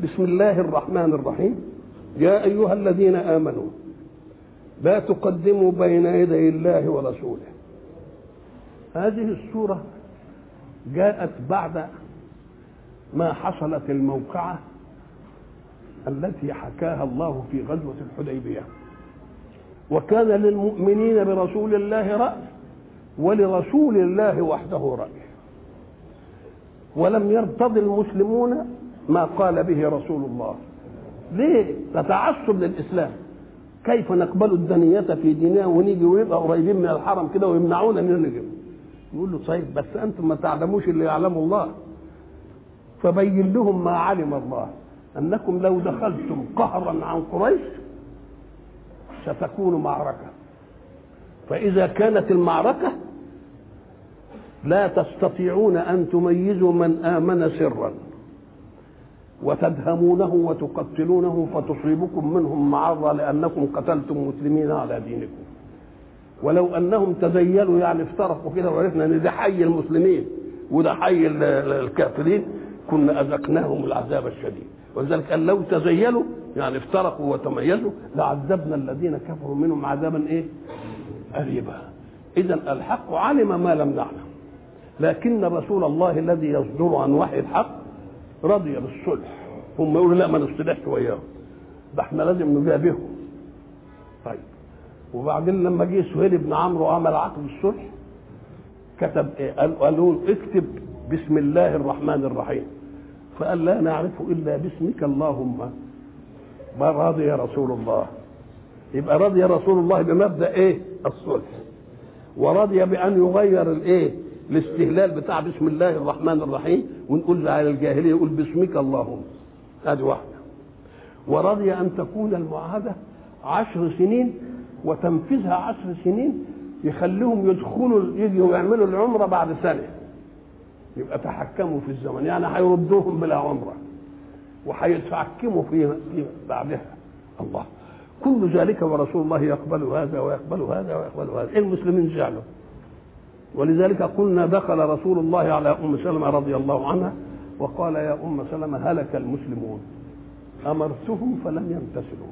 بسم الله الرحمن الرحيم يا أيها الذين آمنوا لا تقدموا بين يدي الله ورسوله هذه السورة جاءت بعد ما حصلت الموقعة التي حكاها الله في غزوة الحديبية وكان للمؤمنين برسول الله رأي ولرسول الله وحده رأي ولم يرتضي المسلمون ما قال به رسول الله ليه تتعصب للإسلام كيف نقبل الدنية في ديننا ونيجي ويبقى قريبين من الحرم كده ويمنعونا ان نجي يقول له طيب بس انتم ما تعلموش اللي يعلمه الله فبين لهم ما علم الله انكم لو دخلتم قهرا عن قريش ستكون معركه فاذا كانت المعركه لا تستطيعون ان تميزوا من امن سرا وتدهمونه وتقتلونه فتصيبكم منهم معرة لأنكم قتلتم مسلمين على دينكم ولو أنهم تزيلوا يعني افترقوا كده وعرفنا أن ده حي المسلمين وده حي الكافرين كنا أذقناهم العذاب الشديد ولذلك قال لو تزيلوا يعني افترقوا وتميزوا لعذبنا الذين كفروا منهم عذابا ايه؟ قريبا إذا الحق علم ما لم نعلم لكن رسول الله الذي يصدر عن وحي الحق رضي بالصلح هم يقولوا لا ما نصطلحش وياهم ده احنا لازم نجابههم طيب وبعدين لما جه سهيل بن عمرو وعمل عقد الصلح كتب ايه قال قالوا اكتب بسم الله الرحمن الرحيم فقال لا نعرف الا باسمك اللهم ما رضي رسول الله يبقى رضي رسول الله بمبدا ايه الصلح ورضي بان يغير الايه الاستهلال بتاع بسم الله الرحمن الرحيم ونقول على الجاهليه يقول باسمك اللهم هذه واحده ورضي ان تكون المعاهده عشر سنين وتنفيذها عشر سنين يخليهم يدخلوا يجوا يعملوا العمره بعد سنه يبقى تحكموا في الزمن يعني هيردوهم بلا عمره وهيتحكموا في بعدها الله كل ذلك ورسول الله يقبل هذا ويقبل هذا ويقبل هذا المسلمين زعلوا ولذلك قلنا دخل رسول الله على ام سلمه رضي الله عنها وقال يا ام سلمه هلك المسلمون امرتهم فلم يمتثلوا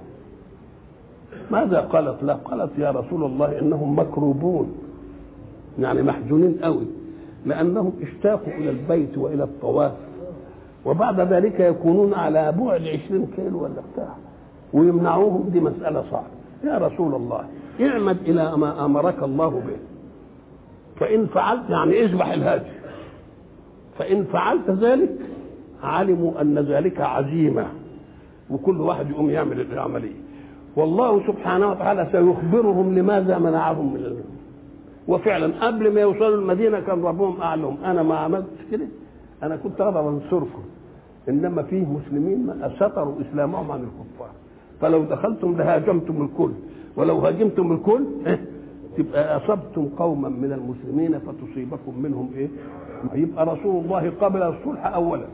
ماذا قالت لا قالت يا رسول الله انهم مكروبون يعني محزونين قوي لانهم اشتاقوا الى البيت والى الطواف وبعد ذلك يكونون على بعد عشرين كيلو ولا بتاع ويمنعوهم دي مسألة صعبة يا رسول الله اعمد إلى ما أمرك الله به فإن فعلت يعني اذبح الهادي فإن فعلت ذلك علموا أن ذلك عزيمة وكل واحد يقوم يعمل العملية والله سبحانه وتعالى سيخبرهم لماذا منعهم من المدينة وفعلا قبل ما يوصلوا المدينة كان ربهم أعلم أنا ما عملتش كده أنا كنت أقدر أنصركم إنما فيه مسلمين ما ستروا إسلامهم عن الكفار فلو دخلتم لهاجمتم الكل ولو هاجمتم الكل إيه؟ تبقى اصبتم قوما من المسلمين فتصيبكم منهم ايه؟ يبقى رسول الله قبل الصلح اولا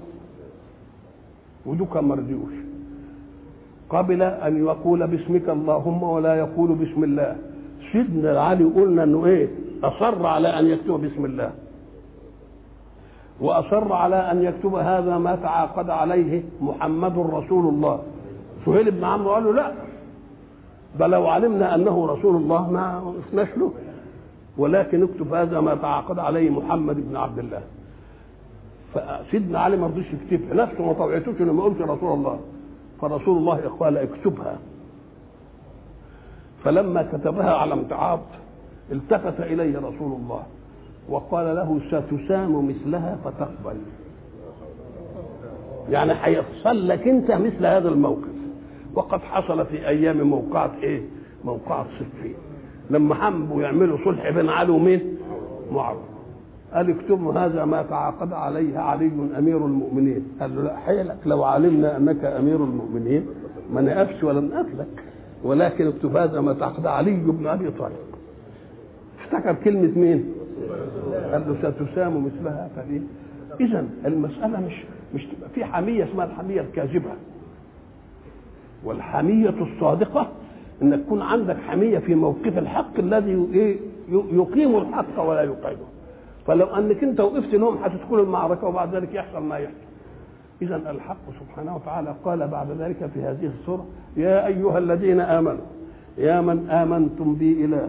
ودوك ما رضيوش قبل ان يقول باسمك اللهم ولا يقول بسم الله سيدنا علي قلنا انه ايه؟ اصر على ان يكتب بسم الله واصر على ان يكتب هذا ما تعاقد عليه محمد رسول الله سهيل بن عمرو قال له لا ده لو علمنا انه رسول الله ما وقفناش له ولكن اكتب هذا ما تعاقد عليه محمد بن عبد الله فسيدنا علي ما رضيش يكتبها نفسه ما طوعتوش انه ما قلت رسول الله فرسول الله قال اكتبها فلما كتبها على امتعاض التفت اليه رسول الله وقال له ستسام مثلها فتقبل يعني هيحصل لك انت مثل هذا الموقف وقد حصل في ايام موقعة ايه؟ موقعة صفين لما حبوا يعملوا صلح بين علي ومين؟ معاوية قال اكتبوا هذا ما تعاقد عليه علي امير المؤمنين قال له لا حيلك لو علمنا انك امير المؤمنين ما نقفش ولا نقتلك ولكن اكتب هذا ما تعاقد علي بن ابي طالب افتكر كلمة مين؟ قال له ستسام مثلها فايه؟ اذا المسألة مش مش تبقى في حمية اسمها الحمية الكاذبة والحمية الصادقة ان تكون عندك حمية في موقف الحق الذي يقيم الحق ولا يقعده فلو انك انت وقفت لهم هتدخل المعركة وبعد ذلك يحصل ما يحصل إذا الحق سبحانه وتعالى قال بعد ذلك في هذه السورة يا أيها الذين آمنوا يا من آمنتم بي إلها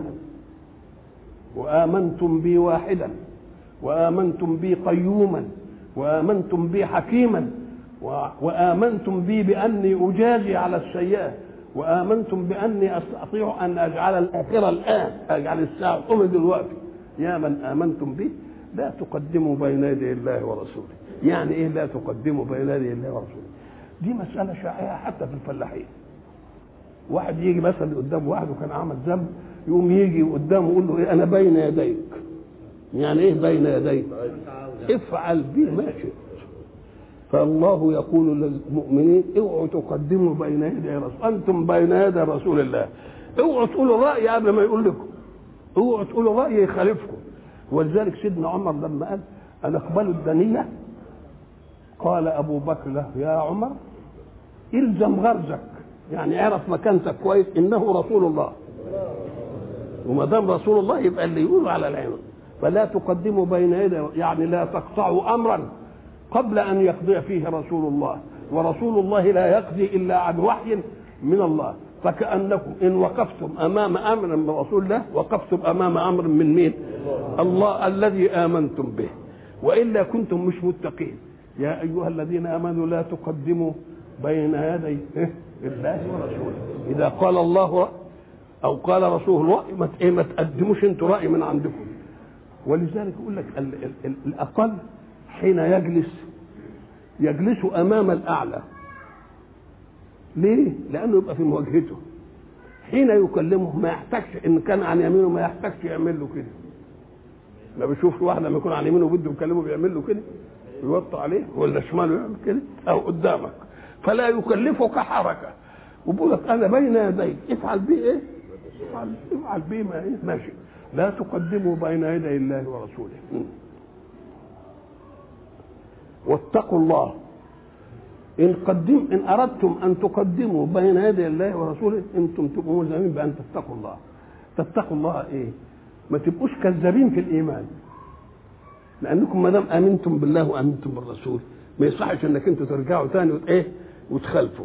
وآمنتم بي واحدا وآمنتم بي قيوما وآمنتم بي حكيما وآمنتم بي بأني أجازي على السيئة وآمنتم بأني أستطيع أن أجعل الآخرة الآن أجعل الساعة قم دلوقتي يا من آمنتم بي لا تقدموا بين يدي الله ورسوله يعني إيه لا تقدموا بين يدي الله ورسوله دي مسألة شائعة حتى في الفلاحين واحد يجي مثلا قدام واحد وكان عمل ذنب يقوم يجي قدامه يقول له ايه انا بين يديك يعني ايه بين يديك افعل بي ما شئت فالله يقول للمؤمنين اوعوا تقدموا بين يدي رسول انتم بين يدي رسول الله اوعوا تقولوا راي قبل ما يقول لكم اوعوا تقولوا راي يخالفكم ولذلك سيدنا عمر لما قال انا اقبل الدنيه قال ابو بكر له يا عمر الزم غرزك يعني اعرف مكانتك كويس انه رسول الله وما دام رسول الله يبقى اللي يقول على العين فلا تقدموا بين يدي يعني لا تقطعوا امرا قبل ان يقضي فيه رسول الله ورسول الله لا يقضي الا عن وحي من الله فكانكم ان وقفتم امام امر من رسول الله وقفتم امام امر من مين الله الذي امنتم به والا كنتم مش متقين يا ايها الذين امنوا لا تقدموا بين يدي الله ورسوله اذا قال الله او قال رسول الله ما ايه ما تقدموش انتوا راي من عندكم ولذلك يقول لك ال ال ال الاقل حين يجلس يجلس امام الاعلى ليه؟ لانه يبقى في مواجهته حين يكلمه ما يحتاجش ان كان عن يمينه ما يحتاجش يعمل له كده ما بيشوفش واحد لما يكون عن يمينه بده يكلمه بيعمل له كده يوطي عليه ولا شماله يعمل كده او قدامك فلا يكلفك حركه وبيقول لك انا بين يديك افعل بي ايه؟ افعل افعل بي ما ايه؟ ماشي لا تقدموا بين يدي الله ورسوله واتقوا الله ان قدم ان اردتم ان تقدموا بين يدي الله ورسوله انتم تبقوا ملزمين بان تتقوا الله تتقوا الله ايه؟ ما تبقوش كذابين في الايمان لانكم ما دام امنتم بالله وامنتم بالرسول ما يصحش انك انتوا ترجعوا ثاني ايه وتخالفوا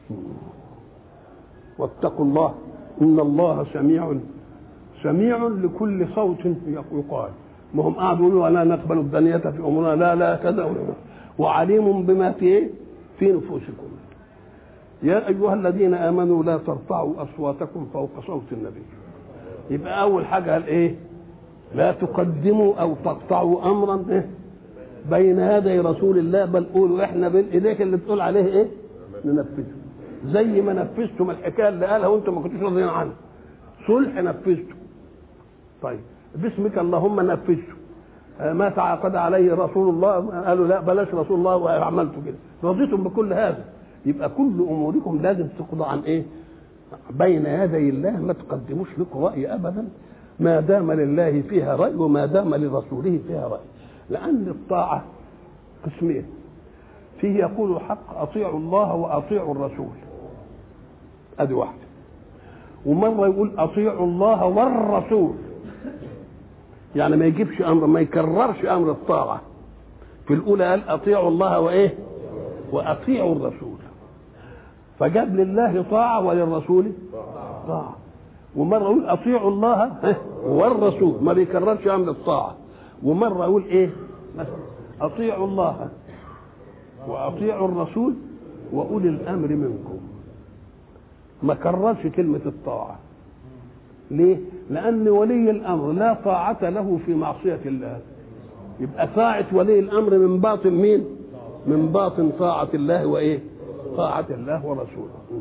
واتقوا الله ان الله سميع سميع لكل صوت يقال ما هم قعدوا يقولوا لا نقبل الدنية في امورنا لا لا كذا ولا وعليم بما في ايه في نفوسكم يا ايها الذين امنوا لا ترفعوا اصواتكم فوق صوت النبي يبقى اول حاجه قال ايه لا تقدموا او تقطعوا امرا إيه؟ بين يدي رسول الله بل قولوا احنا بين ايديك اللي تقول عليه ايه ننفذه زي ما نفذتم الحكايه اللي قالها وانتم ما كنتوش راضيين عنها صلح نفذته طيب باسمك اللهم نفذته ما تعاقد عليه رسول الله قالوا لا بلاش رسول الله وعملته كده رضيتم بكل هذا يبقى كل اموركم لازم تقضى عن ايه بين يدي الله ما تقدموش لكم راي ابدا ما دام لله فيها راي وما دام لرسوله فيها راي لان الطاعه قسمين فيه يقول الحق اطيعوا الله واطيعوا الرسول ادي واحده ومره يقول اطيعوا الله والرسول يعني ما يجيبش امر ما يكررش امر الطاعه في الاولى قال اطيعوا الله وايه واطيعوا الرسول فجاب لله طاعه وللرسول طاعه ومره يقول اطيعوا الله والرسول ما بيكررش امر الطاعه ومره يقول ايه مثلا اطيعوا الله واطيعوا الرسول واولي الامر منكم ما كررش كلمه الطاعه ليه لان ولي الامر لا طاعه له في معصيه الله يبقى طاعه ولي الامر من باطن مين من باطن طاعه الله وايه طاعه الله ورسوله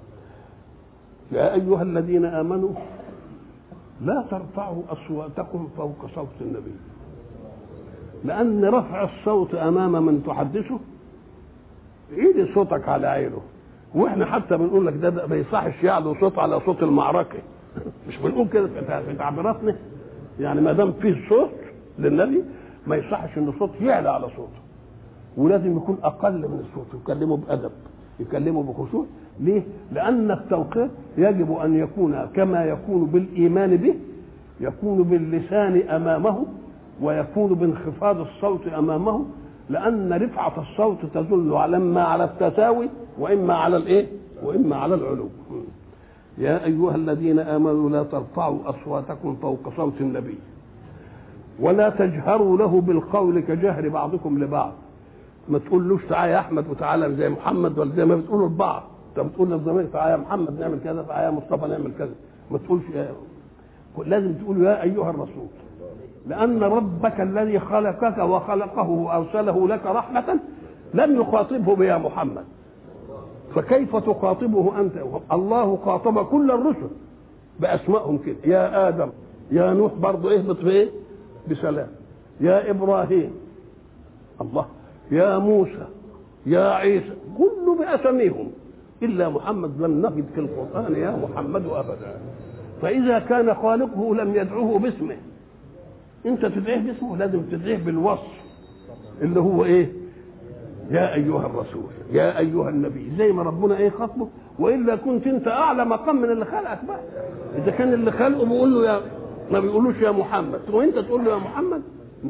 يا ايها الذين امنوا لا ترفعوا اصواتكم فوق صوت النبي لان رفع الصوت امام من تحدثه عيد صوتك على عينه واحنا حتى بنقول لك ده ما يصحش يعلو صوت على صوت المعركه مش بنقول كده في تعبيراتنا يعني ما دام فيه صوت للنبي ما يصحش ان الصوت يعلى على صوته ولازم يكون اقل من الصوت يكلمه بادب يكلمه بخشوع ليه؟ لأن التوقير يجب أن يكون كما يكون بالإيمان به يكون باللسان أمامه ويكون بانخفاض الصوت أمامه لان رفعه الصوت تدل على اما على التساوي واما على الايه واما على العلو يا ايها الذين امنوا لا ترفعوا اصواتكم فوق صوت النبي ولا تجهروا له بالقول كجهر بعضكم لبعض ما تقولوش تعالى يا احمد وتعالى زي محمد ولا زي ما بتقولوا لبعض انت بتقول للزميل تعالى يا محمد نعمل كذا تعالى يا مصطفى نعمل كذا ما تقولش يا لازم تقول يا ايها الرسول لان ربك الذي خلقك وخلقه وارسله لك رحمه لم يخاطبه بيا محمد فكيف تخاطبه انت الله خاطب كل الرسل باسمائهم كده يا ادم يا نوح برضه اهبط بايه بسلام يا ابراهيم الله يا موسى يا عيسى كله باساميهم الا محمد لم نجد في القران يا محمد ابدا فاذا كان خالقه لم يدعوه باسمه انت تدعيه باسمه لازم تدعيه بالوصف اللي هو ايه يا ايها الرسول يا ايها النبي زي ما ربنا ايه خاطبه والا كنت انت اعلى مقام من اللي خلقك بقى اذا كان اللي خلقه بيقول له يا ما بيقولوش يا محمد وانت تقول له يا محمد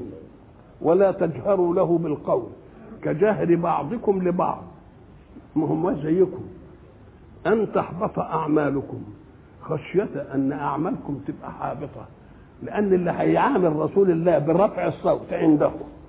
ولا تجهروا له بالقول كجهر بعضكم لبعض ما هم زيكم ان تحبط اعمالكم خشيه ان اعمالكم تبقى حابطه لان اللي هيعامل رسول الله برفع الصوت عنده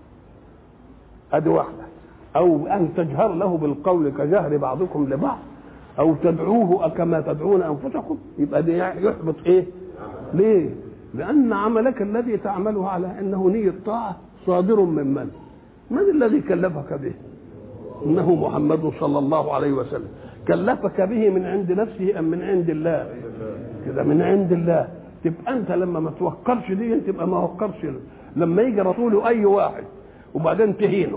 ادي واحده او ان تجهر له بالقول كجهر بعضكم لبعض او تدعوه كما تدعون انفسكم يبقى ده يحبط ايه ليه لان عملك الذي تعمله على انه نيه طاعه صادر من من من الذي كلفك به انه محمد صلى الله عليه وسلم كلفك به من عند نفسه ام من عند الله كده من عند الله تبقى انت لما ما توقرش دي تبقى ما وقرش لما يجي رسوله اي واحد وبعدين تهينه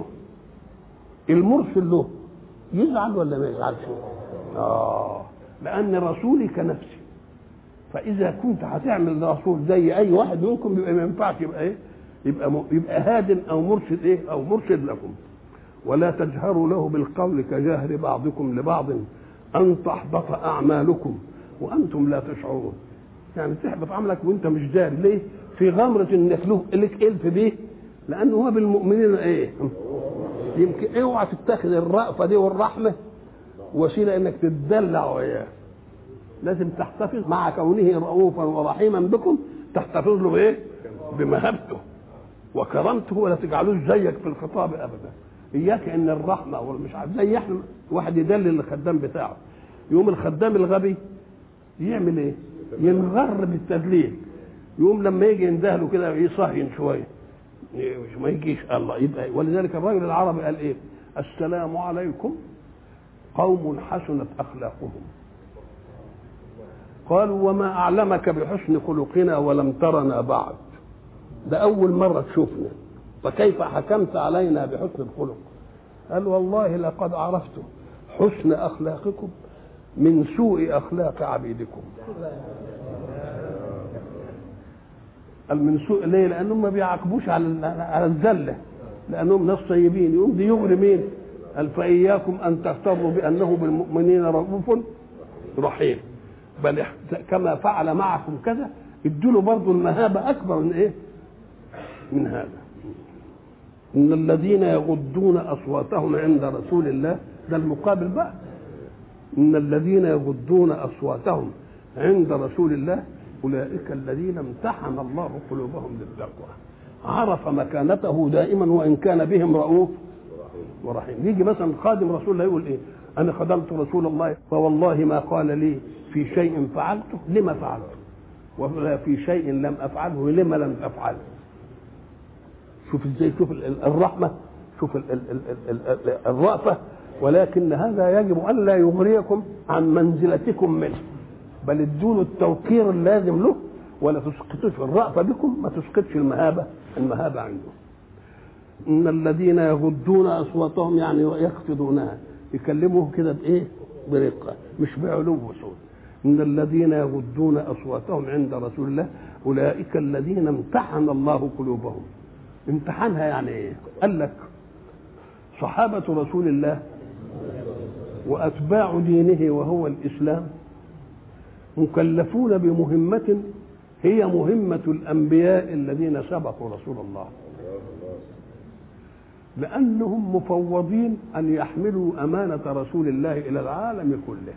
المرسل له يزعل ولا ما يزعلش اه لان رسولي كنفسي فاذا كنت هتعمل رسول زي اي واحد منكم يبقى ما ينفعش يبقى ايه يبقى م... يبقى هاد او مرشد ايه او مرشد لكم ولا تجهروا له بالقول كجهر بعضكم لبعض ان تحبط اعمالكم وانتم لا تشعرون يعني تحبط عملك وانت مش داري ليه في غمرة انك له لك الف بيه لانه هو بالمؤمنين ايه يمكن اوعى تتخذ الرأفة دي والرحمة وسيلة انك تتدلع وياه لازم تحتفظ مع كونه رؤوفا ورحيما بكم تحتفظ له بايه بمهابته وكرمته ولا تجعلوش زيك في الخطاب ابدا اياك ان الرحمه والمش عارف زي احنا واحد يدلل الخدام بتاعه يقوم الخدام الغبي يعمل ايه ينغر بالتدليل يقوم لما يجي يندهله كده يصهين شويه ما يجيش الله يبقى ولذلك الرجل العربي قال ايه السلام عليكم قوم حسنت اخلاقهم قالوا وما اعلمك بحسن خلقنا ولم ترنا بعد ده اول مره تشوفنا فكيف حكمت علينا بحسن الخلق قال والله لقد عرفت حسن اخلاقكم من سوء اخلاق عبيدكم قال من سوء ليه لانهم ما بيعاقبوش على على الذله لانهم ناس طيبين يقوم دي يغري مين قال فاياكم ان تغتروا بانه بالمؤمنين رؤوف رحيم بل كما فعل معكم كذا ادوا له برضه المهابه اكبر من ايه من هذا ان الذين يغضون اصواتهم عند رسول الله ده المقابل بقى ان الذين يغضون اصواتهم عند رسول الله اولئك الذين امتحن الله قلوبهم للتقوى عرف مكانته دائما وان كان بهم رؤوف ورحيم يجي مثلا خادم رسول الله يقول ايه انا خدمت رسول الله فوالله ما قال لي في شيء فعلته لما فعلته ولا في شيء لم افعله لما لم افعله شوف ازاي شوف الرحمه شوف الرأفه ولكن هذا يجب ان لا يغريكم عن منزلتكم منه بل ادوا التوقير اللازم له ولا تسقطوش الرأفة بكم ما تسقطش المهابة المهابة عنده إن الذين يغضون أصواتهم يعني يخفضونها يكلموه كده بإيه؟ برقة مش بعلو صوت إن الذين يغضون أصواتهم عند رسول الله أولئك الذين امتحن الله قلوبهم امتحانها يعني إيه؟ قال لك صحابة رسول الله وأتباع دينه وهو الإسلام مكلفون بمهمة هي مهمة الأنبياء الذين سبقوا رسول الله لأنهم مفوضين أن يحملوا أمانة رسول الله إلى العالم كله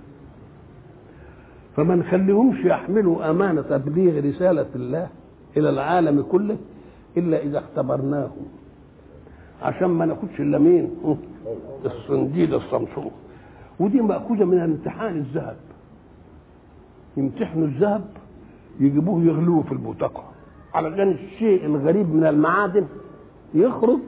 فما نخليهمش يحملوا أمانة تبليغ رسالة الله إلى العالم كله إلا إذا اختبرناهم عشان ما ناخدش إلا مين الصنديد الصمصوم ودي مأخوذة من امتحان الذهب يمتحنوا الذهب يجيبوه يغلوه في البوتقة علشان الشيء الغريب من المعادن يخرج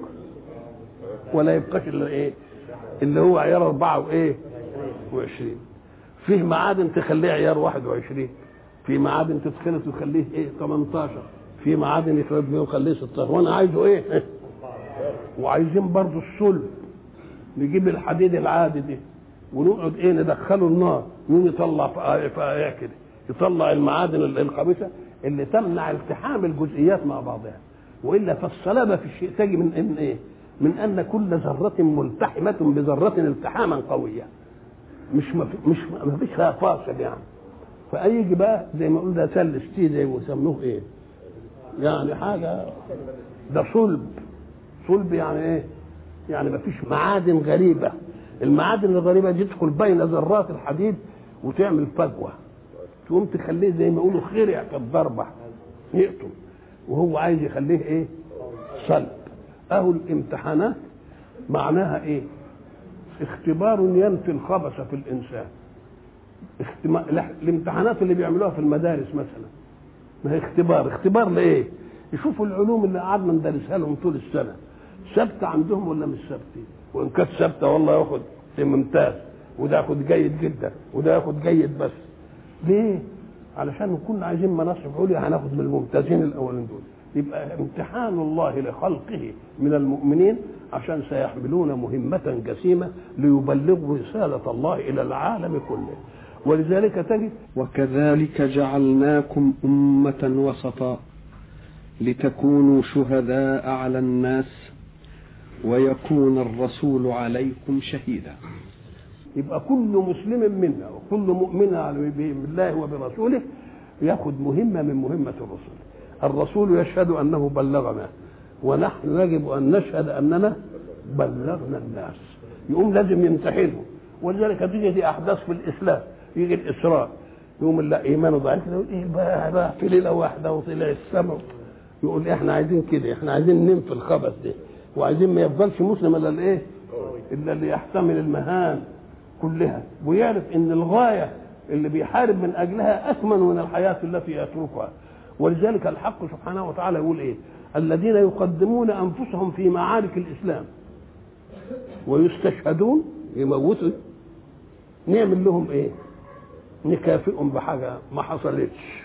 ولا يبقاش الا ايه اللي هو عيار أربعة وإيه وعشرين فيه معادن تخليه عيار واحد وعشرين في معادن تدخله تخليه ايه 18 في معادن يخرج بيه ويخليه 16 وانا عايزه ايه وعايزين برضه الصلب نجيب الحديد العادي ده ونقعد ايه ندخله النار يقوم يطلع فقايع كده يطلع المعادن الخبيثه اللي تمنع التحام الجزئيات مع بعضها والا فالصلابه في الشيء تجي من ان ايه؟ من ان كل ذره ملتحمه بذره التحاما قويا مش مف... مش ما فيش فيها فاصل يعني فيجي بقى زي ما قلنا سلس تي زي ويسموه ايه؟ يعني حاجه ده صلب صلب يعني ايه؟ يعني ما فيش معادن غريبه المعادن الغريبه دي تدخل بين ذرات الحديد وتعمل فجوه تقوم تخليه زي ما يقولوا خرع في الضربه يقطم وهو عايز يخليه ايه؟ صلب اهو الامتحانات معناها ايه؟ اختبار ينفي الخبث في الانسان اختم... الامتحانات اللي بيعملوها في المدارس مثلا ما هي اختبار اختبار لايه يشوفوا العلوم اللي قعدنا ندرسها لهم طول السنه ثابته عندهم ولا مش ثابته وان كانت ثابته والله ياخد ممتاز وده ياخد جيد جدا وده ياخد جيد بس ليه علشان كنا عايزين مناصب عليا هناخد من الممتازين الاولين دول يبقى امتحان الله لخلقه من المؤمنين عشان سيحملون مهمة جسيمة ليبلغوا رسالة الله إلى العالم كله ولذلك تجد وكذلك جعلناكم أمة وسطا لتكونوا شهداء على الناس ويكون الرسول عليكم شهيدا يبقى كل مسلم منا وكل مؤمن بالله وبرسوله ياخذ مهمة من مهمة الرسول الرسول يشهد أنه بلغنا ونحن يجب أن نشهد أننا بلغنا الناس يقوم لازم يمتحنه ولذلك تيجي دي أحداث في الإسلام يجي الإسراء يقوم لا إيمانه ضعيف يقول إيه بقى, بقى في ليلة واحدة وطلع السماء يقول إحنا عايزين كده إحنا عايزين ننفي الخبث ده وعايزين ما يفضلش مسلم الا الايه؟ الا اللي يحتمل المهام كلها ويعرف ان الغايه اللي بيحارب من اجلها اثمن من الحياه التي يتركها ولذلك الحق سبحانه وتعالى يقول ايه؟ الذين يقدمون انفسهم في معارك الاسلام ويستشهدون يموتوا نعمل لهم ايه؟ نكافئهم بحاجه ما حصلتش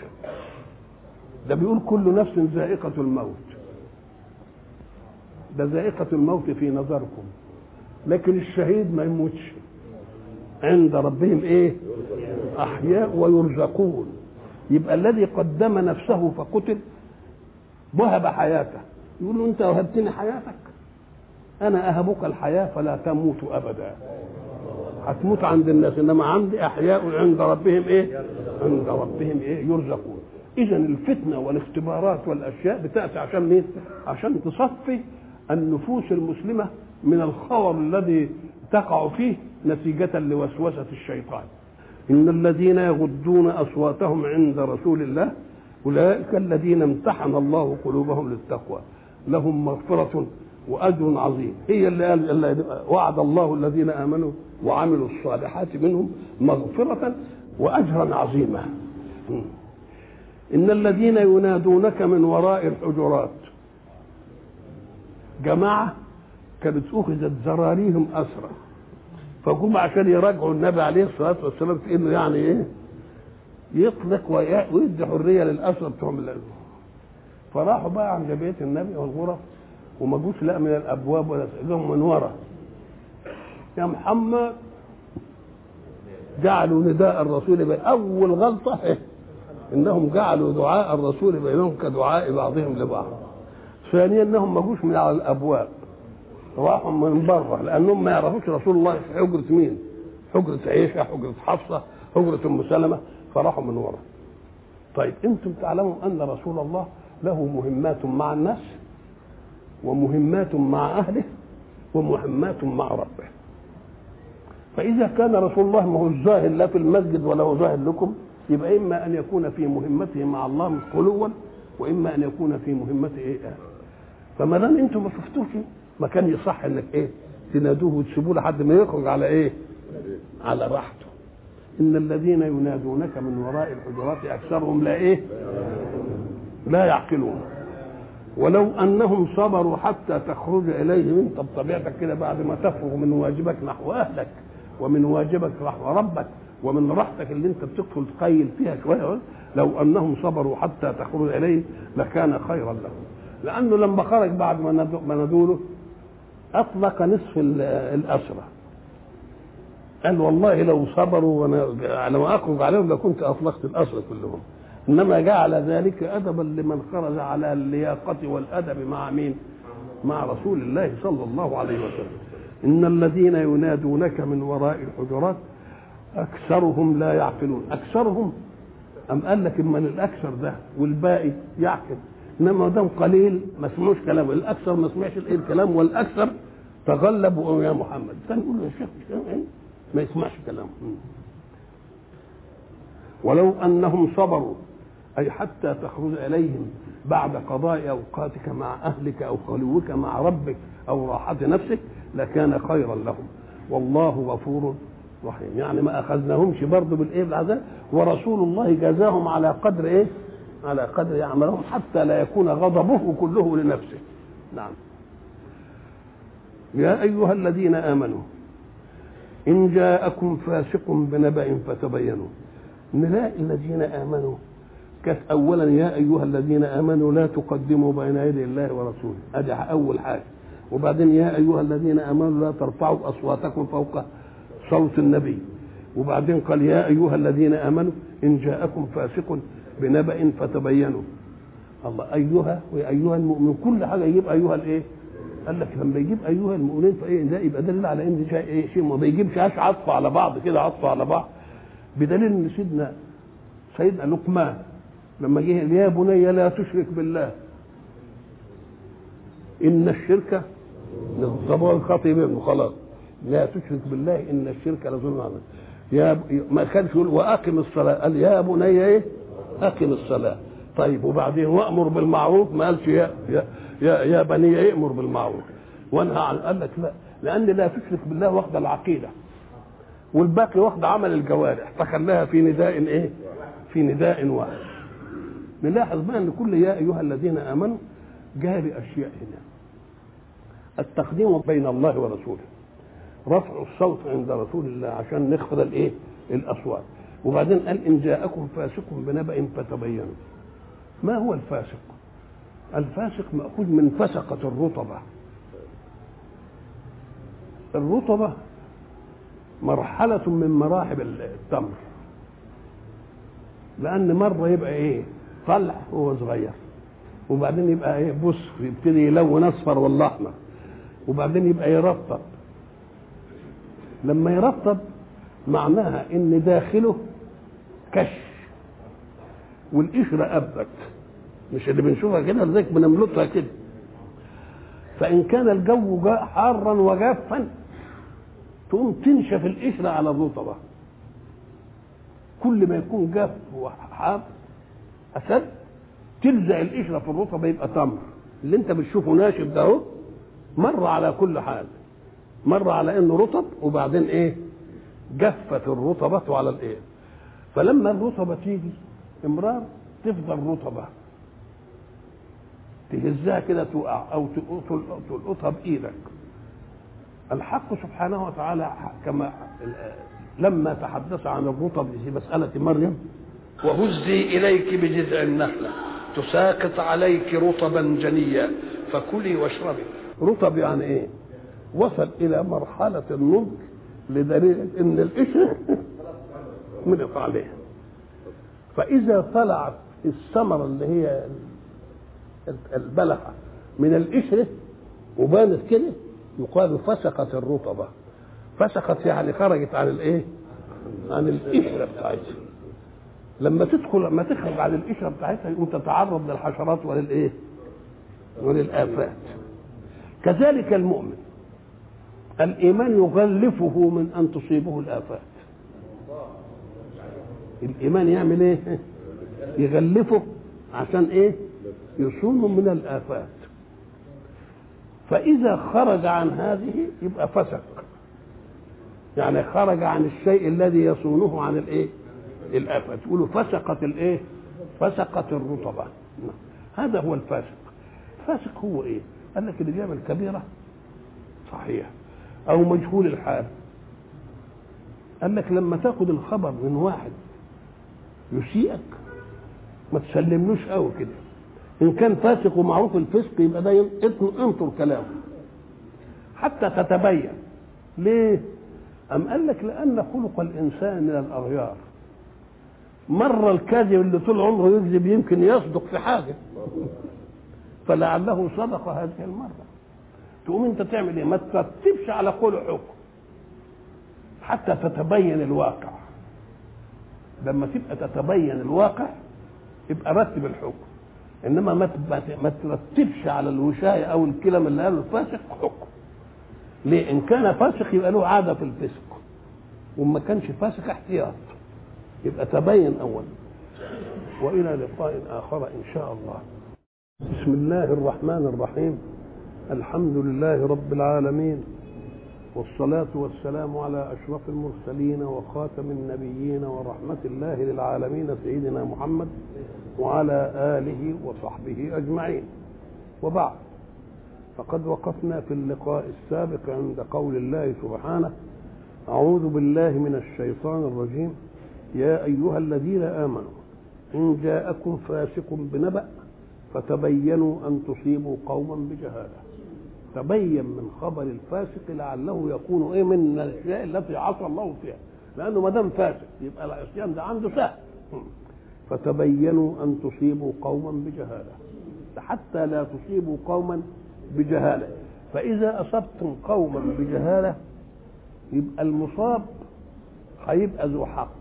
ده بيقول كل نفس ذائقه الموت ده ذائقة الموت في نظركم لكن الشهيد ما يموتش عند ربهم ايه احياء ويرزقون يبقى الذي قدم نفسه فقتل وهب حياته يقول له انت وهبتني حياتك انا اهبك الحياه فلا تموت ابدا هتموت عند الناس انما عندي احياء عند ربهم ايه عند ربهم ايه يرزقون اذا الفتنه والاختبارات والاشياء بتاتي عشان مين عشان تصفي النفوس المسلمة من الخور الذي تقع فيه نتيجة لوسوسة الشيطان إن الذين يغضون أصواتهم عند رسول الله أولئك الذين امتحن الله قلوبهم للتقوى لهم مغفرة وأجر عظيم هي اللي قال وعد الله الذين آمنوا وعملوا الصالحات منهم مغفرة وأجرا عظيما إن الذين ينادونك من وراء الحجرات جماعة كانت أخذت زراريهم أسرى فجم عشان يراجعوا النبي عليه الصلاة والسلام في إنه يعني إيه يطلق ويدي حرية للأسرى بتوعهم فراحوا بقى عند بيت النبي والغرف وما جوش لا من الأبواب ولا جم من ورا يا محمد جعلوا نداء الرسول بين أول غلطة إيه؟ إنهم جعلوا دعاء الرسول بينهم كدعاء بعضهم لبعض ثانيا انهم ما جوش من على الابواب راحوا من بره لانهم ما يعرفوش رسول الله في حجره مين؟ حجره عائشه، حجره حفصه، حجره ام سلمه فراحوا من ورا. طيب انتم تعلموا ان رسول الله له مهمات مع الناس ومهمات مع اهله ومهمات مع ربه فإذا كان رسول الله ما هو الظاهر لا في المسجد ولا هو ظاهر لكم يبقى إما أن يكون في مهمته مع الله مش خلوا وإما أن يكون في مهمته إيه فما دام أنتم ما شفتوش ما كان يصح إنك إيه تنادوه وتسيبوه لحد ما يخرج على إيه على راحته إن الذين ينادونك من وراء الحجرات أكثرهم لا إيه لا يعقلون ولو انهم صبروا حتى تخرج اليهم انت بطبيعتك كده بعد ما تفرغ من واجبك نحو اهلك ومن واجبك نحو ربك ومن راحتك اللي انت بتدخل تقيل فيها شويه لو انهم صبروا حتى تخرج اليهم لكان خيرا لهم لانه لما خرج بعد ما ندوله اطلق نصف الاسرى قال والله لو صبروا وانا لما اخرج عليهم لكنت اطلقت الاسرى كلهم انما جعل ذلك ادبا لمن خرج على اللياقه والادب مع مين مع رسول الله صلى الله عليه وسلم ان الذين ينادونك من وراء الحجرات اكثرهم لا يعقلون اكثرهم ام قال لك من الاكثر ده والباقي يعقل انما دام قليل ما سمعوش كلامه الاكثر ما سمعش الكلام والاكثر تغلب يا محمد كان يقول له يا شيخ ما يسمعش كلامه ولو انهم صبروا أي حتى تخرج إليهم بعد قضاء أوقاتك مع أهلك أو خلوك مع ربك أو راحة نفسك لكان خيرا لهم والله غفور رحيم يعني ما أخذناهمش برضه بالإيه بالعذاب ورسول الله جزاهم على قدر إيه على قدر يعملهم حتى لا يكون غضبه كله لنفسه نعم يا أيها الذين آمنوا إن جاءكم فاسق بنبأ فتبينوا نلاقي الذين آمنوا كانت اولا يا ايها الذين امنوا لا تقدموا بين يدي الله ورسوله ادي اول حاجه وبعدين يا ايها الذين امنوا لا ترفعوا اصواتكم فوق صوت النبي وبعدين قال يا ايها الذين امنوا ان جاءكم فاسق بنبأ فتبينوا الله ايها وايها المؤمن كل حاجه يجيب ايها الايه قال لك لما يجيب ايها المؤمنين فايه ده يبقى دليل على ان شيء ايه شيء ما بيجيبش عطف على بعض كده عطف على بعض بدليل ان سيدنا سيدنا لقمان لما جه يا بني لا تشرك بالله ان الشرك طبعا الخطي منه خلاص لا تشرك بالله ان الشرك لظلم عظيم يا ما كانش يقول واقم الصلاه قال يا بني ايه اقم الصلاه طيب وبعدين وامر بالمعروف ما قالش يا يا يا, يا بني يامر بالمعروف وانهى عن قال لك لا لان لا تشرك بالله واخده العقيده والباقي واخده عمل الجوارح فخلاها في نداء ايه في نداء واحد نلاحظ بقى ان كل يا ايها الذين امنوا جاء باشياء هنا التقديم بين الله ورسوله رفع الصوت عند رسول الله عشان نخفض الايه الاصوات وبعدين قال ان جاءكم فاسق بنبأ فتبينوا ما هو الفاسق الفاسق مأخوذ من فسقة الرطبة الرطبة مرحلة من مراحل التمر لأن مرة يبقى إيه طلع وهو صغير وبعدين يبقى ايه بص يبتدي يلون اصفر ولا احمر وبعدين يبقى يرطب لما يرطب معناها ان داخله كش والقشرة أبت مش اللي بنشوفها كده لذلك بنملطها كده فإن كان الجو جاء حارا وجافا تقوم تنشف القشرة على الرطبة كل ما يكون جاف وحار أسد تلزق القشرة في الرطبة يبقى تمر اللي انت بتشوفه ناشف ده اهو مر على كل حال مر على انه رطب وبعدين ايه جفت الرطبة على الايه فلما الرطبة تيجي امرار تفضل رطبة تهزها كده تقع او تلقطها بايدك الحق سبحانه وتعالى كما لما تحدث عن الرطب في مسألة مريم وهزي إليك بجذع النخلة تساقط عليك رطبا جنيا فكلي واشربي رطب يعني ايه وصل الى مرحلة النضج لدليل ان القشر منق عليه فاذا طلعت الثمرة اللي هي البلحة من القشرة وبانت كده يقال فسقت الرطبة فسقت يعني خرجت عن الايه عن القشرة بتاعتها لما تدخل لما تخرج عن القشره بتاعتها يقوم تتعرض للحشرات وللايه؟ وللافات كذلك المؤمن الايمان يغلفه من ان تصيبه الافات الايمان يعمل ايه يغلفه عشان ايه يصونه من الافات فاذا خرج عن هذه يبقى فسق يعني خرج عن الشيء الذي يصونه عن الايه الافات يقولوا فسقت الايه فسقت الرطبه هذا هو الفاسق الفاسق هو ايه قال لك اللي بيعمل كبيره صحيح او مجهول الحال قال لك لما تاخد الخبر من واحد يسيئك ما تسلملوش قوي كده ان كان فاسق ومعروف الفسق يبقى ده انطر كلامه حتى تتبين ليه أم قال لك لأن خلق الإنسان من الأغيار مرة الكاذب اللي طول عمره يكذب يمكن يصدق في حاجة فلعله صدق هذه المرة تقوم أنت تعمل إيه؟ ما ترتبش على قول حكم حتى تتبين الواقع لما تبقى تتبين الواقع يبقى رتب الحكم انما ما ما ترتبش على الوشايه او الكلام اللي قاله الفاسق حكم ليه ان كان فاسق يبقى له عاده في الفسق وما كانش فاسق احتياط يبقى تبين اولا والى لقاء اخر ان شاء الله بسم الله الرحمن الرحيم الحمد لله رب العالمين والصلاة والسلام على أشرف المرسلين وخاتم النبيين ورحمة الله للعالمين سيدنا محمد وعلى آله وصحبه أجمعين وبعد فقد وقفنا في اللقاء السابق عند قول الله سبحانه أعوذ بالله من الشيطان الرجيم يا أيها الذين آمنوا إن جاءكم فاسق بنبأ فتبينوا أن تصيبوا قوما بجهالة تبين من خبر الفاسق لعله يكون ايه من الاشياء التي عصى الله فيها لانه ما دام فاسق يبقى العصيان ده عنده سهل فتبينوا ان تصيبوا قوما بجهاله حتى لا تصيبوا قوما بجهاله فاذا اصبتم قوما بجهاله يبقى المصاب هيبقى ذو حق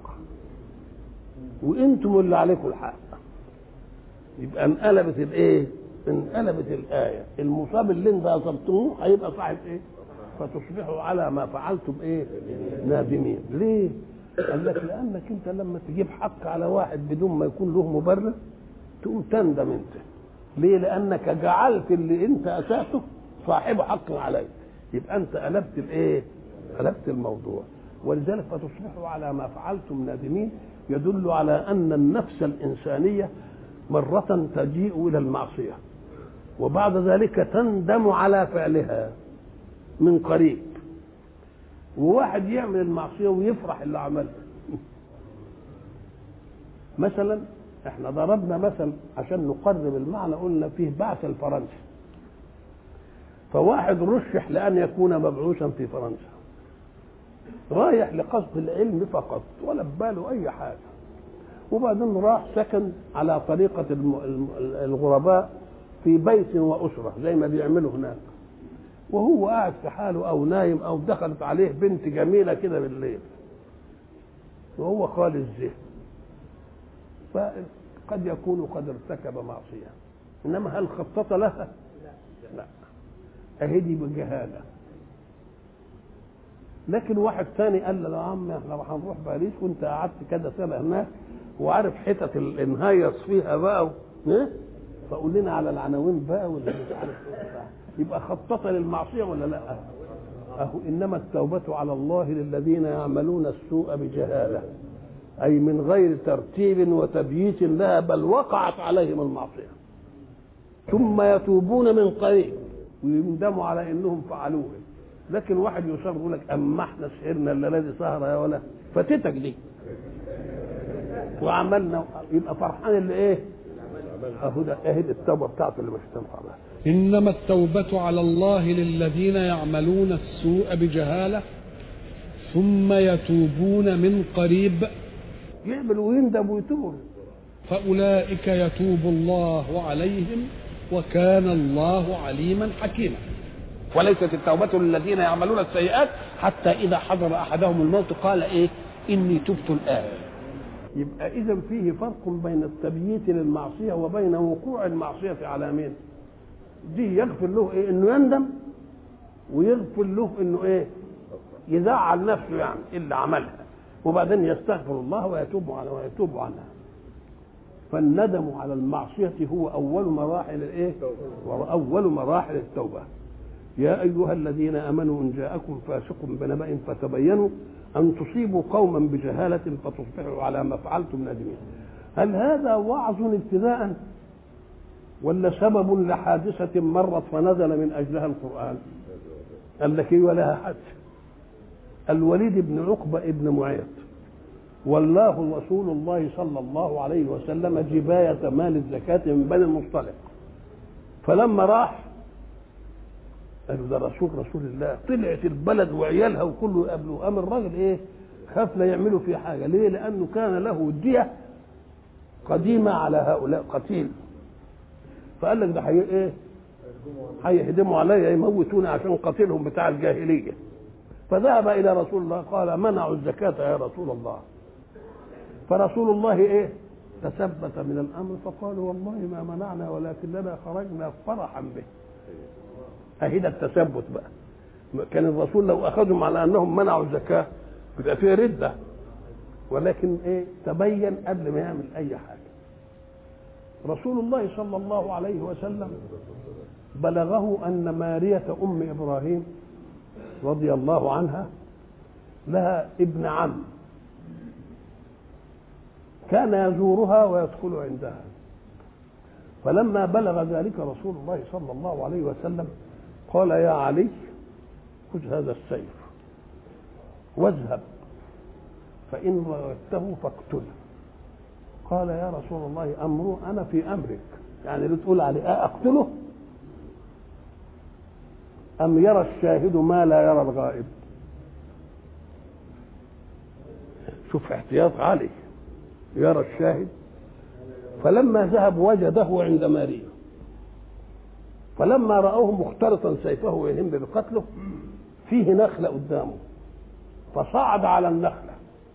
وانتم اللي عليكم الحق يبقى انقلبت الايه انقلبت الآية المصاب اللي انت أصبتموه هيبقى صاحب إيه؟ فتصبحوا على ما فعلتم إيه؟ نادمين ليه؟ قال لك لأنك أنت لما تجيب حق على واحد بدون ما يكون له مبرر تقوم تندم أنت ليه؟ لأنك جعلت اللي أنت أساسه صاحب حق عليك يبقى أنت قلبت الإيه؟ قلبت الموضوع ولذلك فتصبحوا على ما فعلتم نادمين يدل على أن النفس الإنسانية مرة تجيء إلى المعصية وبعد ذلك تندم على فعلها من قريب وواحد يعمل المعصيه ويفرح اللي عملها مثلا احنا ضربنا مثل عشان نقرب المعنى قلنا فيه بعث الفرنسي فواحد رشح لان يكون مبعوثا في فرنسا رايح لقصد العلم فقط ولا بباله اي حاجه وبعدين راح سكن على طريقه الغرباء في بيت واسره زي ما بيعملوا هناك وهو قاعد في حاله او نايم او دخلت عليه بنت جميله كده بالليل وهو خالي الذهن فقد يكون قد ارتكب معصيه انما هل خطط لها؟ لا اهدي بجهاله لكن واحد ثاني قال له يا عم احنا هنروح باريس وانت قعدت كذا سنه هناك وعارف حتت الانهيص فيها بقى ايه فقول لنا على العناوين بقى ولا مش عارف يبقى خطط للمعصيه ولا لا؟ اهو انما التوبه على الله للذين يعملون السوء بجهاله اي من غير ترتيب وتبييت لها بل وقعت عليهم المعصيه ثم يتوبون من قريب ويندموا على انهم فعلوه لكن واحد يصر يقول لك اما احنا سهرنا الليله دي سهره يا ولا فاتتك دي وعملنا يبقى فرحان اللي ايه اهو ده اهي التوبه بتاعته اللي مش تنفع بها انما التوبه على الله للذين يعملون السوء بجهاله ثم يتوبون من قريب يعمل ويندم ويتوب فاولئك يتوب الله عليهم وكان الله عليما حكيما وليست التوبة للذين يعملون السيئات حتى إذا حضر أحدهم الموت قال إيه إني تبت الآن يبقى اذا فيه فرق بين التبييت للمعصيه وبين وقوع المعصيه على مين دي يغفر له ايه انه يندم ويغفر له انه ايه يزعل نفسه يعني اللي عملها وبعدين يستغفر الله ويتوب عنها ويتوب عنها فالندم على المعصية هو أول مراحل الإيه؟ وأول مراحل التوبة يا أيها الذين آمنوا إن جاءكم فاسق بنبأ فتبينوا أن تصيبوا قوما بجهالة فتصبحوا على ما فعلتم نادمين هل هذا وعظ ابتداء ولا سبب لحادثة مرت فنزل من أجلها القرآن قال لك إيه ولها حد الوليد بن عقبة ابن معيط والله رسول الله صلى الله عليه وسلم جباية مال الزكاة من بني المصطلق فلما راح قالوا ده رسول رسول الله طلعت البلد وعيالها وكله يقابلوه قام الراجل ايه خاف لا يعملوا فيه حاجه ليه لانه كان له ديه قديمه على هؤلاء قتيل فقال لك ده حي ايه هيهدموا عليا يموتوني عشان قتيلهم بتاع الجاهليه فذهب الى رسول الله قال منعوا الزكاه يا رسول الله فرسول الله ايه تثبت من الامر فقالوا والله ما منعنا ولكننا خرجنا فرحا به اهي ده التثبت بقى كان الرسول لو اخذهم على انهم منعوا الزكاه يبقى فيه رده ولكن ايه تبين قبل ما يعمل اي حاجه رسول الله صلى الله عليه وسلم بلغه ان ماريه ام ابراهيم رضي الله عنها لها ابن عم كان يزورها ويدخل عندها فلما بلغ ذلك رسول الله صلى الله عليه وسلم قال يا علي خذ هذا السيف واذهب فإن رغبته فاقتله قال يا رسول الله أمره أنا في أمرك يعني بتقول عليه أقتله أم يرى الشاهد ما لا يرى الغائب شوف احتياط علي يرى الشاهد فلما ذهب وجده عند ماريا فلما رأوه مختلطا سيفه ويهم بقتله فيه نخلة قدامه فصعد على النخلة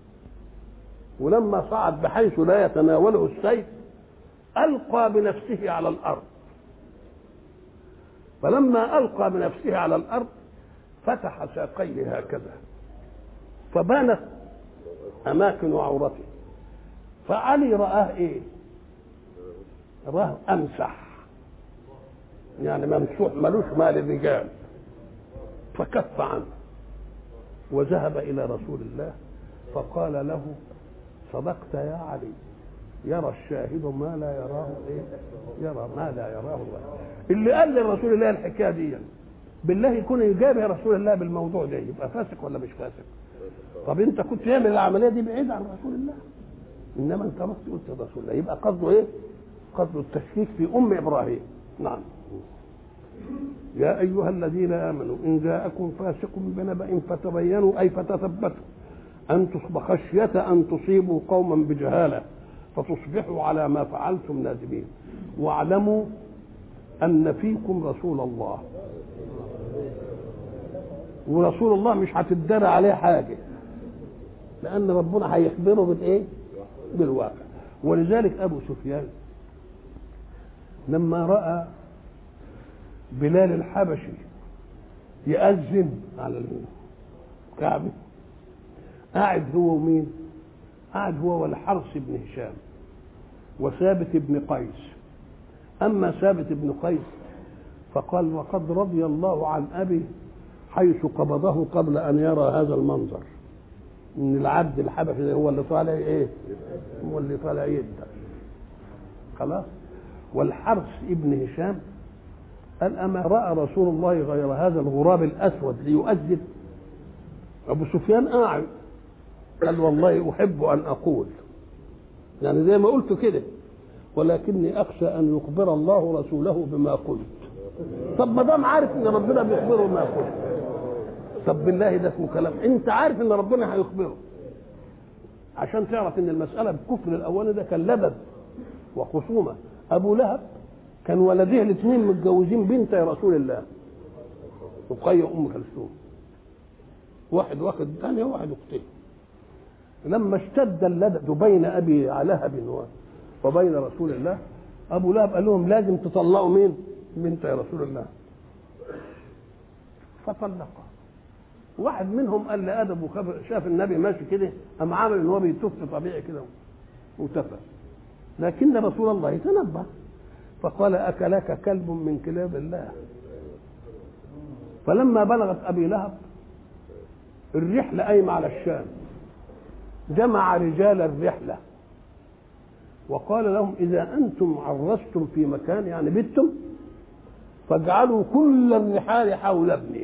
ولما صعد بحيث لا يتناوله السيف ألقى بنفسه على الأرض فلما ألقى بنفسه على الأرض فتح ساقيه هكذا فبانت أماكن عورته فعلي رآه إيه؟ رآه أمسح يعني ممسوح ملوش مال الرجال فكف عنه وذهب إلى رسول الله فقال له صدقت يا علي يرى الشاهد ما لا يراه ايه يرى ما لا يراه الله اللي قال لرسول الله الحكايه دي بالله يكون يجابه رسول الله بالموضوع ده يبقى فاسق ولا مش فاسق طب انت كنت تعمل العمليه دي بعيد عن رسول الله انما انت رحت قلت رسول الله يبقى قصده ايه قصده التشكيك في ام ابراهيم نعم يا ايها الذين امنوا ان جاءكم فاسق بنبأ فتبينوا اي فتثبتوا ان تصبح خشيه ان تصيبوا قوما بجهاله فتصبحوا على ما فعلتم نادمين واعلموا ان فيكم رسول الله ورسول الله مش هتدار عليه حاجه لان ربنا هيخبره بالايه بالواقع ولذلك ابو سفيان لما راى بلال الحبشي يأذن على الكعبة قاعد هو ومين؟ قاعد هو والحرس بن هشام وثابت بن قيس أما ثابت بن قيس فقال وقد رضي الله عن أبي حيث قبضه قبل أن يرى هذا المنظر إن العبد الحبشي ده هو اللي طالع إيه؟ هو اللي طالع يده خلاص والحرس ابن هشام قال أما رأى رسول الله غير هذا الغراب الأسود ليؤذن أبو سفيان قاعد قال والله أحب أن أقول يعني زي ما قلت كده ولكني أخشى أن يخبر الله رسوله بما قلت طب ما دام عارف ان ربنا بيخبره ما قلت طب بالله ده اسمه كلام انت عارف ان ربنا هيخبره عشان تعرف ان المساله الكفر الاولاني ده كان لبب وخصومه ابو لهب كان ولديه الاثنين متجوزين بنت رسول الله رقية أم كلثوم واحد واخد ثانية واحد أختين لما اشتد اللدد بين أبي لهب وبين رسول الله أبو لهب قال لهم لازم تطلقوا مين؟ بنت يا رسول الله فطلقها واحد منهم قال لادب وخاف شاف النبي ماشي كده قام عامل ان هو بيتف طبيعي كده وتفى لكن رسول الله تنبه فقال اكلك كلب من كلاب الله فلما بلغت ابي لهب الرحله قايمه على الشام جمع رجال الرحله وقال لهم اذا انتم عرستم في مكان يعني بتم فاجعلوا كل الرحال حول ابني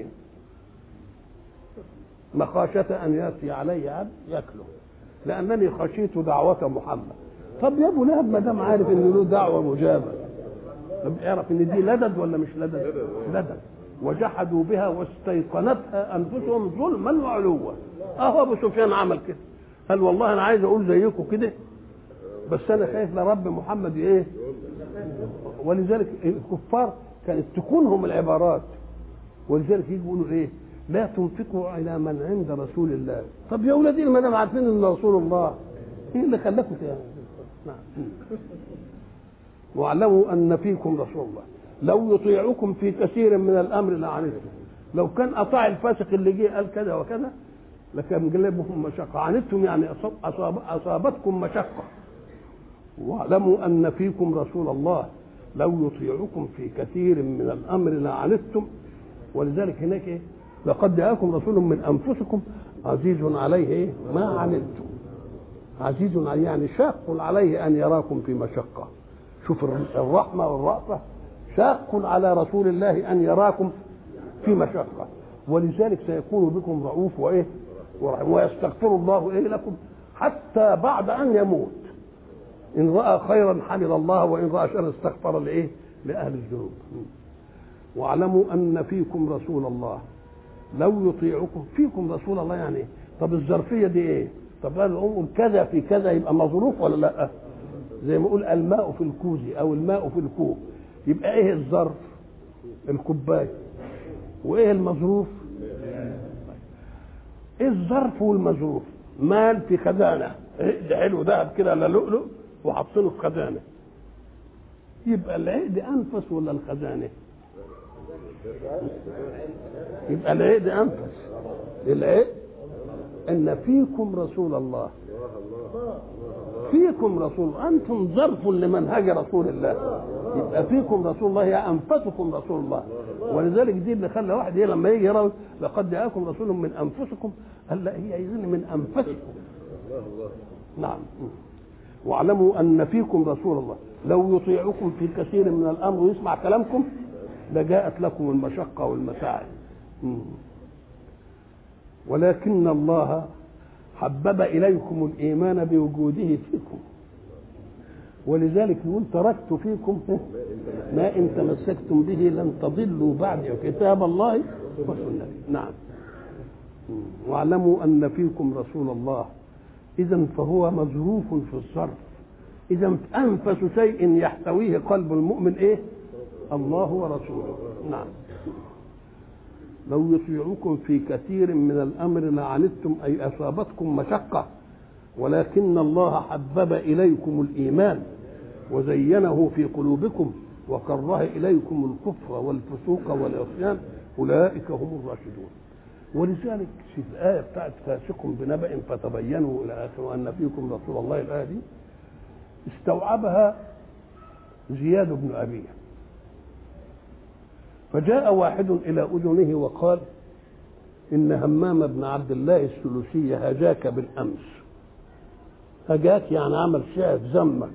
مخافة أن يأتي علي عبد يأكله لأنني خشيت دعوة محمد طب يا أبو لهب ما دام عارف إن له دعوة مجابة طب يعرف إن دي لدد ولا مش لدد؟ لدد وجحدوا بها واستيقنتها أنفسهم ظلما وعلوا أهو أبو سفيان عمل كده قال والله أنا عايز أقول زيكم كده بس أنا خايف لرب محمد إيه؟ ولذلك الكفار كانت تكونهم العبارات ولذلك يجي يقولوا ايه لا تنفقوا على من عند رسول الله طب يا ولادي ما دام عارفين ان رسول الله ايه اللي خلاكم كده نعم واعلموا ان فيكم رسول الله لو يطيعكم في كثير من الامر لعنتم لو كان اطاع الفاسق اللي جه قال كذا وكذا لكان جلبهم مشقه عنتم يعني أصاب اصابتكم مشقه واعلموا ان فيكم رسول الله لو يطيعكم في كثير من الامر لعنتم ولذلك هناك ايه لقد جاءكم رسول من انفسكم عزيز عليه ايه ما عنتم عزيز عليه يعني شاق عليه ان يراكم في مشقه شوف الرحمه والرأفه شاق على رسول الله ان يراكم في مشقه ولذلك سيكون بكم رؤوف وايه ورحيم ويستغفر الله ايه لكم حتى بعد ان يموت ان راى خيرا حمد الله وان راى شرا استغفر لايه لاهل الذنوب واعلموا ان فيكم رسول الله لو يطيعكم فيكم رسول الله يعني ايه طب الظرفيه دي ايه طب قال نقول كذا في كذا يبقى مظروف ولا لا زي ما اقول الماء في الكوز او الماء في الكوب يبقى ايه الظرف الكوبايه وايه المظروف ايه الظرف والمظروف مال في خزانه عقد حلو ذهب كده لا لؤلؤ وحاطينه في خزانه يبقى العقد انفس ولا الخزانه يبقى العقد انفس العقد ان فيكم رسول الله فيكم رسول انتم ظرف لمنهج رسول الله يبقى فيكم رسول الله يا انفسكم رسول الله ولذلك دي اللي خلى واحد لما يجي يرى لقد جاءكم رسول من انفسكم قال لا هي عايزين من انفسكم نعم واعلموا ان فيكم رسول الله لو يطيعكم في كثير من الامر ويسمع كلامكم لجاءت لكم المشقه والمتاعب ولكن الله حبب اليكم الايمان بوجوده فيكم ولذلك يقول تركت فيكم ما ان تمسكتم به لن تضلوا بعد كتاب الله وسنتي نعم واعلموا ان فيكم رسول الله اذا فهو مظروف في الصرف اذا انفس شيء يحتويه قلب المؤمن ايه الله ورسوله نعم لو يطيعكم في كثير من الامر لعنتم اي اصابتكم مشقه ولكن الله حبب اليكم الايمان وزينه في قلوبكم وكره اليكم الكفر والفسوق والعصيان اولئك هم الراشدون ولذلك في الايه بتاعت فاسق بنبأ فتبينوا الى اخره وان فيكم رسول الله الايه دي استوعبها زياد بن ابيه فجاء واحد الى اذنه وقال ان همام بن عبد الله السلوسي هجاك بالامس هجاك يعني عمل شعر ذمك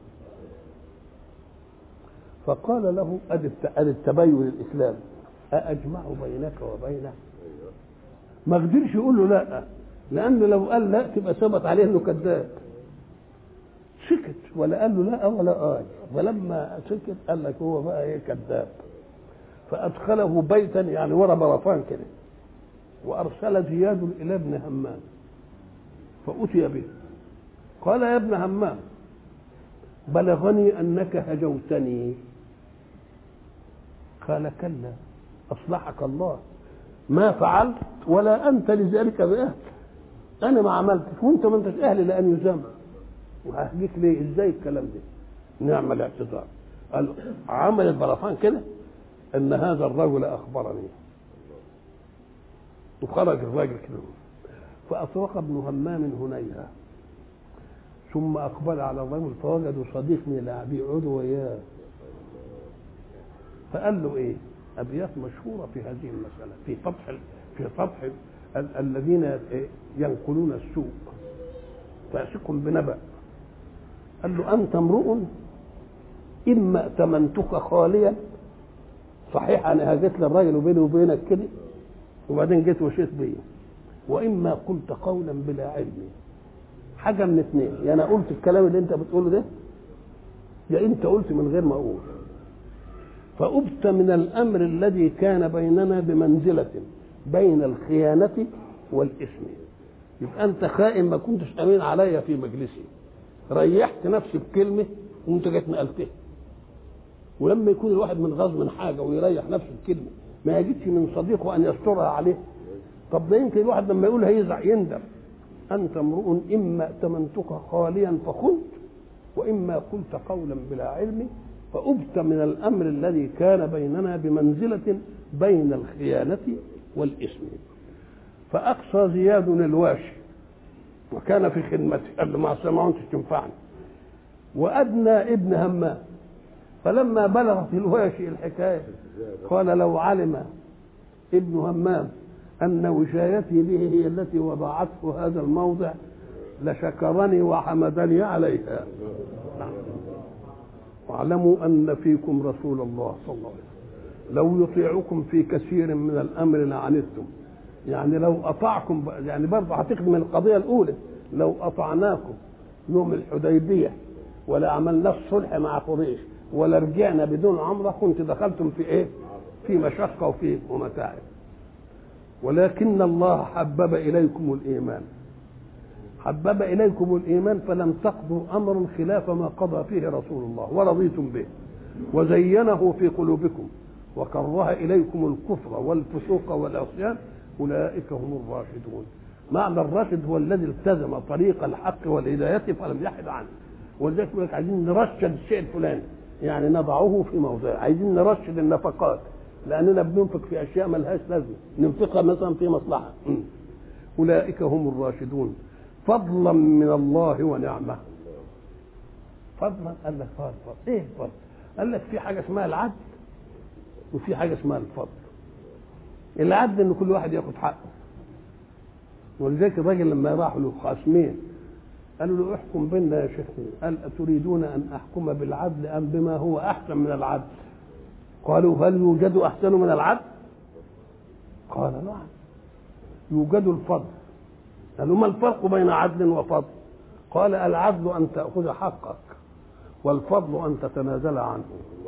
فقال له ادي التبين الاسلام أأجمع بينك وبينه ما قدرش يقول له لا لأنه لو قال لا تبقى ثبت عليه انه كذاب سكت ولا قال له لا ولا آه ولما سكت قال لك هو بقى ايه كذاب فأدخله بيتا يعني ورا برفان كده وأرسل زياد إلى ابن همام فأتي به قال يا ابن همام بلغني أنك هجوتني قال كلا أصلحك الله ما فعلت ولا أنت لذلك بأهل أنا ما عملتش وأنت ما أنتش أهل لأن يزام وههجيك ليه إزاي الكلام ده نعم الاعتذار قال عمل البرفان كده ان هذا الرجل اخبرني وخرج الراجل كده فأطرق ابن همام هنيها ثم أقبل على الرجل فوجدوا صديق من اللاعبين يقعدوا وياه فقال له إيه؟ أبيات مشهورة في هذه المسألة في فتح في فتح ال- الذين ينقلون السوء فاسق بنبأ قال له أنت امرؤ إما ائتمنتك خاليا صحيح أنا هجيت للراجل وبيني وبينك كده وبعدين جيت وشيت بيه وإما قلت قولا بلا علم حاجة من اثنين يا أنا قلت الكلام اللي أنت بتقوله ده يا أنت قلت من غير ما أقول فأبت من الأمر الذي كان بيننا بمنزلة بين الخيانة والإثم يبقى أنت خائن ما كنتش أمين عليا في مجلسي ريحت نفسي بكلمة وأنت جيت نقلتها ولما يكون الواحد من غصب من حاجة ويريح نفسه بكلمة ما يجدش من صديقه أن يسترها عليه طب ده يمكن الواحد لما يقول هيزعل يندم أنت امرؤ إما ائتمنتك خاليا فخنت وإما قلت قولا بلا علم فأبت من الأمر الذي كان بيننا بمنزلة بين الخيانة والإثم فأقصى زياد الواشي وكان في خدمته قال له ما سمعتش تنفعني وأدنى ابن همام فلما بلغت الواشي الحكاية قال لو علم ابن همام أن وشايتي به هي التي وضعته هذا الموضع لشكرني وحمدني عليها نعم. واعلموا أن فيكم رسول الله صلى الله عليه وسلم لو يطيعكم في كثير من الأمر لعنتم يعني لو أطعكم يعني برضه هتخدم القضية الأولى لو أطعناكم يوم الحديبية ولا عملنا الصلح مع قريش ولا رجعنا بدون عمرة كنت دخلتم في إيه؟ في مشقة وفي ومتاعب ولكن الله حبب إليكم الإيمان حبب إليكم الإيمان فلم تقضوا أمرا خلاف ما قضى فيه رسول الله ورضيتم به وزينه في قلوبكم وكره إليكم الكفر والفسوق والعصيان أولئك هم الراشدون معنى الراشد هو الذي التزم طريق الحق والهداية فلم يحد عنه ولذلك يقول لك عايزين نرشد الشيء الفلاني يعني نضعه في موضعه عايزين نرشد النفقات لأننا بننفق في أشياء ملهاش لازمة ننفقها مثلا في مصلحة م. أولئك هم الراشدون فضلا من الله ونعمة فضلا قال لك فضل فضل ايه الفضل قال لك في حاجة اسمها العدل وفي حاجة اسمها الفضل العدل ان كل واحد ياخد حقه ولذلك الراجل لما راحوا له خصمين قالوا له احكم بيننا يا شيخ قال أتريدون أن أحكم بالعدل أم بما هو أحسن من العدل قالوا هل يوجد أحسن من العدل قال نعم يوجد الفضل قالوا ما الفرق بين عدل وفضل قال العدل أن تأخذ حقك والفضل أن تتنازل عنه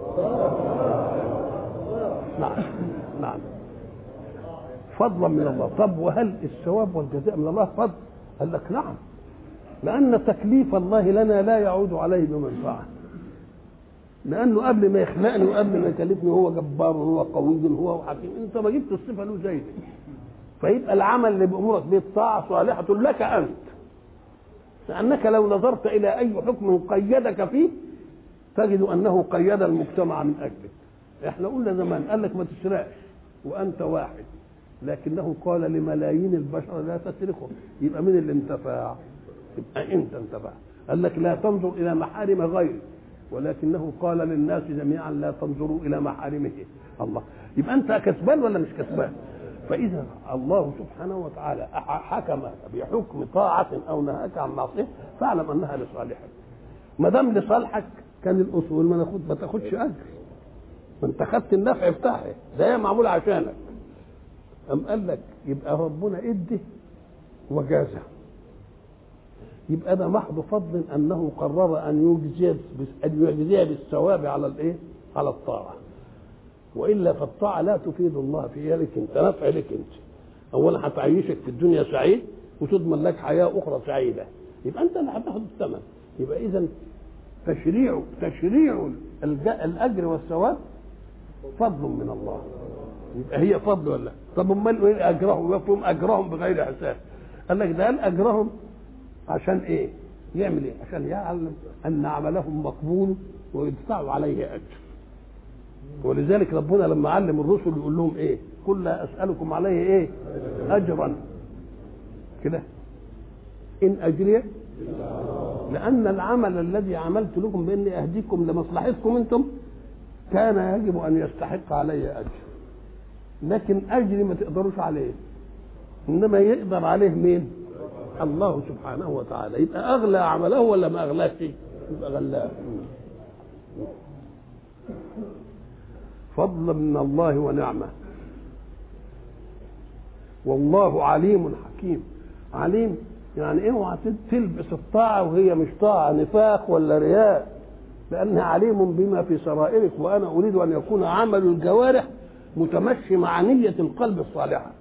نعم نعم فضلا من الله طب وهل الثواب والجزاء من الله فضل قال لك نعم لأن تكليف الله لنا لا يعود عليه بمنفعة لأنه قبل ما يخلقني وقبل ما يكلفني هو جبار وهو قوي وهو حكيم أنت ما جبت الصفة له زي دي فيبقى العمل اللي بأمورك به طاعة صالحة لك أنت لأنك لو نظرت إلى أي حكم قيدك فيه تجد أنه قيد المجتمع من أجلك احنا قلنا زمان قال لك ما تسرقش وأنت واحد لكنه قال لملايين البشر لا تسرقوا يبقى مين اللي انتفع يبقى انت انتفع قال لك لا تنظر الى محارم غيرك ولكنه قال للناس جميعا لا تنظروا الى محارمه الله يبقى انت كسبان ولا مش كسبان فاذا الله سبحانه وتعالى حكم بحكم طاعه او نهاك عن معصيه فاعلم انها لصالحك ما دام لصالحك كان الاصول ما ناخد ما تاخدش اجر ما انت خدت النفع بتاعها ده هي معمول عشانك أم قال لك يبقى ربنا ادي وجازه يبقى ده محض فضل انه قرر ان يجزي ان يجزي بالثواب على الايه؟ على الطاعه. والا فالطاعه لا تفيد الله في لك انت نفع لك انت. اولا هتعيشك في الدنيا سعيد وتضمن لك حياه اخرى سعيده. يبقى انت اللي هتاخد الثمن. يبقى اذا تشريع تشريع الاجر والثواب فضل من الله. يبقى هي فضل ولا طب امال ايه اجرهم؟ يفهم اجرهم بغير حساب. قال لك ده قال اجرهم عشان ايه؟ يعمل ايه؟ عشان يعلم ان عملهم مقبول ويدفعوا عليه اجر. ولذلك ربنا لما علم الرسل يقول لهم ايه قل لا اسالكم عليه ايه اجرا كده ان اجري لان العمل الذي عملت لكم باني اهديكم لمصلحتكم انتم كان يجب ان يستحق علي اجر لكن اجري ما تقدروش عليه انما يقدر عليه مين الله سبحانه وتعالى يبقى اغلى عمله ولا ما اغلاش يبقى غلاه فضلا من الله ونعمه والله عليم حكيم عليم يعني اوعى تلبس الطاعه وهي مش طاعه نفاق ولا رياء لانها عليم بما في سرائرك وانا اريد ان يكون عمل الجوارح متمشي مع نيه القلب الصالحه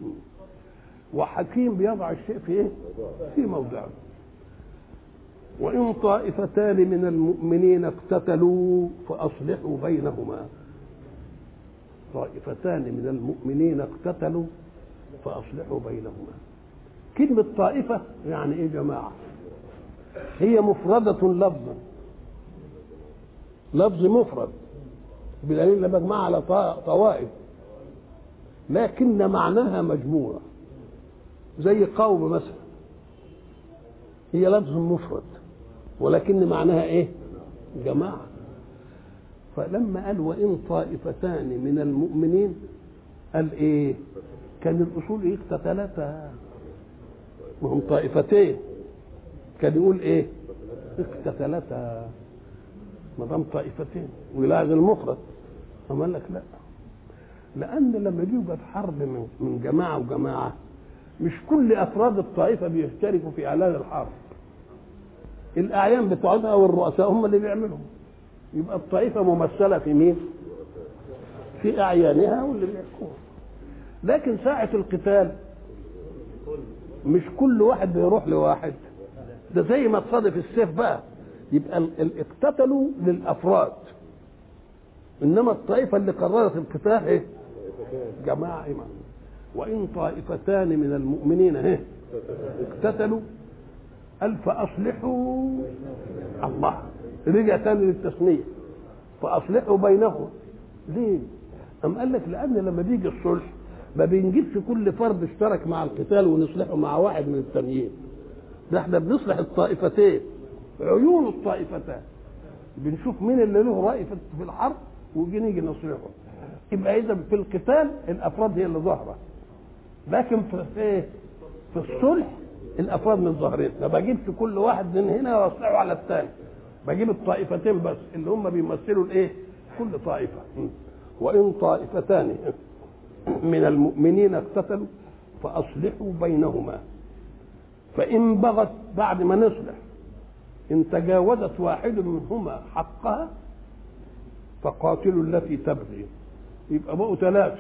وحكيم بيضع الشيء في ايه في موضعه وان طائفتان من المؤمنين اقتتلوا فاصلحوا بينهما طائفتان من المؤمنين اقتتلوا فاصلحوا بينهما كلمة طائفة يعني ايه جماعة هي مفردة لفظا لفظ مفرد بدليل لما مجمع على طوائف لكن معناها مجموعة زي قوم مثلا هي لفظ مفرد ولكن معناها ايه جماعة فلما قال وإن طائفتان من المؤمنين قال ايه كان الأصول ايه اقتتلتا وهم طائفتين كان يقول ايه اقتتلتا ما دام طائفتين ويلاحظ المفرد أما قال لك لا لأن لما يوجد حرب من من جماعة وجماعة مش كل أفراد الطائفة بيشتركوا في إعلان الحرب الأعيان بتوعها والرؤساء هم اللي بيعملوا يبقى الطائفة ممثلة في مين؟ في أعيانها واللي بيحكموا لكن ساعة القتال مش كل واحد بيروح لواحد ده زي ما تصادف السيف بقى يبقى ال- ال- اقتتلوا للافراد انما الطائفه اللي قررت القتال ايه جماعه إمام وان طائفتان من المؤمنين ايه اقتتلوا قال فاصلحوا الله رجع تاني للتثنيه فاصلحوا بينهم ليه؟ أم قال لك لأن لما بيجي الصلح ما بنجيبش كل فرد اشترك مع القتال ونصلحه مع واحد من التانيين ده احنا بنصلح الطائفتين عيون الطائفتان بنشوف مين اللي له رأي في في الحرب ويجي نيجي نصلحه يبقى إذا في القتال الأفراد هي اللي ظاهرة لكن في في إيه؟ في الصلح الأفراد من ظاهرين ما بجيبش كل واحد من هنا واصلحه على الثاني بجيب الطائفتين بس اللي هم بيمثلوا الايه كل طائفه وان طائفتان من المؤمنين اقتتلوا فاصلحوا بينهما فان بغت بعد ما نصلح ان تجاوزت واحد منهما حقها فقاتلوا التي تبغي يبقى بقوا ثلاثه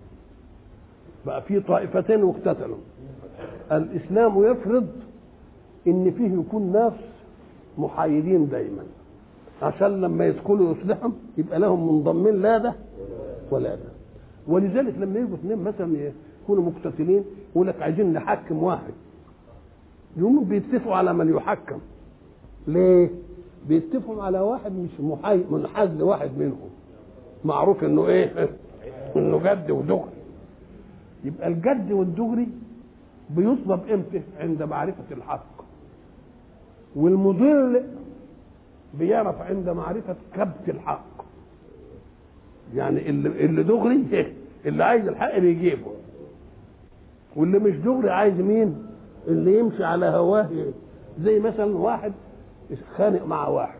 بقى في طائفتين واقتتلوا الاسلام يفرض ان فيه يكون ناس محايدين دايما عشان لما يدخلوا يصلحهم يبقى لهم منضمين لا ده ولا ده ولذلك لما يجوا اثنين مثلا يكونوا مقتتلين يقول لك عايزين نحكم واحد يقوموا بيتفقوا على من يحكم ليه؟ بيتفقوا على واحد مش محاي منحاز لواحد منهم معروف انه ايه؟ انه جد ودغري يبقى الجد والدغري بيطلب امتى؟ عند معرفه الحق والمضل بيعرف عند معرفة كبت الحق يعني اللي, اللي دغري اللي عايز الحق بيجيبه واللي مش دغري عايز مين اللي يمشي على هواه زي مثلا واحد خانق مع واحد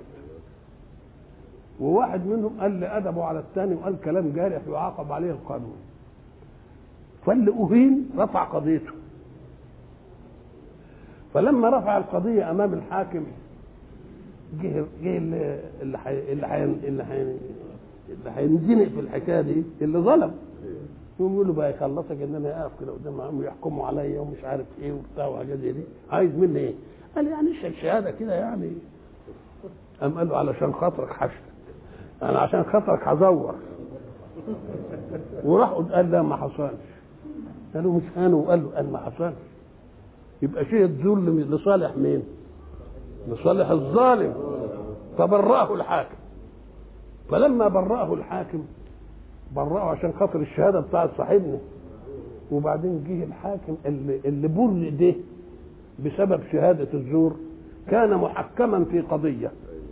وواحد منهم قال لي أدبه على الثاني وقال كلام جارح يعاقب عليه القانون فاللي أهين رفع قضيته فلما رفع القضية أمام الحاكم جه جه اللي اللي حي اللي حي اللي حي اللي هينزنق في الحكايه دي اللي ظلم يقوم يقول له بقى يخلصك ان انا اقف كده قدام ويحكموا عليا ومش عارف ايه وبتاع وحاجات زي دي عايز مني ايه؟ قال يعني اشهد شهاده كده يعني قام قال له علشان خاطرك حشد انا عشان خاطرك هزور وراح قال لا ما حصلش قالوا مش انا وقال له قال ما حصلش يبقى شيء ظلم لصالح مين؟ لصالح الظالم فبرأه الحاكم فلما برأه الحاكم برأه عشان خاطر الشهاده بتاعت صاحبنا وبعدين جه الحاكم اللي اللي بر ده بسبب شهاده الزور كان محكما في قضيه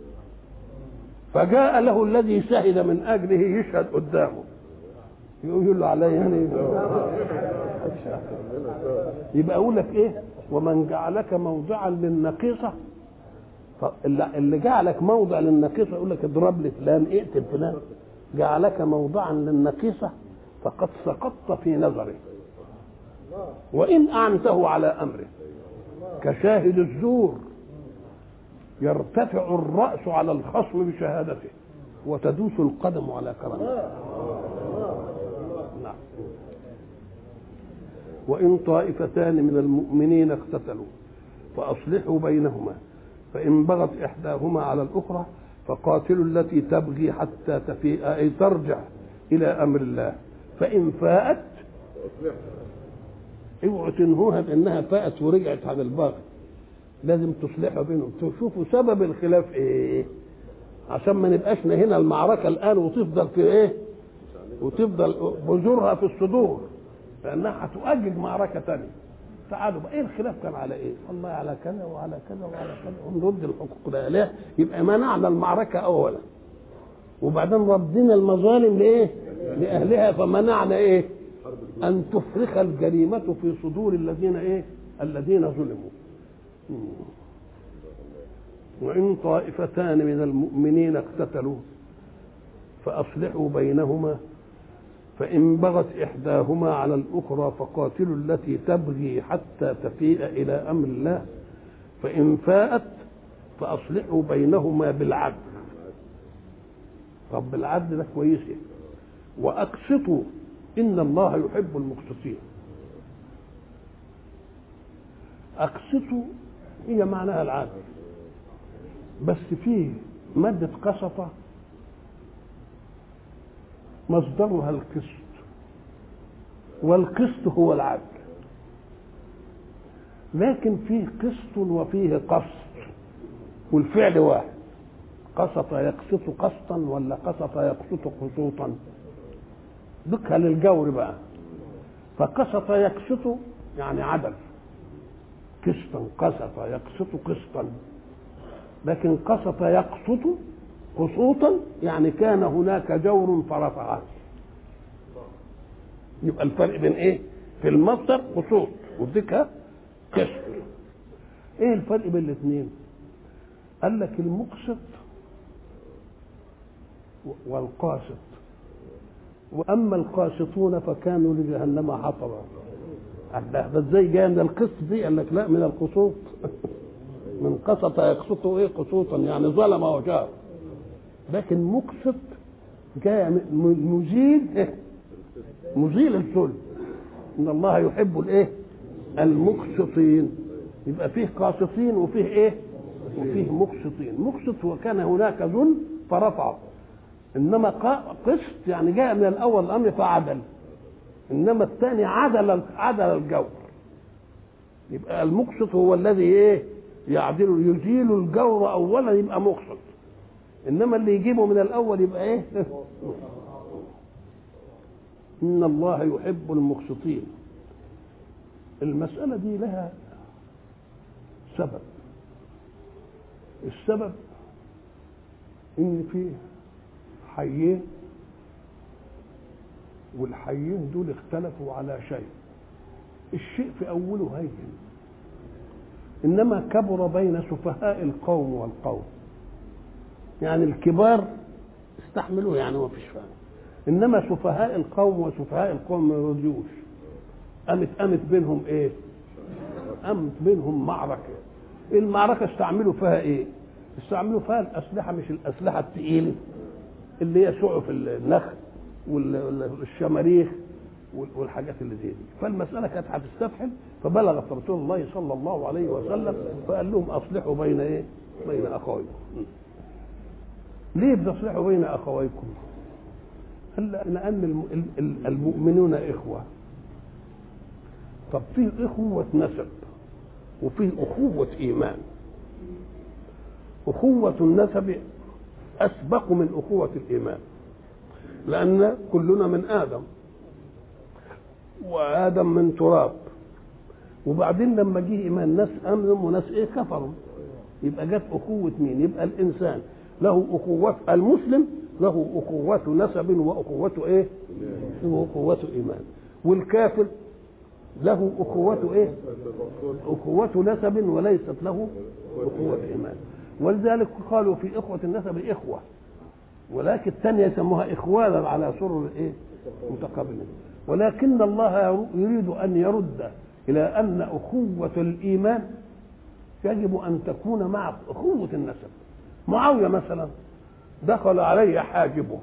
فجاء له الذي شهد من اجله يشهد قدامه يقول له علي يعني يبقى اقول لك ايه ومن جعلك موضعا للنقيصه اللي جعلك موضع للنقيصه يقول لك اضرب لي فلان اقتل فلان جعلك موضعا للنقيصه فقد سقطت في نظره وان اعنته على امره كشاهد الزور يرتفع الراس على الخصم بشهادته وتدوس القدم على كرامته نعم وإن طائفتان من المؤمنين اقتتلوا فأصلحوا بينهما فإن بغت إحداهما على الأخرى فقاتلوا التي تبغي حتى تفيء أي ترجع إلى أمر الله فإن فاءت اوعوا تنهوها بأنها فاءت ورجعت عن الباغي لازم تصلحوا بينهم تشوفوا سبب الخلاف ايه عشان ما نبقاش هنا المعركه الان وتفضل في ايه وتفضل بذورها في الصدور لانها هتؤجج معركه ثانيه تعالوا بقى ايه الخلاف كان على ايه؟ والله على كذا وعلى كذا وعلى كذا ونرد الحقوق ده ليه؟ يبقى منعنا المعركه اولا وبعدين ردنا المظالم لايه؟ لاهلها فمنعنا ايه؟ ان تفرخ الجريمه في صدور الذين ايه؟ الذين ظلموا. وإن طائفتان من المؤمنين اقتتلوا فأصلحوا بينهما فإن بغت إحداهما على الأخرى فقاتلوا التي تبغي حتى تفيء إلى أمر الله فإن فاءت فأصلحوا بينهما بالعدل طب بالعدل ده كويس وأقسطوا إن الله يحب المقسطين أقسطوا هي معناها العدل بس فيه مادة قسطة مصدرها القسط والقسط هو العدل لكن فيه قسط وفيه قسط والفعل واحد قسط يقسط قسطا ولا قسط يقسط قسوطا ذكها للجور بقى فقسط يقسط يعني عدل قسطا قسط يقسط قسطا لكن قسط يقسط قسوطا يعني كان هناك جور فرفعه يبقى الفرق بين ايه في المصدر قسوط والذكر قسط ايه الفرق بين الاثنين قال لك المقسط والقاسط واما القاسطون فكانوا لجهنم حطبا ده ازاي جاي من القسط دي قال لك لا من القسوط من قسط يقسط ايه قسوطا يعني ظلم وجار لكن مقسط جاء مزيل إيه؟ مزيل الظلم ان الله يحب الايه المقسطين يبقى فيه قاسطين وفيه ايه وفيه مقسطين مقسط وكان هناك ظلم فرفعه انما قسط يعني جاء من الاول الامر فعدل انما الثاني عدل عدل الجور يبقى المقسط هو الذي ايه يعدل يزيل الجور اولا يبقى مقسط انما اللي يجيبه من الاول يبقى ايه ان الله يحب المقسطين المساله دي لها سبب السبب ان في حيين والحيين دول اختلفوا على شيء الشيء في اوله هين انما كبر بين سفهاء القوم والقوم يعني الكبار استحملوه يعني ما فيش فهم انما سفهاء القوم وسفهاء القوم ما يرضيوش قامت قامت بينهم ايه قامت بينهم معركه المعركه استعملوا فيها ايه استعملوا فيها الاسلحه مش الاسلحه الثقيله اللي هي سعف النخل والشماريخ والحاجات اللي زي دي فالمساله كانت هتستفحل فبلغت رسول الله صلى الله عليه وسلم فقال لهم اصلحوا بين ايه؟ بين اخويكم ليه بتصلحوا بين اخويكم؟ قال لان المؤمنون اخوه طب فيه اخوه نسب وفيه اخوه ايمان اخوه النسب اسبق من اخوه الايمان لان كلنا من ادم وادم من تراب وبعدين لما جه ايمان ناس امنوا وناس ايه كفروا يبقى جت اخوه مين يبقى الانسان له اخوه المسلم له اخوه نسب واخوه ايه واخوه ايمان والكافر له اخوه ايه اخوه نسب وليست له اخوه ايمان ولذلك قالوا في اخوه النسب اخوه ولكن الثانيه يسموها اخوانا على سرر ايه متقابلين ولكن الله يريد ان يرد الى ان اخوه الايمان يجب ان تكون مع اخوه النسب معاويه مثلا دخل علي حاجبه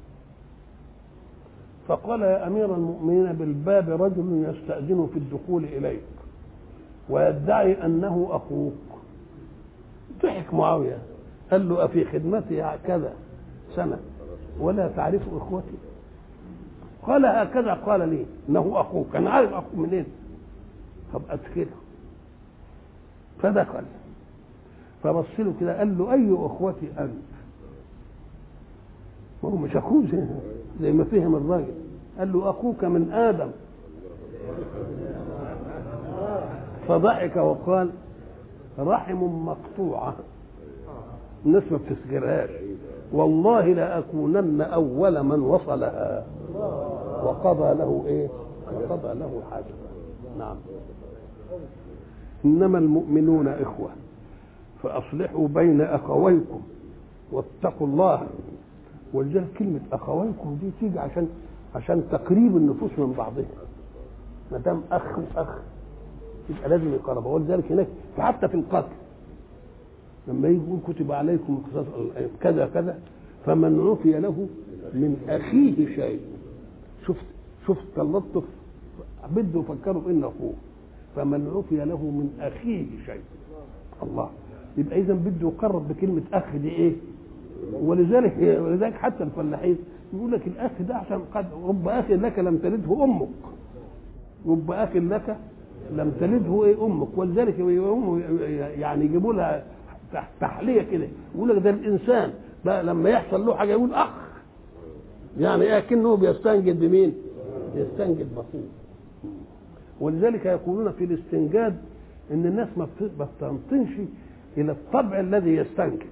فقال يا امير المؤمنين بالباب رجل يستاذن في الدخول اليك ويدعي انه اخوك ضحك معاويه قال له افي خدمتي كذا سنه ولا تعرف اخوتي قال هكذا قال لي انه اخوك انا عارف اخوك منين طب ادخله فدخل فبص له كده قال له اي اخوتي انت ما هو مش اخوه زي, زي ما فهم الراجل قال له اخوك من ادم فضحك وقال رحم مقطوعه الناس ما بتسجرهاش والله لاكونن اول من وصلها وقضى له ايه وقضى له حاجه نعم انما المؤمنون اخوه فاصلحوا بين اخويكم واتقوا الله ولذلك كلمه اخويكم دي تيجي عشان عشان تقريب النفوس من بعضها ما دام اخ واخ يبقى لازم يقربوا ولذلك هناك حتى في القتل لما يجي يقول كتب عليكم قصاص كذا كذا فمن عفي له من اخيه شيء شفت شفت تلطف بده يفكروا انه اخوه فمن عفي له من اخيه شيء الله يبقى اذا بده يقرب بكلمه اخ دي ايه ولذلك ولذلك حتى الفلاحين يقول لك الاخ ده عشان قد رب اخ لك لم تلده امك رب اخ لك لم تلده ايه امك ولذلك يعني يجيبوا لها تحليه كده يقول لك ده الانسان بقى لما يحصل له حاجه يقول اخ يعني ايه كأنه بيستنجد بمين؟ بيستنجد باخوه ولذلك يقولون في الاستنجاد ان الناس ما بتنطنش الى الطبع الذي يستنكد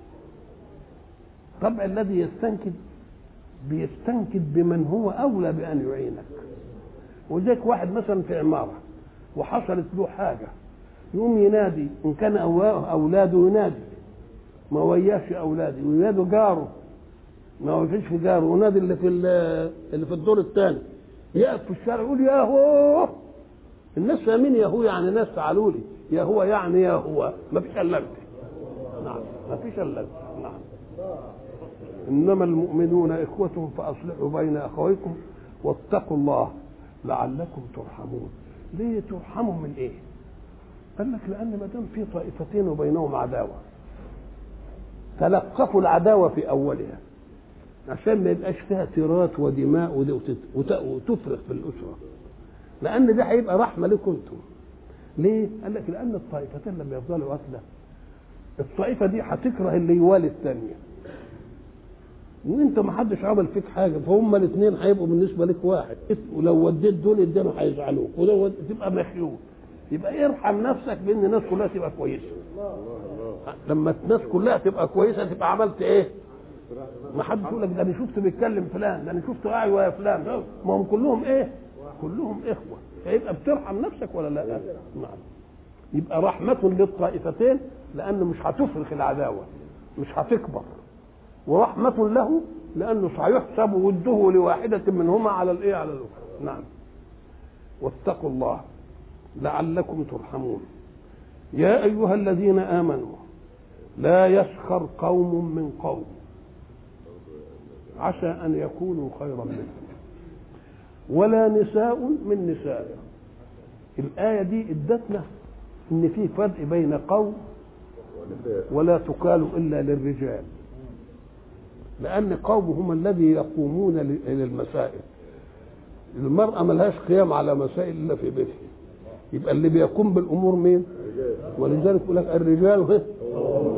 الطبع الذي يستنكد بيستنكد بمن هو اولى بان يعينك ولذلك واحد مثلا في عماره وحصلت له حاجه يقوم ينادي ان كان اولاده ينادي ما وياش اولادي وينادوا جاره ما ويفيش في جاره ونادي اللي في اللي في الدور الثاني يقف في الشارع يقول يا هو الناس فاهمين يا هو يعني ناس تعالوا لي يا هو يعني يا هو ما فيش الا انت نعم ما فيش الا انت نعم انما المؤمنون اخوة فاصلحوا بين اخويكم واتقوا الله لعلكم ترحمون ليه ترحموا من ايه قال لك لان ما دام في طائفتين وبينهم عداوه تلقفوا العداوه في اولها عشان ما يبقاش فيها تيرات ودماء وتفرق في الاسره لان ده هيبقى رحمه لكم انتم ليه؟ قال لك لان الطائفتين لما يفضلوا قتله الطائفه دي هتكره اللي يوالي الثانيه وانت ما حدش عمل فيك حاجه فهم الاثنين هيبقوا بالنسبه لك واحد ولو وديت دول الدنيا هيزعلوك ولو تبقى مخيول يبقى ارحم نفسك بان الناس كلها تبقى كويسه لما الناس كلها تبقى كويسه تبقى عملت ايه ما حدش يقول لك ده انا شفته بيتكلم فلان ده انا شفته قاعد ويا فلان ما هم كلهم ايه كلهم اخوه فيبقى بترحم نفسك ولا لا نعم يبقى رحمة للطائفتين لأنه مش هتفرخ العداوة مش هتكبر ورحمة له لأنه سيحسب وده لواحدة منهما على الإيه على الأخرى نعم واتقوا الله لعلكم ترحمون يا أيها الذين آمنوا لا يسخر قوم من قوم عسى أن يكونوا خيرا منهم ولا نساء من نساء الآية دي ادتنا إن في فرق بين قوم ولا تقال إلا للرجال لأن قوم هم الذي يقومون للمسائل المرأة ملهاش قيام على مسائل إلا في بيتها يبقى اللي بيقوم بالأمور مين ولذلك يقول لك الرجال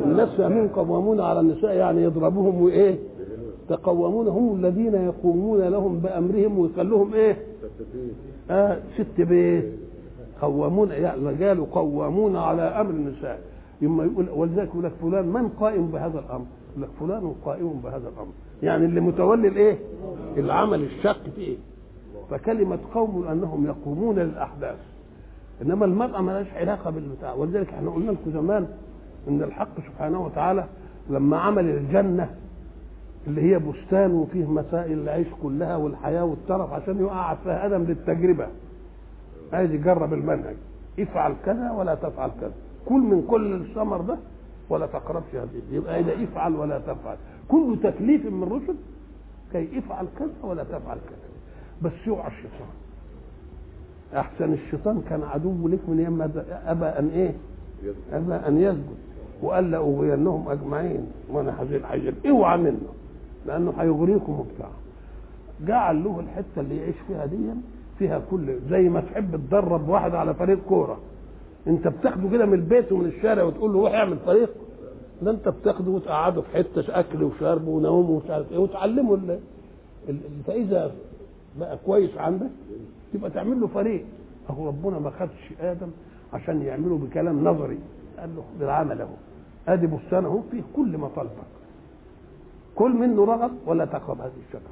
الناس فاهمين قوامون على النساء يعني يضربوهم وايه تقومون هم الذين يقومون لهم بامرهم ويخلوهم ايه آه ست بيت قوامون يعني الرجال قوامون على امر النساء يما يقول ولذلك يقول لك فلان من قائم بهذا الامر يقول لك فلان قائم بهذا الامر يعني اللي متولي الايه العمل الشاق فيه فكلمه قوم انهم يقومون للاحداث انما المراه ما لهاش علاقه بالبتاع ولذلك احنا قلنا لكم زمان ان الحق سبحانه وتعالى لما عمل الجنه اللي هي بستان وفيه مسائل العيش كلها والحياه والترف عشان يقعد فيها ادم للتجربه عايز يجرب المنهج افعل كذا ولا تفعل كذا كل من كل الثمر ده ولا تقربش هذه يبقى اذا افعل ولا تفعل كل تكليف من الرسل كي افعل كذا ولا تفعل كذا بس يوعى الشيطان احسن الشيطان كان عدو لك من يوم ابى ان ايه ابى ان يسجد وقال لاغوينهم اجمعين وانا هزيل حجر اوعى منه لانه هيغريكم وبتاع جعل له الحته اللي يعيش فيها دي فيها كل زي ما تحب تدرب واحد على فريق كوره انت بتاخده كده من البيت ومن الشارع وتقول له روح اعمل فريق ده انت بتاخده وتقعده في حته اكل وشرب ونوم ومش عارف ايه وتعلمه ال... ال... فاذا بقى كويس عندك تبقى تعمل له فريق اهو ربنا ما خدش ادم عشان يعمله بكلام نظري قال له خد العمل اهو ادي بستان اهو فيه كل مطالبك كل منه رغب ولا تقرب هذه الشجره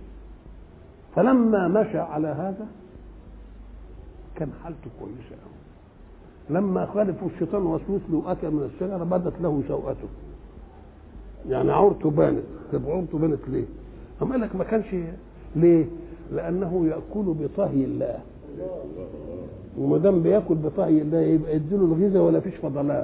فلما مشى على هذا كان حالته كويسه قوي لما خالفوا الشيطان وسوس له اكل من الشجره بدت له سوءته يعني عورته بانت طب عورته بانت ليه؟ أم قال لك ما كانش ليه؟ لأنه يأكل بطهي الله وما دام بياكل بطهي الله يبقى يديله الغذاء ولا فيش فضلات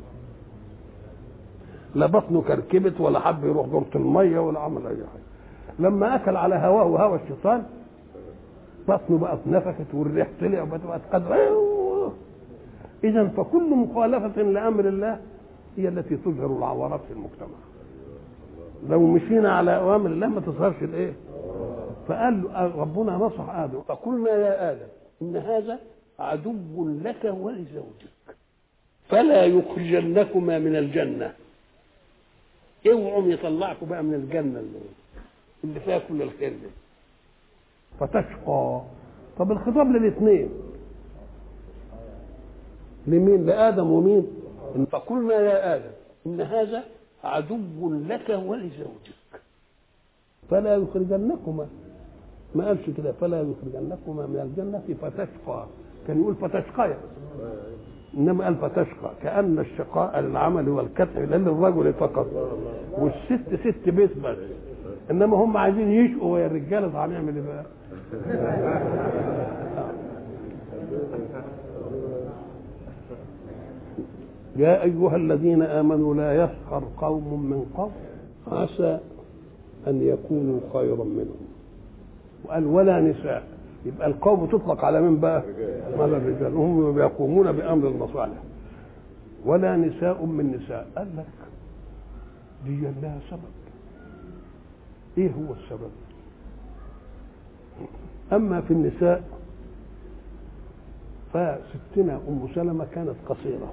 لا بطنه كركبت ولا حب يروح دورة المية ولا عمل أي حاجة لما أكل على هواه وهوى الشيطان بطنه بقت نفخت والريح طلع وبقت قدر إذا فكل مخالفة لأمر الله هي التي تظهر العورات في المجتمع لو مشينا على أوامر الله ما تظهرش الإيه فقال له ربنا نصح آدم فقلنا يا آدم إن هذا عدو لك ولزوجك فلا يخرجنكما من الجنة اوعوا يطلعكم بقى من الجنة اللي, اللي فيها كل الخير ده فتشقى طب الخطاب للاثنين لمين لآدم ومين فقلنا يا آدم إن هذا عدو لك ولزوجك فلا يخرجنكما ما قالش كده فلا يخرجنكما من الجنة فتشقى كان يقول فتشقى انما قال فتشقى كان الشقاء للعمل والكتب للرجل فقط والست ست بيت بس انما هم عايزين يشقوا ويا الرجاله طب هنعمل ايه بقى؟ يا ايها الذين امنوا لا يسخر قوم من قوم عسى ان يكونوا خيرا منهم وقال ولا نساء يبقى القوم تطلق على من بقى؟ على الرجال هم يقومون بامر المصالح ولا نساء من نساء قال لك دي لها سبب ايه هو السبب اما في النساء فستنا ام سلمه كانت قصيره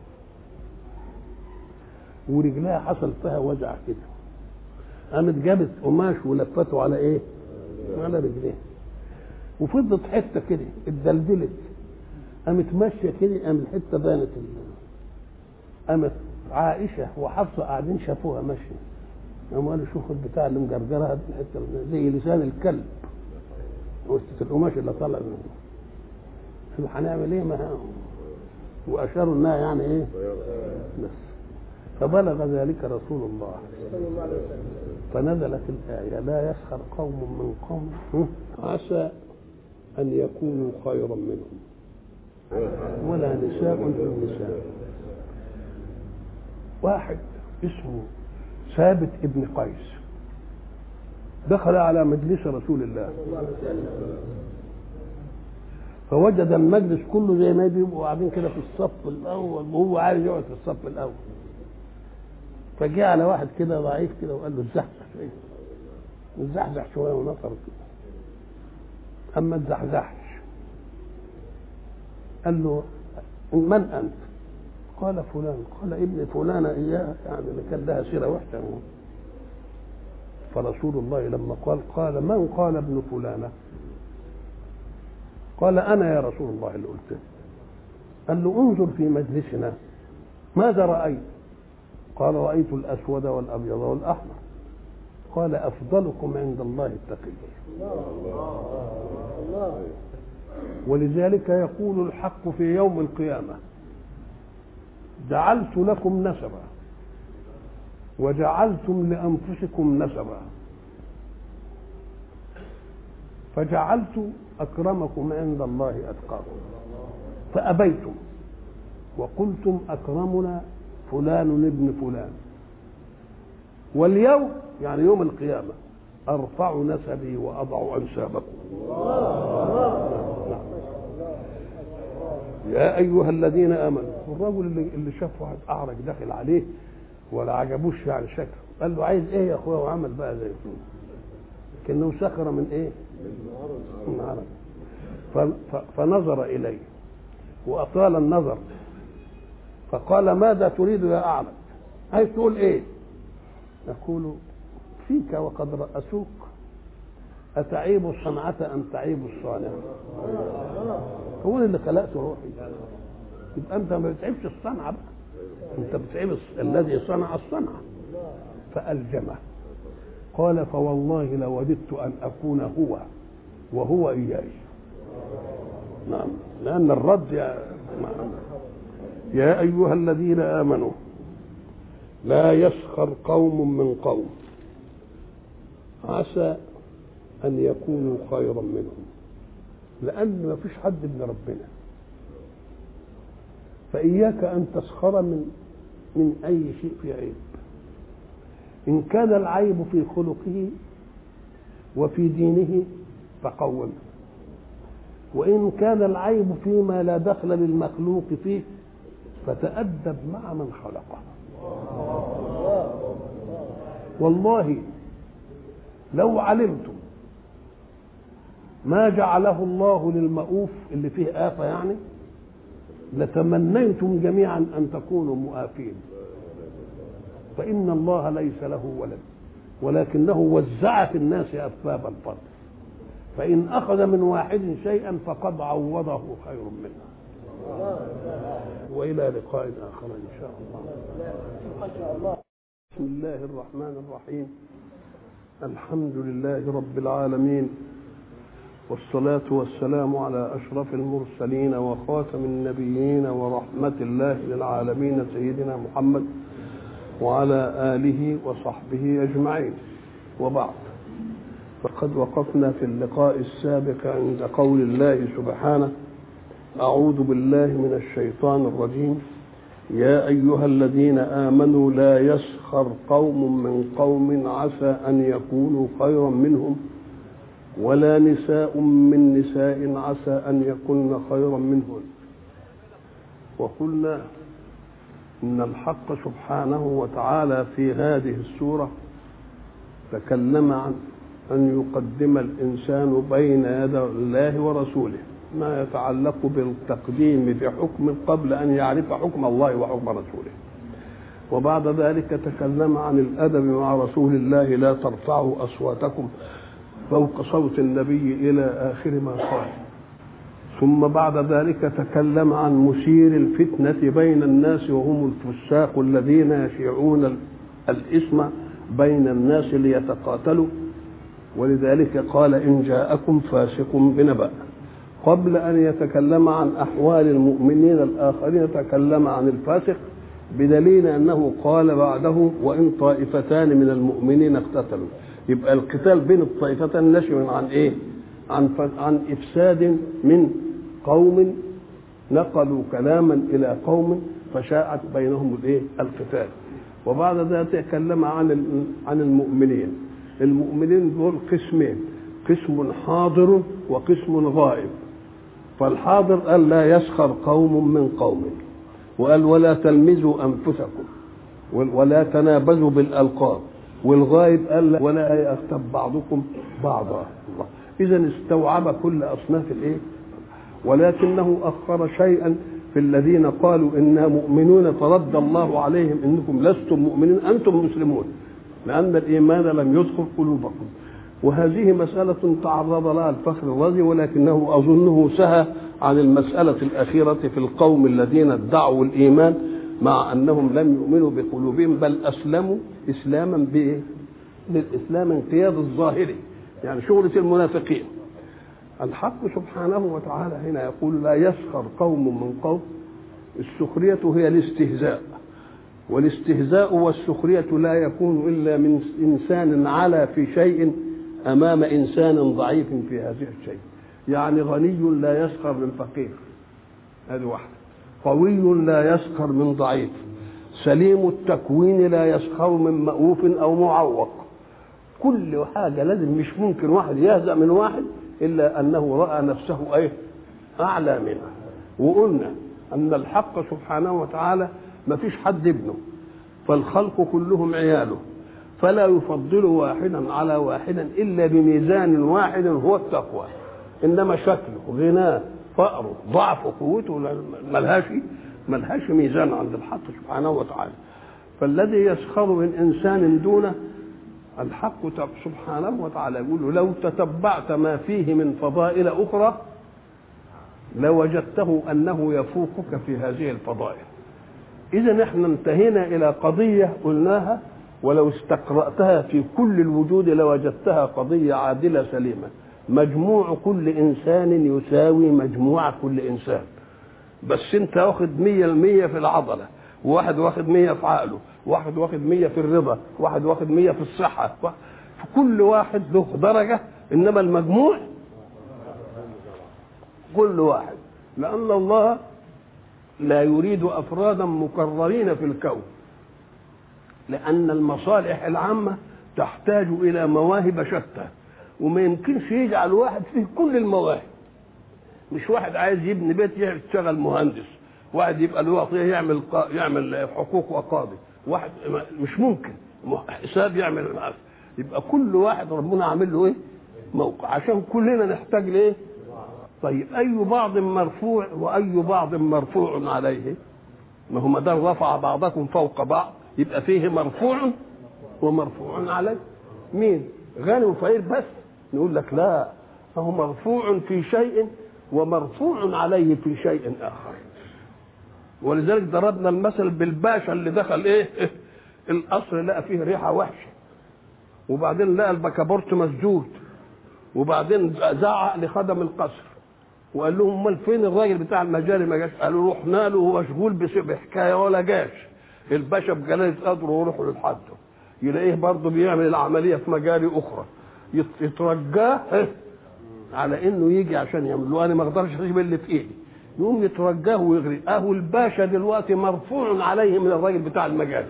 ورجلها حصل فيها وجع كده قامت جابت قماش ولفته على ايه؟ على رجليها وفضلت حته كده اتدلدلت قامت ماشيه كده قام الحته بانت قامت عائشه وحفصه قاعدين شافوها ماشيه قاموا قالوا شوفوا البتاع اللي مجرجرها دي الحته زي لسان الكلب وسط القماش اللي طالع منه شوف هنعمل ايه ما واشاروا انها يعني ايه بس فبلغ ذلك رسول الله فنزلت الآية لا يسخر قوم من قوم عسى أن يكونوا خيرا منهم ولا نساء من نساء واحد اسمه ثابت ابن قيس دخل على مجلس رسول الله فوجد المجلس كله زي ما بيبقوا قاعدين كده في الصف الاول وهو عايز يقعد في الصف الاول فجاء على واحد كده ضعيف كده وقال له اتزحزح شويه اتزحزح شويه ونطر كده اما اتزحزحش قال له من انت؟ قال فلان قال ابن فلانة إياه يعني اللي كان لها سيرة وحشة فرسول الله لما قال قال من قال ابن فلانة قال أنا يا رسول الله اللي قلته قال له انظر في مجلسنا ماذا رأيت قال رأيت الأسود والأبيض والأحمر قال أفضلكم عند الله التقي ولذلك يقول الحق في يوم القيامة جعلت لكم نسبا وجعلتم لأنفسكم نسبا فجعلت أكرمكم عند الله أتقاكم فأبيتم وقلتم أكرمنا فلان ابن فلان واليوم يعني يوم القيامة أرفع نسبي وأضع أنسابكم يا أيها الذين آمنوا الرجل اللي, اللي شاف واحد أعرج داخل عليه ولا عجبوش يعني شكله قال له عايز إيه يا أخويا وعمل بقى زي كده كأنه سخر من إيه؟ من عرج فنظر إليه وأطال النظر فقال ماذا تريد يا أعرج عايز تقول إيه يقول فيك وقد رأسوك أتعيب الصنعة أم تعيب الصانع هو اللي خلقت روحي يبقى أنت ما بتعيبش الصنعة بقى أنت بتعيب الذي صنع الصنعة فألجمه قال فوالله لوددت أن أكون هو وهو إياي نعم لأن الرد يا نعم. يا أيها الذين آمنوا لا يسخر قوم من قوم عسى أن يكونوا خيرا منهم لأن ما فيش حد من ربنا فإياك أن تسخر من من أي شيء في عيب إن كان العيب في خلقه وفي دينه فقومه وإن كان العيب فيما لا دخل للمخلوق فيه فتأدب مع من خلقه والله لو علمتم ما جعله الله للمؤوف اللي فيه آفة يعني لتمنيتم جميعا أن تكونوا مؤافين فإن الله ليس له ولد ولكنه وزع في الناس أسباب الفضل فإن أخذ من واحد شيئا فقد عوضه خير منه وإلى لقاء آخر إن شاء الله بسم الله الرحمن الرحيم الحمد لله رب العالمين والصلاة والسلام على أشرف المرسلين وخاتم النبيين ورحمة الله للعالمين سيدنا محمد وعلى آله وصحبه أجمعين وبعد فقد وقفنا في اللقاء السابق عند قول الله سبحانه أعوذ بالله من الشيطان الرجيم يا أيها الذين آمنوا لا يسخر قوم من قوم عسى أن يكونوا خيرا منهم ولا نساء من نساء عسى أن يكن خيرا منهن وقلنا إن الحق سبحانه وتعالى في هذه السورة تكلم عن أن يقدم الإنسان بين يدي الله ورسوله ما يتعلق بالتقديم بحكم قبل أن يعرف حكم الله وحكم رسوله وبعد ذلك تكلم عن الأدب مع رسول الله لا ترفعوا أصواتكم فوق صوت النبي إلى آخر ما قال ثم بعد ذلك تكلم عن مثير الفتنة بين الناس وهم الفساق الذين يشيعون الإثم بين الناس ليتقاتلوا ولذلك قال إن جاءكم فاسق بنبأ قبل أن يتكلم عن أحوال المؤمنين الآخرين تكلم عن الفاسق بدليل أنه قال بعده وإن طائفتان من المؤمنين اقتتلوا يبقى القتال بين الطائفتين نشأ عن إيه؟ عن عن إفساد من قوم نقلوا كلاما إلى قوم فشاعت بينهم الإيه؟ القتال وبعد ذلك تكلم عن عن المؤمنين المؤمنين دول قسمين قسم حاضر وقسم غائب فالحاضر قال لا يسخر قوم من قوم وقال ولا تلمزوا انفسكم ولا تنابزوا بالالقاب والغائب قال ولا يغتب بعضكم بعضا اذا استوعب كل اصناف الايه ولكنه اخر شيئا في الذين قالوا إنا مؤمنون فرد الله عليهم إنكم لستم مؤمنين أنتم مسلمون لأن الإيمان لم يدخل قلوبكم وهذه مسألة تعرض لها الفخر الرازي ولكنه أظنه سهى عن المسألة الأخيرة في القوم الذين ادعوا الإيمان مع أنهم لم يؤمنوا بقلوبهم بل أسلموا إسلاما بإيه؟ للإسلام انقياد الظاهري يعني شغلة المنافقين الحق سبحانه وتعالى هنا يقول لا يسخر قوم من قوم السخرية هي الاستهزاء والاستهزاء والسخرية لا يكون إلا من إنسان على في شيء أمام إنسان ضعيف في هذه الشيء يعني غني لا يسخر من فقير هذه واحدة قوي لا يسخر من ضعيف سليم التكوين لا يسخر من مأوف أو معوق كل حاجة لازم مش ممكن واحد يهزأ من واحد إلا أنه رأى نفسه إيه أعلى منه وقلنا أن الحق سبحانه وتعالى ما فيش حد ابنه فالخلق كلهم عياله فلا يفضل واحدا على واحدا إلا بميزان واحد هو التقوى إنما شكله غناه فقره ضعفه قوته ملهاش ملهاش ميزان عند الحق سبحانه وتعالى فالذي يسخر من إنسان دونه الحق سبحانه وتعالى يقول له لو تتبعت ما فيه من فضائل أخرى لوجدته أنه يفوقك في هذه الفضائل إذا احنا انتهينا إلى قضية قلناها ولو استقرأتها في كل الوجود لوجدتها قضية عادلة سليمة مجموع كل إنسان يساوي مجموع كل إنسان بس أنت واخد مية المية في العضلة وواحد واخد مية في عقله واحد واخد مية في الرضا واحد واخد مية في الصحة في كل واحد له درجة إنما المجموع كل واحد لأن الله لا يريد أفرادا مكررين في الكون لأن المصالح العامة تحتاج إلى مواهب شتى وما يمكنش يجعل واحد فيه كل المواهب مش واحد عايز يبني بيت يشتغل مهندس واحد يبقى له وصيه يعمل قا... يعمل حقوق وقاضي واحد مش ممكن حساب يعمل معاف. يبقى كل واحد ربنا عامل له ايه موقع عشان كلنا نحتاج لايه طيب اي بعض مرفوع واي بعض مرفوع عليه ما هو ما دام رفع بعضكم فوق بعض يبقى فيه مرفوع ومرفوع عليه مين غني وفقير بس نقول لك لا فهو مرفوع في شيء ومرفوع عليه في شيء اخر ولذلك ضربنا المثل بالباشا اللي دخل ايه, إيه القصر لقى فيه ريحه وحشه وبعدين لقى البكابورت مسدود وبعدين زعق لخدم القصر وقال لهم امال فين الراجل بتاع المجاري ما جاش قالوا رحنا له وهو مشغول بحكايه ولا جاش الباشا بجلاله قدره وروحوا لحده يلاقيه برضه بيعمل العمليه في مجاري اخرى يترجاه على انه يجي عشان يعمل له انا ما اقدرش اسيب اللي في ايدي يقوم يترجاه ويغري اهو الباشا دلوقتي مرفوع عليه من الراجل بتاع المجاري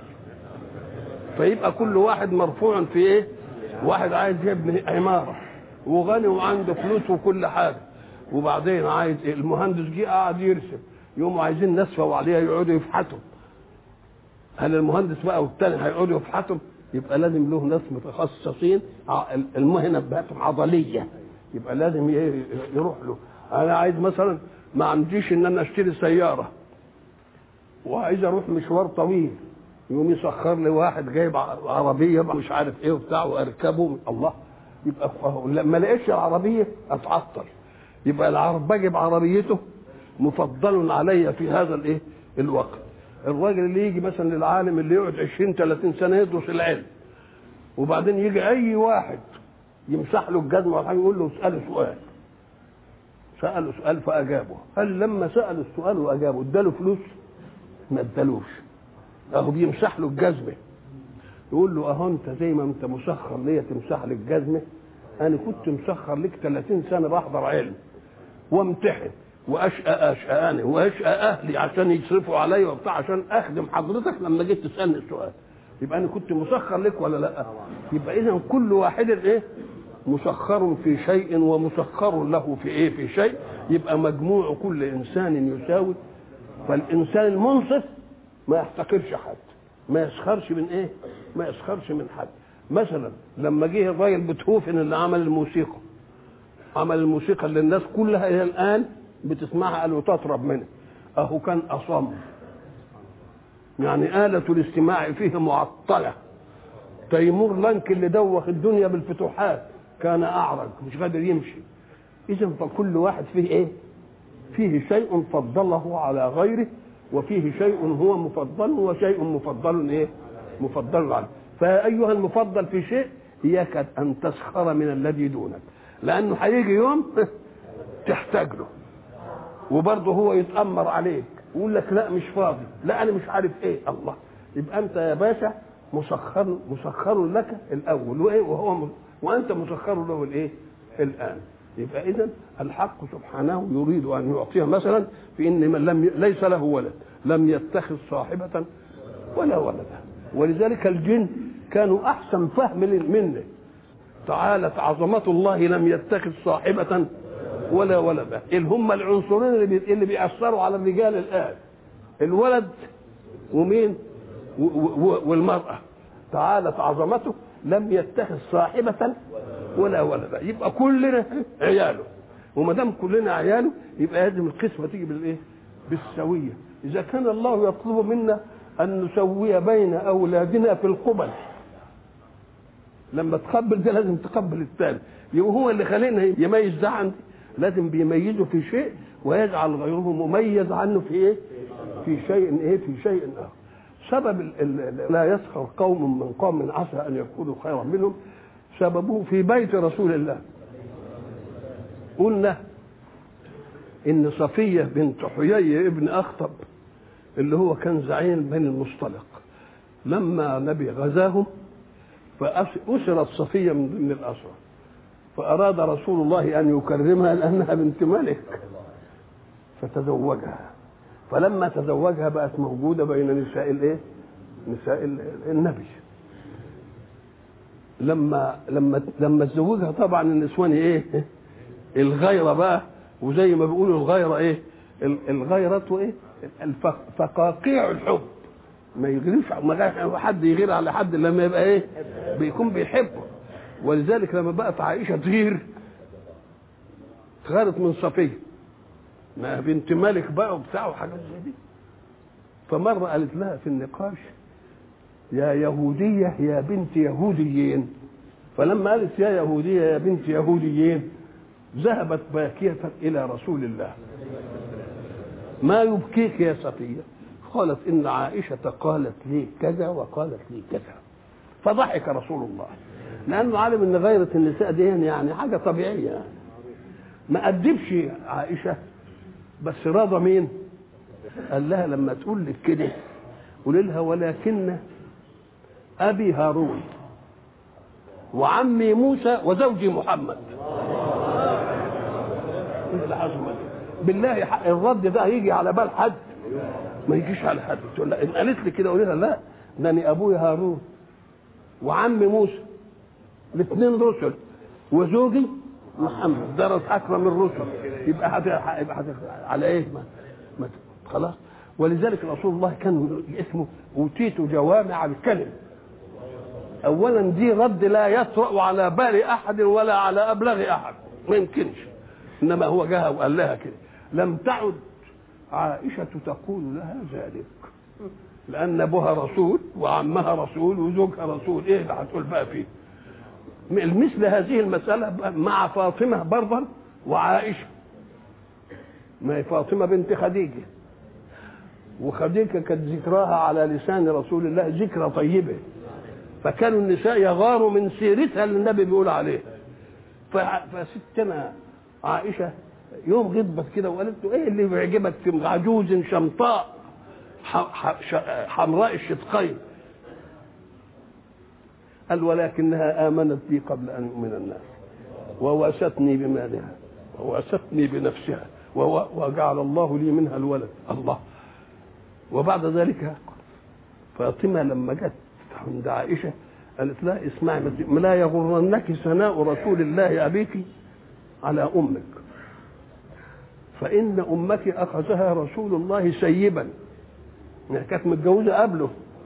فيبقى كل واحد مرفوع في ايه واحد عايز يبني عماره وغني وعنده فلوس وكل حاجه وبعدين عايز إيه؟ المهندس جه قاعد يرسم يقوموا عايزين ناس عليها يقعدوا يفحتوا هل المهندس بقى والتاني هيقعدوا يفحتوا يبقى لازم له ناس متخصصين المهنه بتاعتهم عضليه يبقى لازم يروح له انا عايز مثلا ما عنديش ان انا اشتري سياره وعايز اروح مشوار طويل يقوم يسخر لي واحد جايب عربيه مش عارف ايه وبتاع واركبه الله يبقى لما لقيتش العربيه اتعطل يبقى العرباجي بعربيته مفضل علي في هذا الايه الوقت الراجل اللي يجي مثلا للعالم اللي يقعد 20 30 سنه يدرس العلم وبعدين يجي اي واحد يمسح له الجزمه ولا حاجه يقول له اساله سؤال ساله سؤال فاجابه هل لما سال السؤال واجابه اداله فلوس ما ادالوش اهو بيمسح له الجزمه يقول له اهو انت زي ما انت مسخر ليا تمسح لي الجزمه انا كنت مسخر لك 30 سنه بحضر علم وامتحن واشقى اشقاني واشقى اهلي عشان يصرفوا عليا وبتاع عشان اخدم حضرتك لما جيت تسالني السؤال يبقى انا كنت مسخر لك ولا لا يبقى اذا كل واحد ايه مسخر في شيء ومسخر له في ايه في شيء يبقى مجموع كل انسان يساوي فالانسان المنصف ما يحتقرش حد ما يسخرش من ايه ما يسخرش من حد مثلا لما جه الراجل بيتهوفن اللي عمل الموسيقى عمل الموسيقى اللي الناس كلها الى الان بتسمعها قال وتطرب منها اهو كان اصم يعني آلة الاستماع فيه معطلة تيمور لانك اللي دوخ الدنيا بالفتوحات كان أعرج مش قادر يمشي إذا فكل واحد فيه إيه؟ فيه شيء فضله على غيره وفيه شيء هو مفضل وشيء مفضل إيه؟ مفضل عنه فأيها المفضل في شيء إياك أن تسخر من الذي دونك لأنه هيجي يوم تحتاج له وبرضه هو يتأمر عليك ويقول لك لا مش فاضي لا انا مش عارف ايه الله يبقى انت يا باشا مسخر مسخر لك الاول وايه وهو م... وانت مسخر له الايه الان يبقى اذا الحق سبحانه يريد ان يعطيه مثلا في ان من لم ي... ليس له ولد لم يتخذ صاحبه ولا ولدا ولذلك الجن كانوا احسن فهم منه تعالت عظمه الله لم يتخذ صاحبه ولا ولدا اللي هم العنصرين اللي, بي... اللي بيأثروا على الرجال الآن الولد ومين و... و... والمرأة تعالت عظمته لم يتخذ صاحبة ولا ولدا يبقى كلنا عياله وما دام كلنا عياله يبقى لازم القسمة تيجي بالايه؟ بالسوية إذا كان الله يطلب منا أن نسوي بين أولادنا في القبل لما تقبل ده لازم تقبل الثاني يبقى هو اللي خلينا يميز ده عندي لازم بيميزه في شيء ويجعل غيره مميز عنه في ايه؟ في شيء ايه؟ في شيء اخر. سبب ال ال لا يسخر قوم من قوم عسى ان يكونوا خيرا منهم سببه في بيت رسول الله. قلنا ان صفيه بنت حيي ابن اخطب اللي هو كان زعيم بني المصطلق لما نبي غزاهم فأسرت صفية من ضمن الأسرى فأراد رسول الله أن يكرمها لأنها بنت ملك فتزوجها فلما تزوجها بقت موجودة بين نساء الإيه؟ نساء النبي لما لما لما تزوجها طبعا النسوان ايه؟ الغيرة بقى وزي ما بيقولوا الغيرة ايه؟ الغيرة ايه؟ فقاقيع الحب ما يغيرش ما حد يغير على حد لما يبقى ايه؟ بيكون بيحبه ولذلك لما بقت عائشه تغير غارت من صفيه ما بنت ملك بقى وبتاع وحاجات زي دي فمره قالت لها في النقاش يا يهوديه يا بنت يهوديين فلما قالت يا يهوديه يا بنت يهوديين ذهبت باكيه الى رسول الله ما يبكيك يا صفيه قالت ان عائشه قالت لي كذا وقالت لي كذا فضحك رسول الله لانه عالم ان غيره النساء دي يعني حاجه طبيعيه يعني. ما ادبش عائشه بس رضى مين قال لها لما تقول لك كده قول لها ولكن ابي هارون وعمي موسى وزوجي محمد مثل حزمة بالله الرد ده هيجي على بال حد ما يجيش على حد تقول لا ان قالت لي كده قول لها لا ده انا ابويا هارون وعمي موسى الاثنين رسل وزوجي محمد درس اكرم الرسل يبقى حد يبقى حد على ايه ما, ما خلاص ولذلك رسول الله كان اسمه اوتيت جوامع الكلم اولا دي رد لا يطرا على بال احد ولا على ابلغ احد ما يمكنش انما هو جاء وقال لها كده لم تعد عائشه تقول لها ذلك لان ابوها رسول وعمها رسول وزوجها رسول ايه اللي هتقول بقى فيه مثل هذه المسألة مع فاطمة برضا وعائشة ما هي فاطمة بنت خديجة وخديجة كانت ذكراها على لسان رسول الله ذكرى طيبة فكانوا النساء يغاروا من سيرتها اللي النبي بيقول عليه فستنا عائشة يوم غضبت كده وقالت له ايه اللي بيعجبك في عجوز شمطاء حمراء الشدقين قال ولكنها آمنت بي قبل أن يؤمن الناس ووأستني بمالها ووأستني بنفسها وجعل الله لي منها الولد الله وبعد ذلك فاطمة لما جت عند عائشة قالت لها اسمعي لا يغرنك ثناء رسول الله أبيك على أمك فإن أمك أخذها رسول الله سيبا يعني كانت متجوزة قبله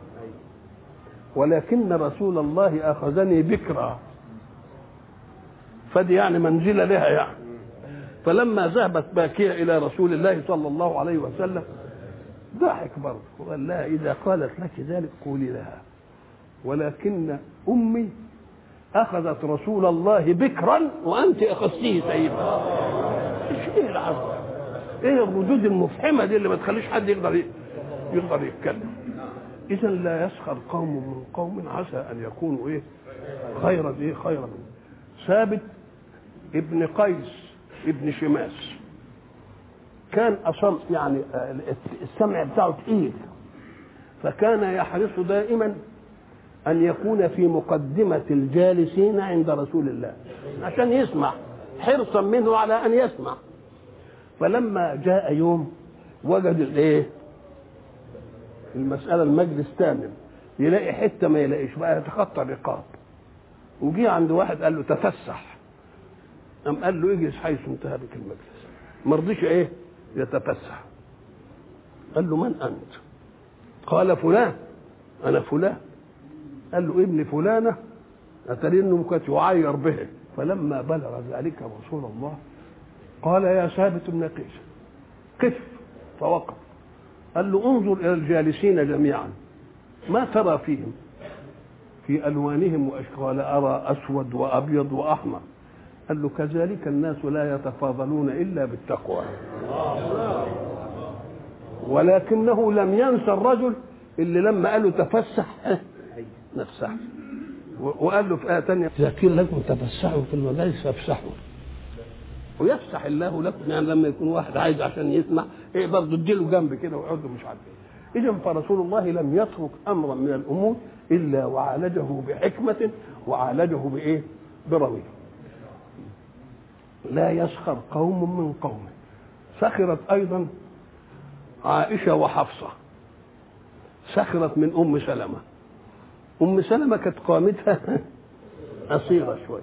ولكن رسول الله اخذني بكرا فدي يعني منزله لها يعني فلما ذهبت باكية إلى رسول الله صلى الله عليه وسلم ضحك برضه وقال لها إذا قالت لك ذلك قولي لها ولكن أمي أخذت رسول الله بكرا وأنت أخذتيه سيدا إيش إيه العرض إيه الردود المفحمة دي اللي ما تخليش حد يقدر يقدر يتكلم إذا لا يسخر قوم من قوم عسى أن يكونوا إيه خيرا إيه خيرا منه ثابت ابن قيس ابن شماس كان أصم يعني السمع بتاعه تقيل فكان يحرص دائما أن يكون في مقدمة الجالسين عند رسول الله عشان يسمع حرصا منه على أن يسمع فلما جاء يوم وجد الايه المسألة المجلس تامم يلاقي حتة ما يلاقيش بقى يتخطى الرقاب وجي عند واحد قال له تفسح قام قال له اجلس حيث انتهى بك المجلس ما رضيش ايه يتفسح قال له من انت قال فلان انا فلان قال له ابن فلانه اتري انه كانت يعاير به فلما بلغ ذلك رسول الله قال يا ثابت بن قيس قف فوقف قال له انظر الى الجالسين جميعا ما ترى فيهم في الوانهم واشكال ارى اسود وابيض واحمر قال له كذلك الناس لا يتفاضلون الا بالتقوى ولكنه لم ينسى الرجل اللي لما قال له تفسح نفسح وقال له في آية ثانية إذا قيل لكم تفسحوا في المجالس فافسحوا ويفسح الله لكم يعني لما يكون واحد عايز عشان يسمع ايه برضه اديله جنب كده ويقعد مش عارف ايه اذا فرسول الله لم يترك امرا من الامور الا وعالجه بحكمه وعالجه بايه؟ برويه لا يسخر قوم من قوم سخرت ايضا عائشه وحفصه سخرت من ام سلمه ام سلمه كانت قامتها قصيره شويه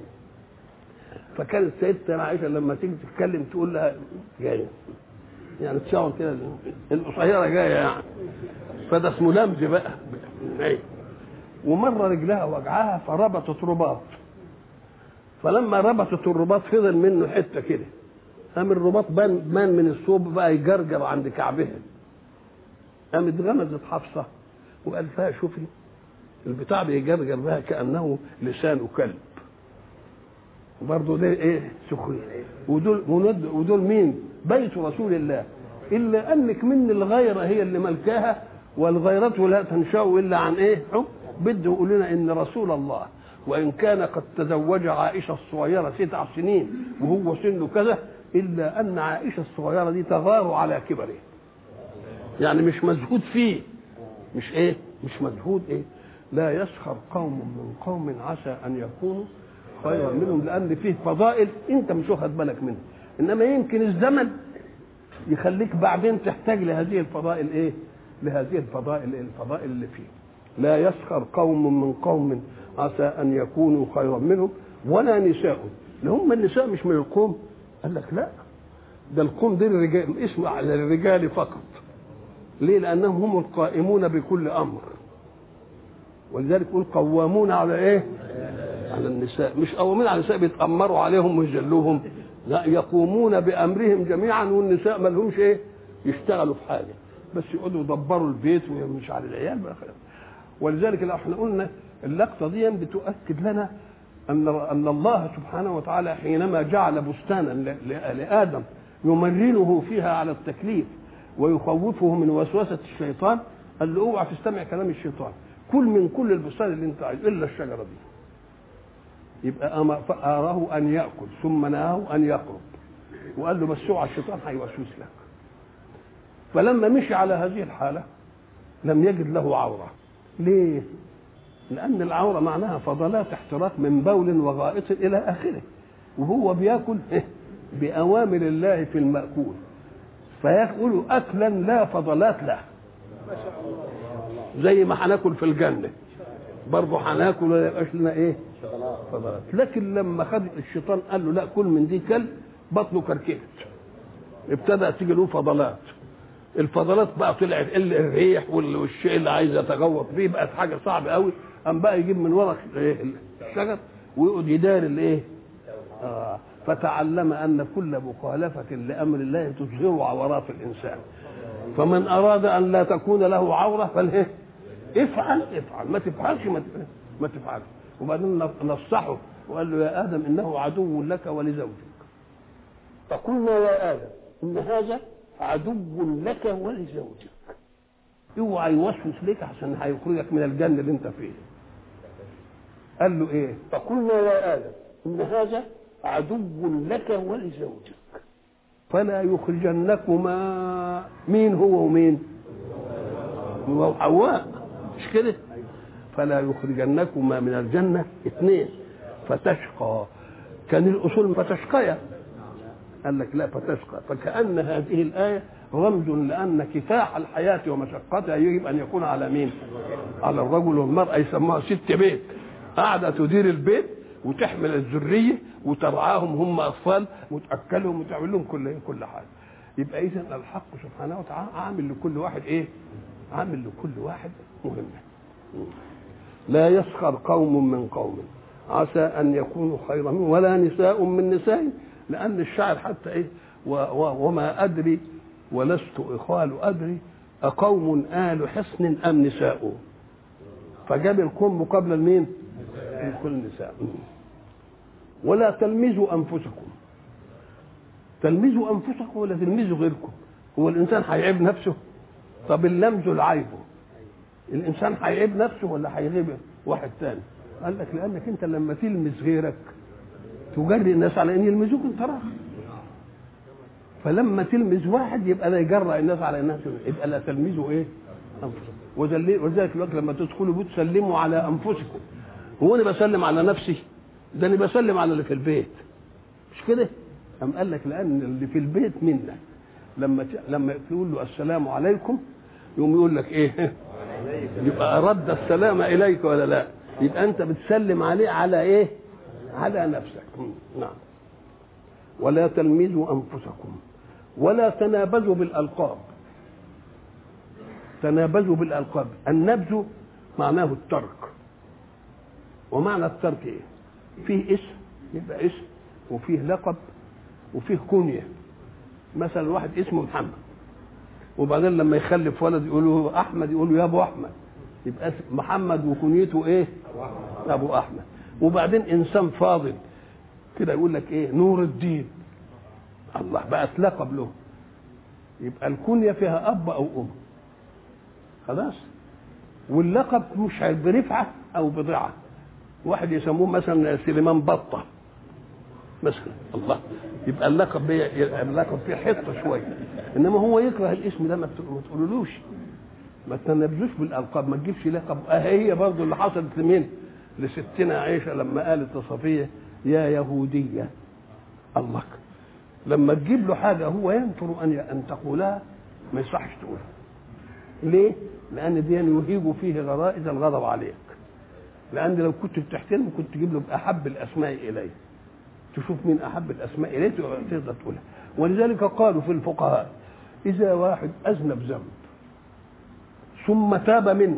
فكانت سيدتنا عائشه لما تيجي تتكلم تقول لها جايه يعني تشاور كده القصيره جايه يعني فده اسمه لمز بقى ايه ومره رجلها وجعها فربطت رباط فلما ربطت الرباط فضل منه حته كده قام الرباط بان بان من الصوب بقى يجرجر عند كعبها قامت غمزت حفصه وقال لها شوفي البتاع بيجرجر بها كانه لسان كلب برضه ده ايه سخريه ودول ودول مين بيت رسول الله الا انك من الغيره هي اللي ملكاها والغيرة لا تنشا الا عن ايه حب بده يقول لنا ان رسول الله وان كان قد تزوج عائشه الصغيره تسع سنين وهو سنه كذا الا ان عائشه الصغيره دي تغار على كبره يعني مش مزهود فيه مش ايه مش مزهود ايه لا يسخر قوم من قوم عسى ان يكونوا خيرا منهم لان فيه فضائل انت مش واخد بالك منها انما يمكن الزمن يخليك بعدين تحتاج لهذه الفضائل ايه لهذه الفضائل الفضائل اللي فيه لا يسخر قوم من قوم عسى ان يكونوا خيرا منهم ولا نساء هم النساء مش من القوم قال لك لا ده القوم دي الرجال اسمه على الرجال فقط ليه لانهم هم القائمون بكل امر ولذلك يقول قوامون على ايه على النساء مش قوامين على النساء بيتأمروا عليهم ويجلوهم لا يقومون بأمرهم جميعا والنساء ما لهمش ايه يشتغلوا في حاجة بس يقعدوا يدبروا البيت ومش على العيال بقى ولذلك لو احنا قلنا اللقطة دي بتؤكد لنا أن أن الله سبحانه وتعالى حينما جعل بستانا لآدم يمرنه فيها على التكليف ويخوفه من وسوسة الشيطان قال له اوعى تستمع كلام الشيطان كل من كل البستان اللي انت عايز الا الشجره دي يبقى أراه أن يأكل ثم نهاه أن يقرب وقال له بس اوعى الشيطان هيوسوس لك فلما مشي على هذه الحالة لم يجد له عورة ليه؟ لأن العورة معناها فضلات احتراق من بول وغائط إلى آخره وهو بياكل بأوامر الله في المأكول فيأكل أكلا لا فضلات له زي ما هناكل في الجنة برضه هناكل ولا يبقاش لنا ايه؟ فضلات لكن لما خد الشيطان قال له لا كل من دي كلب بطنه كركبت ابتدى تيجي له فضلات الفضلات بقى طلعت الريح والشيء اللي عايز يتغوط فيه بقت حاجه صعبه قوي قام بقى يجيب من ورق الشجر ويقعد يدار الايه؟ آه فتعلم ان كل مخالفه لامر الله تظهر عورات الانسان فمن اراد ان لا تكون له عوره فاله افعل افعل ما تفعلش ما تفعلش, ما تفعلش. وبعدين نصحه وقال له يا ادم انه عدو لك ولزوجك فقلنا يا ادم ان هذا عدو لك ولزوجك اوعى يوسوس لك عشان هيخرجك من الجنه اللي انت فيه قال له ايه فقلنا يا ادم ان هذا عدو لك ولزوجك فلا يخرجنكما مين هو ومين هو وحواء مش كده فلا يخرجنكما من الجنة اثنين فتشقى كان الأصول فتشقيا قال لك لا فتشقى فكأن هذه الآية رمز لأن كفاح الحياة ومشقتها يجب أن يكون على مين؟ على الرجل والمرأة يسموها ست بيت قاعدة تدير البيت وتحمل الذرية وترعاهم هم أطفال وتأكلهم وتعمل لهم كل كل حاجة يبقى إذا الحق سبحانه وتعالى عامل لكل واحد إيه؟ عامل لكل واحد مهمة لا يسخر قوم من قوم عسى أن يكونوا خيرا منهم ولا نساء من نساء لأن الشاعر حتى إيه و و وما أدري ولست إخوال أدري أقوم آل حصن أم نساء فجاب القوم مقابل المين؟ كل نساء ولا تلمزوا أنفسكم تلمزوا أنفسكم ولا تلمزوا غيركم هو الإنسان هيعيب نفسه طب اللمز العيبه الإنسان هيعيب نفسه ولا هيغيب واحد تاني قال لك لأنك أنت لما تلمز غيرك تجري الناس على أن يلمزوك أنت راح فلما تلمز واحد يبقى لا يجرأ الناس على انها يبقى لا تلمزوا ايه؟ انفسكم ولذلك الوقت لما تدخلوا بيوت سلموا على انفسكم هو انا بسلم على نفسي ده انا بسلم على اللي في البيت مش كده؟ قام قال لك لان اللي في البيت منك لما ت... لما تقول له السلام عليكم يقوم يقول لك ايه؟ يبقى رد السلام اليك ولا لا؟ يبقى انت بتسلم عليه على ايه؟ على نفسك نعم ولا تلمزوا انفسكم ولا تنابزوا بالالقاب تنابزوا بالالقاب النبذ معناه الترك ومعنى الترك ايه فيه اسم يبقى اسم وفيه لقب وفيه كنية مثلا واحد اسمه محمد وبعدين لما يخلف ولد يقولوا احمد يقولوا يا ابو احمد يبقى محمد وكنيته ايه ابو احمد وبعدين انسان فاضل كده يقول لك ايه نور الدين الله بقت لقب له يبقى الكنية فيها أب أو أم خلاص واللقب مش برفعة أو بضعة واحد يسموه مثلا سليمان بطة مثلا الله يبقى اللقب اللقب فيه حته شويه انما هو يكره الاسم ده ما تقولولوش ما تنبذوش بالالقاب ما تجيبش لقب اه هي برضه اللي حصلت لمين؟ لستنا عائشه لما قالت لصفيه يا يهوديه الله لما تجيب له حاجه هو ينفر ان ان تقولها ما يصحش تقولها ليه؟ لان دي يهيج فيه غرائز الغضب عليك لان لو كنت بتحترمه كنت تجيب له باحب الاسماء اليه تشوف مين احب الاسماء اليه تقدر تقولها ولذلك قالوا في الفقهاء اذا واحد اذنب ذنب ثم تاب منه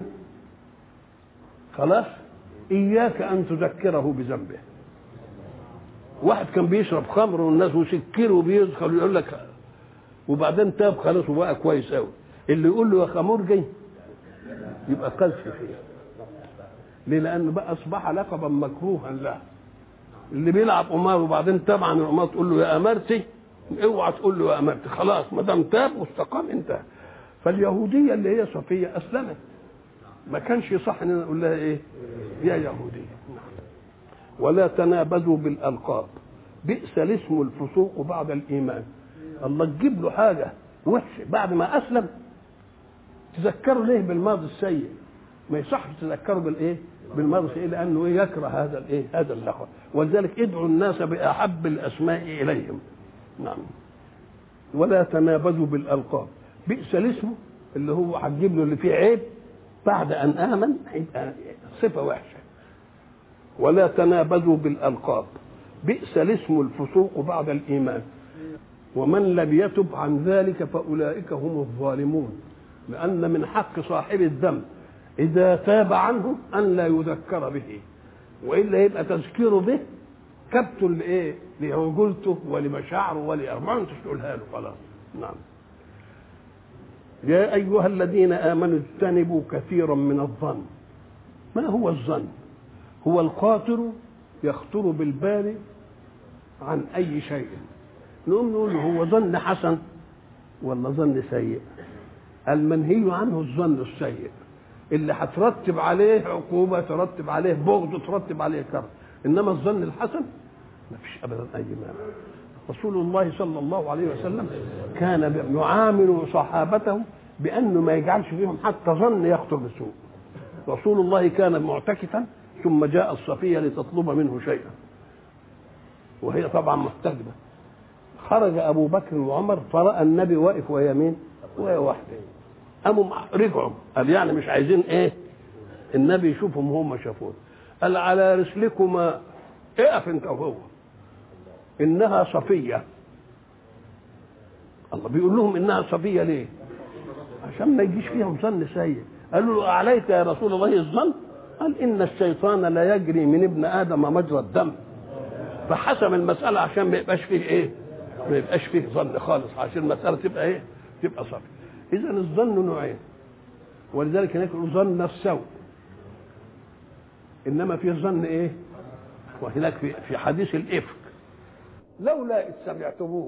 خلاص اياك ان تذكره بذنبه واحد كان بيشرب خمر والناس وسكر وبيدخل ويقول لك وبعدين تاب خلاص وبقى كويس قوي اللي يقول له يا خمرجي يبقى قذف فيه ليه لانه بقى اصبح لقبا مكروها له اللي بيلعب قمار وبعدين تاب عن القمار تقول له يا امرتي اوعى تقول له يا امرتي خلاص ما دام تاب واستقام انتهى فاليهوديه اللي هي صفيه اسلمت ما كانش يصح ان نقول لها ايه يا يهوديه ولا تنابذوا بالالقاب بئس الاسم الفسوق بعد الايمان الله تجيب له حاجه وحشه بعد ما اسلم تذكروا ليه بالماضي السيء ما يصحش تذكروا بالايه بالماضي السيء لانه إيه يكره هذا الايه هذا اللقب ولذلك ادعوا الناس باحب الاسماء اليهم نعم ولا تنابذوا بالالقاب بئس الاسم اللي هو هتجيب له اللي فيه عيب بعد ان امن هيبقى صفه وحشه ولا تنابذوا بالالقاب بئس الاسم الفسوق بعد الايمان ومن لم يتب عن ذلك فاولئك هم الظالمون لان من حق صاحب الذنب اذا تاب عنه ان لا يذكر به والا يبقى تذكيره به كبته لايه لرجولته ولمشاعره ولأرمانه انت تقولها له خلاص نعم يا ايها الذين امنوا اجتنبوا كثيرا من الظن ما هو الظن هو الخاطر يخطر بالبال عن اي شيء نقوم نقول هو ظن حسن ولا ظن سيء المنهي عنه الظن السيء اللي هترتب عليه عقوبة ترتب عليه بغض ترتب عليه كره إنما الظن الحسن ما فيش أبدا أي مانع رسول الله صلى الله عليه وسلم كان يعامل صحابته بأنه ما يجعلش فيهم حتى ظن يخطر بسوء رسول الله كان معتكفا ثم جاء الصفية لتطلب منه شيئا وهي طبعا محتجبة خرج أبو بكر وعمر فرأى النبي واقف وهي مين؟ وهي واحدة قاموا رجعوا قال يعني مش عايزين ايه؟ النبي يشوفهم هم شافوه قال على رسلكما اقف انت وهو انها صفيه الله بيقول لهم انها صفيه ليه؟ عشان ما يجيش فيهم ظن سيء قالوا له عليك يا رسول الله الظن قال ان الشيطان لا يجري من ابن ادم مجرى الدم فحسم المساله عشان ما يبقاش فيه ايه؟ ما يبقاش فيه ظن خالص عشان المساله تبقى ايه؟ تبقى صافيه اذا الظن نوعين ولذلك هناك ظن السوء انما في ظن ايه؟ وهناك في في حديث الافك لولا اذ سمعتموه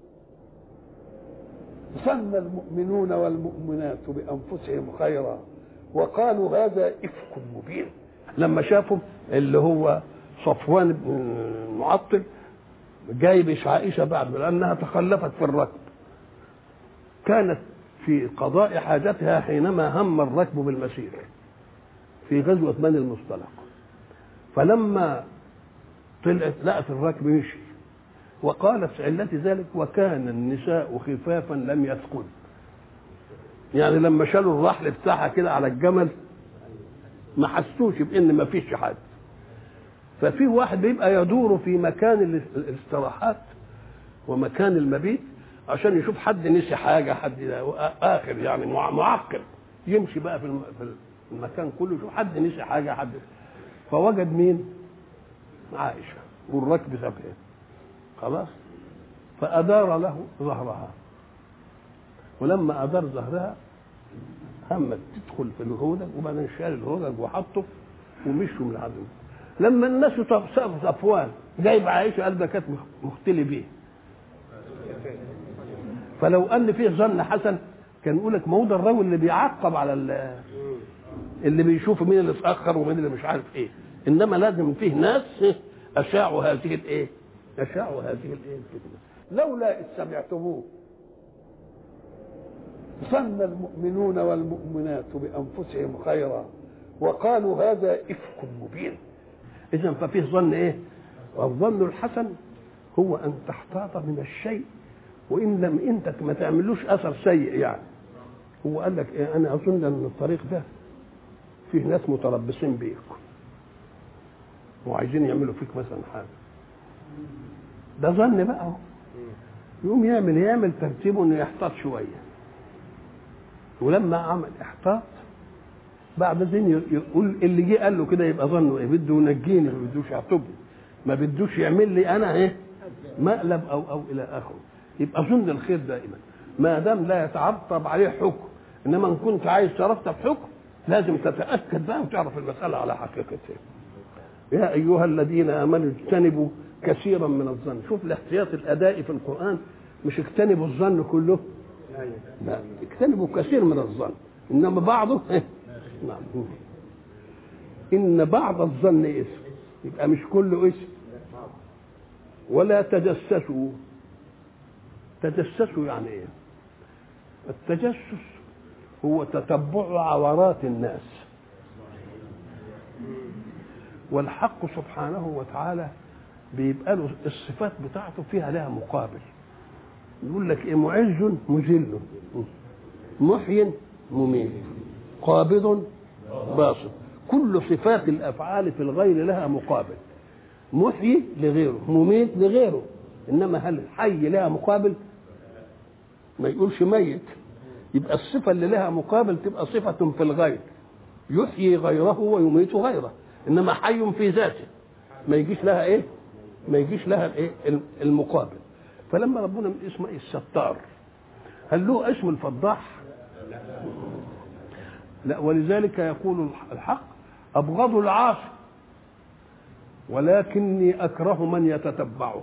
ظن المؤمنون والمؤمنات بانفسهم خيرا وقالوا هذا افك مبين لما شافوا اللي هو صفوان بن معطل جايب عائشه بعد لانها تخلفت في الركب كانت في قضاء حاجتها حينما هم الركب بالمسير في غزوه بني المصطلق فلما طلعت لقت الركب مشي وقالت علة ذلك وكان النساء خفافا لم يثقل يعني لما شالوا الرحل بتاعها كده على الجمل ما حسوش بان ما فيش حد ففي واحد بيبقى يدور في مكان الاستراحات ومكان المبيت عشان يشوف حد نسي حاجه حد اخر يعني معقب يمشي بقى في المكان كله يشوف حد نسي حاجه حد فوجد مين عائشه والركب سابقه خلاص فأدار له ظهرها ولما أدار ظهرها همت تدخل في الهودج وبعدين شال الهودج وحطه ومشوا من العدو لما الناس سقف صفوان جايب عائشه قال ده كانت مختلي بيه فلو ان فيه ظن حسن كان يقول لك ما هو ده الراجل اللي بيعقب على اللي بيشوف مين اللي اتاخر ومين اللي مش عارف ايه انما لازم فيه ناس اشاعوا هذه الايه اشاعوا هذه الايه الفتنه لولا اذ سمعتموه ظن المؤمنون والمؤمنات بانفسهم خيرا وقالوا هذا افك مبين اذا ففيه ظن ايه والظن الحسن هو ان تحتاط من الشيء وان لم انت ما تعملوش اثر سيء يعني هو قال لك إيه انا اظن ان الطريق ده فيه ناس متربصين بيك وعايزين يعملوا فيك مثلا حاجه ده ظن بقى هو يقوم يعمل يعمل ترتيبه انه يحتاط شويه ولما عمل احتاط بعد ذن يقول اللي جه قال له كده يبقى ظنه ايه بده ينجيني ما بدوش يعتبني ما بدوش يعمل لي انا ايه مقلب او او الى اخره يبقى ظن الخير دائما ما دام لا يتعرتب عليه حكم انما ان كنت عايز ترتب حكم لازم تتاكد بقى وتعرف المساله على حقيقتها يا ايها الذين امنوا اجتنبوا كثيرا من الظن شوف الاحتياط الادائي في القران مش اجتنبوا الظن كله لا اجتنبوا كثير من الظن انما بعضه نعم ان بعض الظن اسم يبقى مش كله اسم ولا تجسسوا تجسسوا يعني ايه التجسس هو تتبع عورات الناس والحق سبحانه وتعالى بيبقى له الصفات بتاعته فيها لها مقابل يقول لك ايه معز مذل محي مميت قابض باسط كل صفات الافعال في الغير لها مقابل محيي لغيره مميت لغيره انما هل حي لها مقابل ما يقولش ميت يبقى الصفه اللي لها مقابل تبقى صفه في الغير يحيي غيره ويميت غيره انما حي في ذاته ما يجيش لها ايه ما يجيش لها الايه المقابل فلما ربنا من اسمه ايه الستار هل له اسم الفضاح لا ولذلك يقول الحق ابغض العاصي ولكني اكره من يتتبعه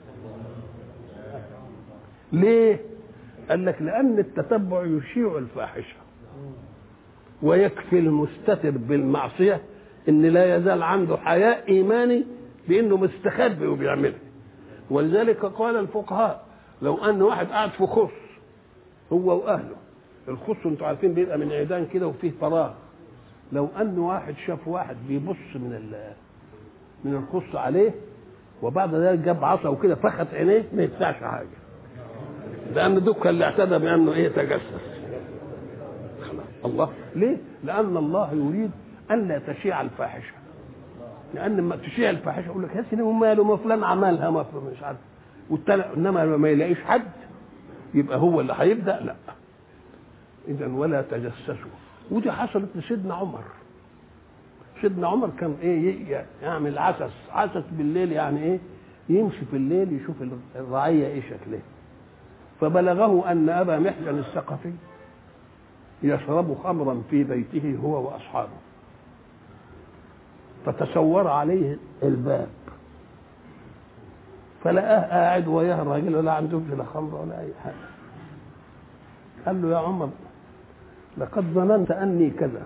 ليه قال لك لان التتبع يشيع الفاحشه ويكفي المستتر بالمعصيه ان لا يزال عنده حياء ايماني بانه مستخبي وبيعملها ولذلك قال الفقهاء لو ان واحد قاعد في خص هو واهله الخص انتوا عارفين بيبقى من عيدان كده وفيه فراغ لو ان واحد شاف واحد بيبص من ال من الخص عليه وبعد ذلك جاب عصا وكده فخت عينيه ما يدفعش حاجه لان دكا اللي اعتدى بانه ايه تجسس الله ليه؟ لان الله يريد ان لا تشيع الفاحشه لان لما تشيع الفاحشه يقول لك يا سيدي وماله ما فلان عملها ما فلان مش عارف والتاني انما لما ما يلاقيش حد يبقى هو اللي هيبدا لا اذا ولا تجسسوا ودي حصلت لسيدنا عمر سيدنا عمر كان ايه يعمل عسس عسس بالليل يعني ايه يمشي في الليل يشوف الرعيه ايه شكلها فبلغه ان ابا محجن الثقفي يشرب خمرا في بيته هو واصحابه فتسور عليه الباب فلقاه قاعد وياه الراجل ولا عندهمش لا خمر ولا اي حاجه قال له يا عمر لقد ظننت اني كذا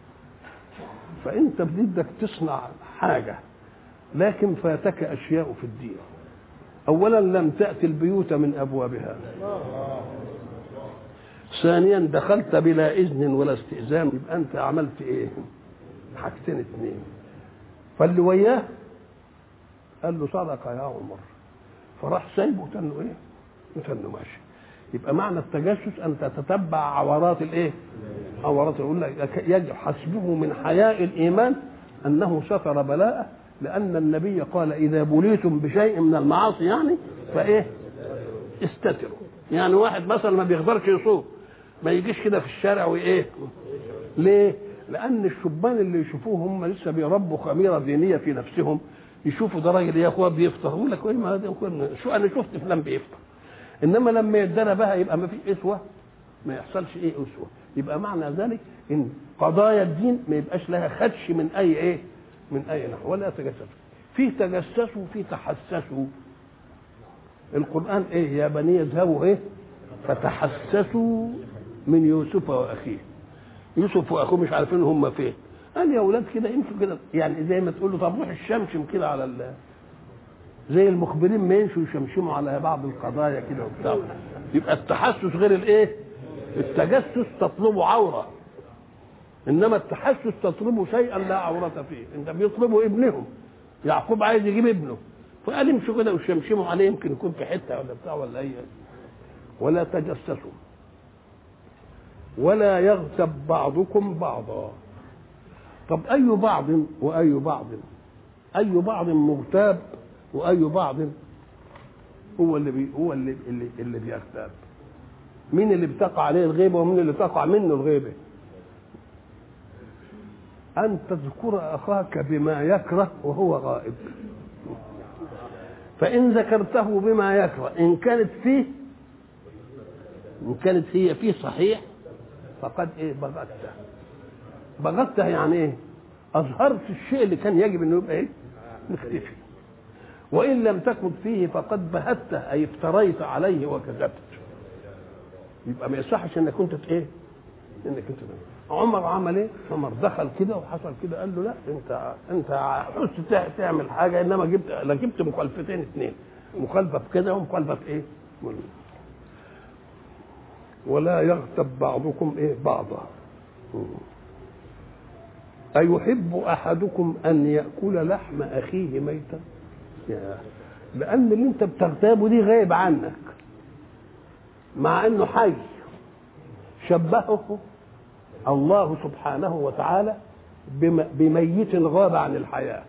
فانت بدك تصنع حاجه لكن فاتك اشياء في الدين اولا لم تاتي البيوت من ابوابها ثانيا دخلت بلا اذن ولا استئذان يبقى انت عملت ايه حاجتين اثنين فاللي وياه قال له صدق يا عمر فراح سايبه وتنه ايه وتنه ماشي يبقى معنى التجسس ان تتتبع عورات الايه عورات يقول لك يجب حسبه من حياء الايمان انه ستر بلاءه لان النبي قال اذا بليتم بشيء من المعاصي يعني فايه استتروا يعني واحد مثلا ما بيقدرش يصوم ما يجيش كده في الشارع وايه ليه لان الشبان اللي يشوفوه هم لسه بيربوا خميره دينيه في نفسهم يشوفوا ده راجل يا اخويا بيفطر يقول لك ايه ما ده شو انا شفت فلان بيفطر انما لما يدنا بقى يبقى ما فيش اسوه ما يحصلش ايه اسوه يبقى معنى ذلك ان قضايا الدين ما يبقاش لها خدش من اي ايه من اي نحو ولا تجسسوا في تجسسوا في تحسسوا القران ايه يا بني اذهبوا ايه فتحسسوا من يوسف واخيه يوسف واخوه مش عارفين هم فين قال يا اولاد كده يمشوا كده يعني زي ما تقول له طب روح الشمشم كده على ال زي المخبرين ما يمشوا يشمشموا على بعض القضايا كده وبتاع يبقى التحسس غير الايه التجسس تطلبه عوره انما التحسس تطلبه شيئا لا عوره فيه انت بيطلبوا ابنهم يعقوب عايز يجيب ابنه فقال امشوا كده وشمشموا عليه يمكن يكون في حته ولا بتاع ولا اي ولا تجسسوا ولا يغتب بعضكم بعضا طب اي بعض واي بعض اي بعض مغتاب واي بعض هو اللي بي هو اللي اللي, اللي بيغتاب مين اللي بتقع عليه الغيبه ومين اللي تقع منه الغيبه ان تذكر اخاك بما يكره وهو غائب فان ذكرته بما يكره ان كانت فيه ان كانت هي فيه صحيح فقد ايه بغته بغته يعني ايه اظهرت الشيء اللي كان يجب انه يبقى ايه مختفي وان لم تكن فيه فقد بهته اي افتريت عليه وكذبت يبقى ما يصحش انك كنت ايه انك انت عمر عمل ايه عمر دخل كده وحصل كده قال له لا انت انت حس تعمل حاجه انما جبت لا جبت مخالفتين اثنين مخالفه في كده ومخالفه في ايه ولا يغتب بعضكم ايه بعضا أيحب أحدكم أن يأكل لحم أخيه ميتا لأن اللي أنت بتغتابه دي غايب عنك مع أنه حي شبهه الله سبحانه وتعالى بميت غاب عن الحياة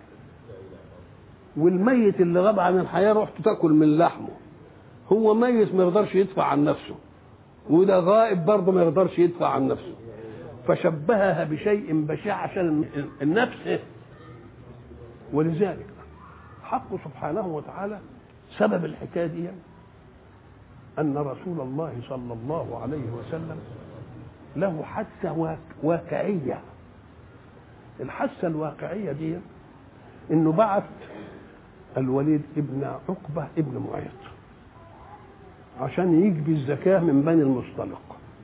والميت اللي غاب عن الحياة رحت تاكل من لحمه هو ميت ما يقدرش يدفع عن نفسه وده غائب برضه ما يقدرش يدفع عن نفسه فشبهها بشيء بشع عشان النفس ولذلك الحق سبحانه وتعالى سبب الحكايه دي ان رسول الله صلى الله عليه وسلم له حثه واقعيه الحثه الواقعيه دي انه بعث الوليد ابن عقبه ابن معيط عشان يجبي الزكاه من بني المصطلق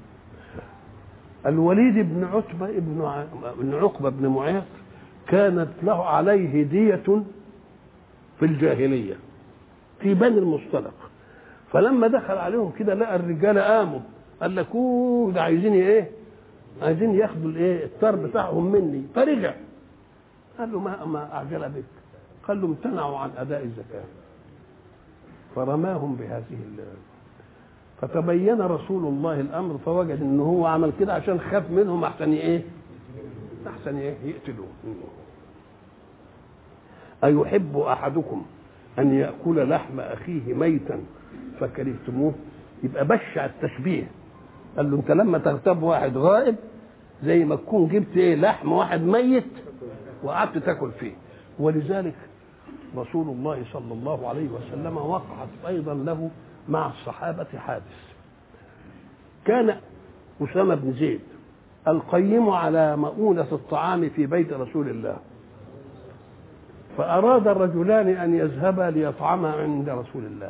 الوليد بن عتبه ابن ابن عقبه بن معيط كانت له عليه دية في الجاهلية في بني المصطلق فلما دخل عليهم كده لقى الرجال قاموا قال لك اوه ده عايزين ايه؟ عايزين ياخدوا الايه؟ الطار بتاعهم مني فرجع قال له ما ما اعجل بك قال له امتنعوا عن اداء الزكاه فرماهم بهذه فتبين رسول الله الامر فوجد ان هو عمل كده عشان خاف منهم احسن ايه؟ احسن ايه؟ يقتلوه أيحب أحدكم أن يأكل لحم أخيه ميتا فكرهتموه يبقى بشع التشبيه قال له أنت لما تغتاب واحد غائب زي ما تكون جبت إيه لحم واحد ميت وقعدت تاكل فيه ولذلك رسول الله صلى الله عليه وسلم وقعت أيضا له مع الصحابة حادث كان أسامة بن زيد القيم على مؤونة الطعام في بيت رسول الله فأراد الرجلان أن يذهبا ليطعما عند رسول الله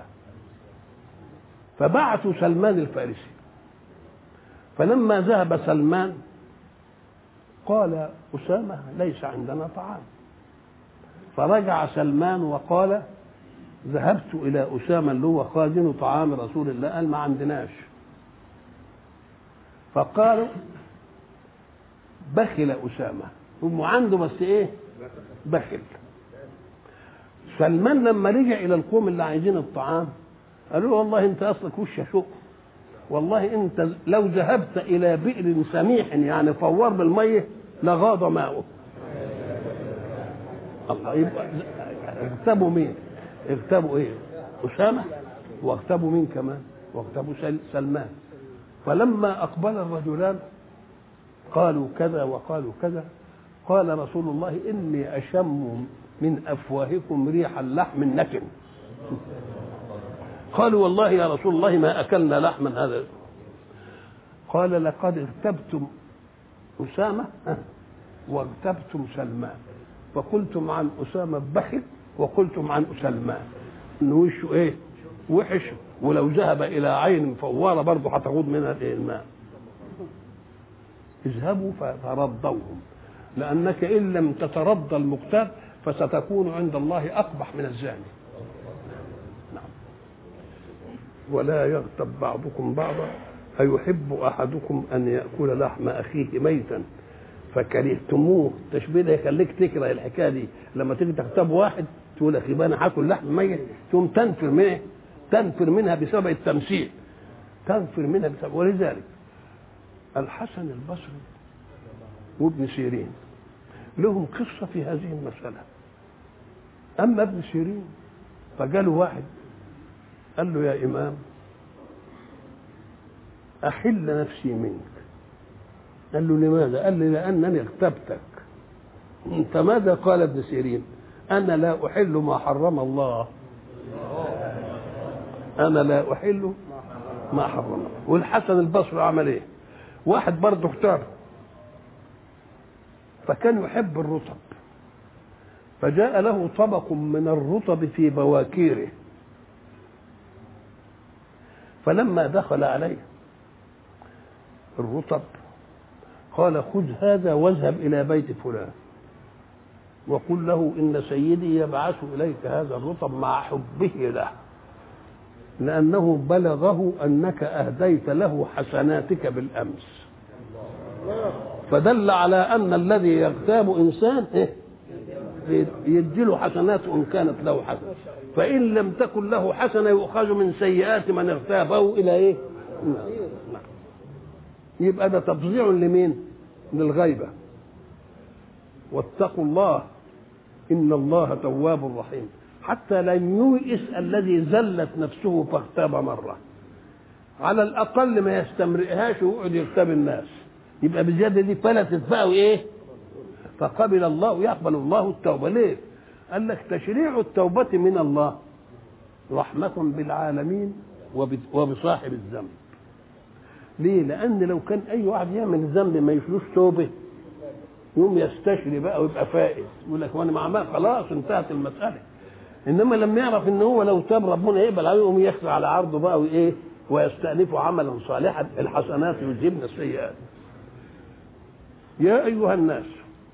فبعثوا سلمان الفارسي فلما ذهب سلمان قال أسامة ليس عندنا طعام فرجع سلمان وقال ذهبت إلى أسامة اللي هو خازن طعام رسول الله قال ما عندناش فقالوا بخل أسامة هم عنده بس إيه بخل سلمان لما رجع الى القوم اللي عايزين الطعام قالوا له والله انت اصلك وش شق والله انت لو ذهبت الى بئر سميح يعني فوار بالميه لغاض ماؤه الله يبقى اغتابوا مين اغتابوا ايه اسامه واغتابوا مين كمان واغتابوا سلمان فلما اقبل الرجلان قالوا كذا وقالوا كذا قال رسول الله اني اشم من افواهكم ريح اللحم النتن قالوا والله يا رسول الله ما اكلنا لحما هذا قال لقد اغتبتم اسامه واغتبتم سلمان فقلتم عن اسامه بخل وقلتم عن سلمان انه وشه ايه وحش ولو ذهب الى عين فواره برضه هتغوض منها الايه الماء اذهبوا فردوهم لانك ان لم تترضى المغتاب فستكون عند الله أقبح من الزاني نعم ولا يغتب بعضكم بعضا أيحب أحدكم أن يأكل لحم أخيه ميتا فكرهتموه التشبيه ده يخليك تكره الحكايه دي لما تيجي تغتاب واحد تقول اخي انا هاكل لحم ميت تقوم تنفر منه تنفر منها بسبب التمثيل تنفر منها بسبب ولذلك الحسن البصري وابن سيرين لهم قصة في هذه المسألة أما ابن سيرين فجاله واحد قال له يا إمام أحل نفسي منك قال له لماذا؟ قال لي لأنني اغتبتك أنت ماذا قال ابن سيرين؟ أنا لا أحل ما حرم الله أنا لا أحل ما حرم الله والحسن البصري عمل إيه؟ واحد برضه اختار فكان يحب الرطب فجاء له طبق من الرطب في بواكيره فلما دخل عليه الرطب قال خذ هذا واذهب إلى بيت فلان وقل له إن سيدي يبعث إليك هذا الرطب مع حبه له لأنه بلغه أنك أهديت له حسناتك بالأمس فدل على أن الذي يغتاب إنسان إيه؟ يديله حسنات إن كانت له حسنة فإن لم تكن له حسنة يؤخذ من سيئات من اغتابه إلى إيه؟ يبقى ده تفظيع لمين؟ للغيبة واتقوا الله إن الله تواب رحيم حتى لم ييئس الذي زلت نفسه فاغتاب مرة على الأقل ما يستمرئهاش ويقعد يغتاب الناس يبقى بالزيادة دي فلتت بقى وإيه؟ فقبل الله يقبل الله التوبة ليه؟ قال لك تشريع التوبة من الله رحمة بالعالمين وبصاحب الذنب ليه؟ لأن لو كان أي واحد يعمل ذنب ما يفلوش توبة يقوم يستشري بقى ويبقى فائز يقول لك وانا مع خلاص انتهت المسألة إنما لما يعرف إن هو لو تاب ربنا يقبل عليه يقوم يخفى على عرضه بقى وإيه ويستأنف عملا صالحا الحسنات يذهبن السيئات يا أيها الناس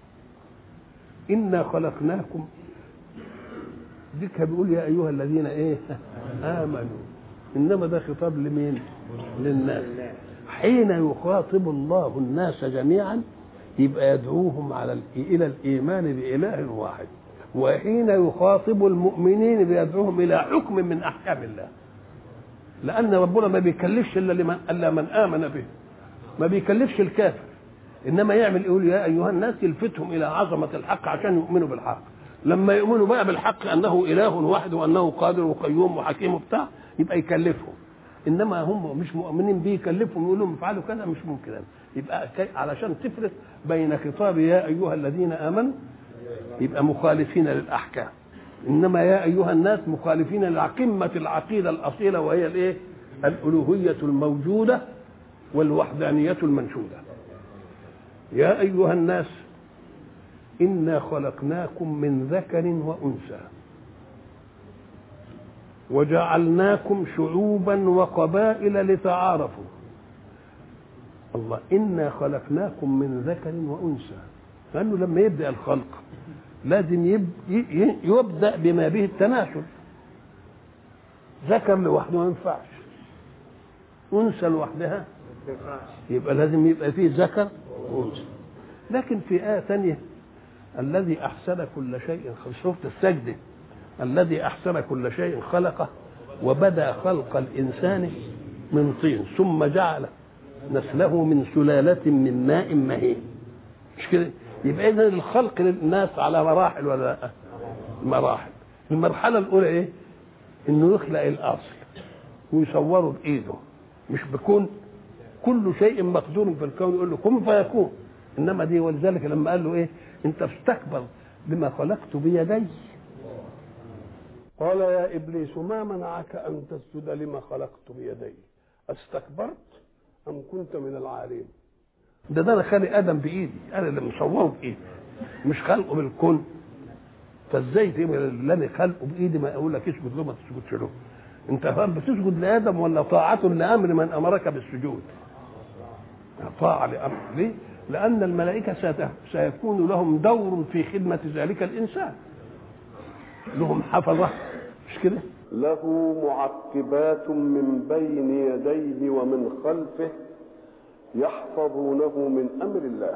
إنا خلقناكم ديك بيقول يا أيها الذين إيه آمنوا إنما ده خطاب لمين للناس حين يخاطب الله الناس جميعا يبقى يدعوهم على إلى الإيمان بإله واحد وحين يخاطب المؤمنين بيدعوهم إلى حكم من أحكام الله لأن ربنا ما بيكلفش إلا لمن إلا من آمن به ما بيكلفش الكافر انما يعمل يقول يا ايها الناس يلفتهم الى عظمه الحق عشان يؤمنوا بالحق لما يؤمنوا بقى بالحق انه اله واحد وانه قادر وقيوم وحكيم وبتاع يبقى يكلفهم انما هم مش مؤمنين بيه يكلفهم يقول لهم افعلوا كذا مش ممكن يبقى علشان تفرق بين خطاب يا ايها الذين امنوا يبقى مخالفين للاحكام انما يا ايها الناس مخالفين لقمه العقيده الاصيله وهي الايه الالوهيه الموجوده والوحدانيه المنشوده يا أيها الناس إنا خلقناكم من ذكر وأنثى وجعلناكم شعوبا وقبائل لتعارفوا الله إنا خلقناكم من ذكر وأنثى لأنه لما يبدأ الخلق لازم يب... يبدأ بما به التناسل ذكر لوحده ما ينفعش أنثى لوحدها يبقى لازم يبقى فيه ذكر وانثى لكن في آية ثانية الذي أحسن كل شيء شفت السجدة الذي أحسن كل شيء خلقه وبدأ خلق الإنسان من طين ثم جعل نسله من سلالة من ماء مهين مش كده يبقى إذا الخلق للناس على مراحل ولا لا مراحل المرحلة الأولى إيه إنه يخلق الأصل ويصوره بإيده مش بكون كل شيء مقدور في الكون يقول له كن فيكون انما دي ولذلك لما قال له ايه انت استكبر بما خلقت بيدي قال يا ابليس ما منعك ان تسجد لما خلقت بيدي استكبرت ام كنت من العالين ده ده انا خالق ادم بايدي انا اللي مصوره بايدي مش خلقه بالكون فازاي تبقى اللي انا خلقه بايدي ما اقول لك اسجد له ما تسجدش له انت فاهم بتسجد لادم ولا طاعه لامر من امرك بالسجود طاعه لامر ليه لان الملائكه سيكون لهم دور في خدمه ذلك الانسان لهم حفظه مش كده له معقبات من بين يديه ومن خلفه يحفظونه من امر الله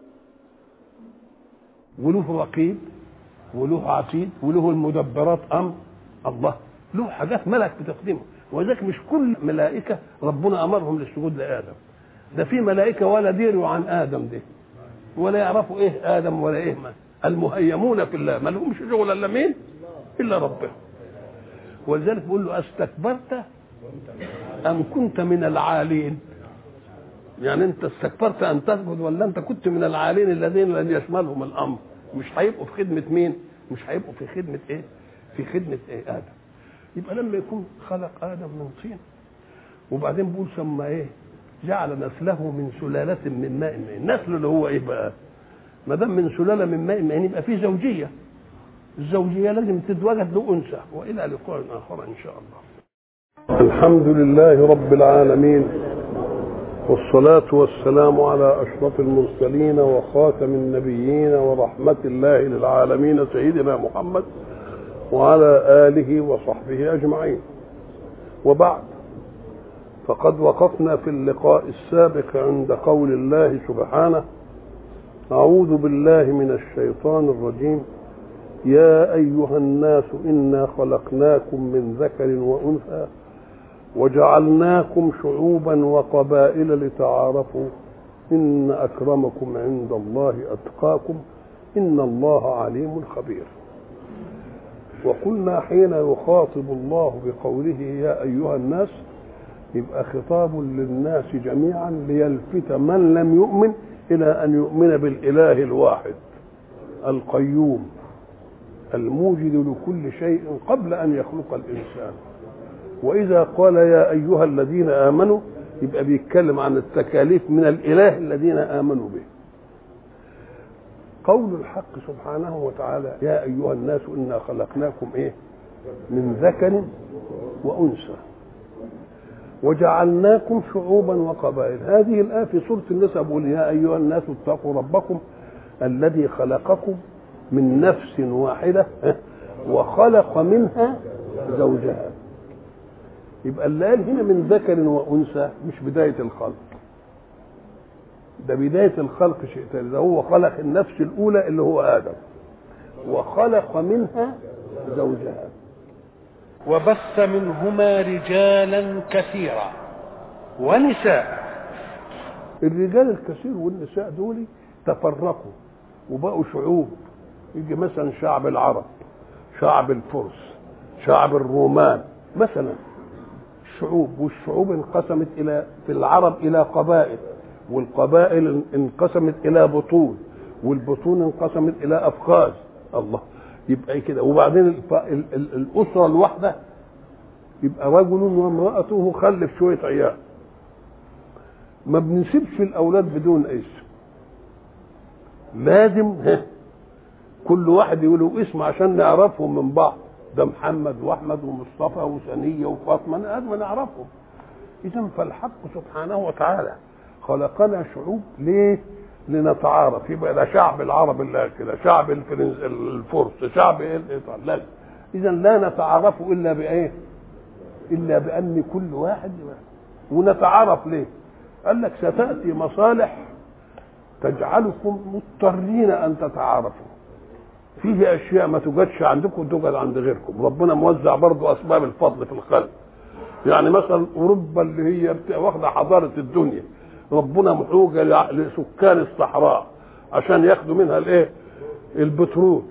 وله رقيب وله عتيد وله المدبرات امر الله له حاجات ملك بتخدمه ولذلك مش كل ملائكه ربنا امرهم للسجود لادم ده في ملائكه ولا ديروا عن ادم ده ولا يعرفوا ايه ادم ولا ايه ما المهيمون في الله ما لهمش شغل الا مين الا ربهم ولذلك بيقول له استكبرت ام كنت من العالين يعني انت استكبرت ان تسجد ولا انت كنت من العالين الذين لن يشملهم الامر مش هيبقوا في خدمه مين مش هيبقوا في خدمه ايه في خدمه ايه ادم يبقى لما يكون خلق ادم من طين وبعدين بيقول ثم ايه جعل نسله من سلاله من ماء مهين نسله اللي هو ايه بقى ما دام من سلاله من ماء مهين يبقى في زوجيه الزوجيه لازم تتوجد له انثى والى لقاء اخر ان شاء الله الحمد لله رب العالمين والصلاة والسلام على أشرف المرسلين وخاتم النبيين ورحمة الله للعالمين سيدنا محمد وعلى آله وصحبه أجمعين وبعد فقد وقفنا في اللقاء السابق عند قول الله سبحانه أعوذ بالله من الشيطان الرجيم يا أيها الناس إنا خلقناكم من ذكر وأنثى وجعلناكم شعوبا وقبائل لتعارفوا إن أكرمكم عند الله أتقاكم إن الله عليم خبير وقلنا حين يخاطب الله بقوله يا أيها الناس يبقى خطاب للناس جميعا ليلفت من لم يؤمن إلى أن يؤمن بالإله الواحد القيوم الموجد لكل شيء قبل ان يخلق الانسان واذا قال يا ايها الذين امنوا يبقى بيتكلم عن التكاليف من الاله الذين امنوا به قول الحق سبحانه وتعالى يا ايها الناس انا خلقناكم ايه من ذكر وانثى وجعلناكم شعوبا وقبائل هذه الآية في سورة النساء بيقول يا أيها الناس اتقوا ربكم الذي خلقكم من نفس واحدة وخلق منها زوجها يبقى اللي قال هنا من ذكر وأنثى مش بداية الخلق ده بداية الخلق شيء تاني ده هو خلق النفس الأولى اللي هو آدم وخلق منها زوجها وبث منهما رجالا كثيرا ونساء الرجال الكثير والنساء دول تفرقوا وبقوا شعوب يجي مثلا شعب العرب شعب الفرس شعب الرومان مثلا شعوب والشعوب انقسمت الى في العرب الى قبائل والقبائل انقسمت الى بطون والبطون انقسمت الى افخاذ الله يبقى كده وبعدين الف... ال... ال... الاسره الواحده يبقى رجل وامراته خلف شويه عيال ما بنسيبش الاولاد بدون اسم لازم ها كل واحد يقول له اسم عشان نعرفهم من بعض ده محمد واحمد ومصطفى وسنيه وفاطمه لازم نعرفهم اذا فالحق سبحانه وتعالى خلقنا شعوب ليه لنتعارف يبقى ده شعب العرب اللي كده شعب الفرنس الفرس شعب الايطالي لا اذا لا نتعارف الا بايه الا بان كل واحد ونتعارف ليه قال لك ستاتي مصالح تجعلكم مضطرين ان تتعارفوا فيه اشياء ما توجدش عندكم توجد عند غيركم ربنا موزع برضو اسباب الفضل في الخلق يعني مثلا اوروبا اللي هي واخده حضاره الدنيا ربنا محوجه لسكان الصحراء عشان ياخدوا منها الايه البترول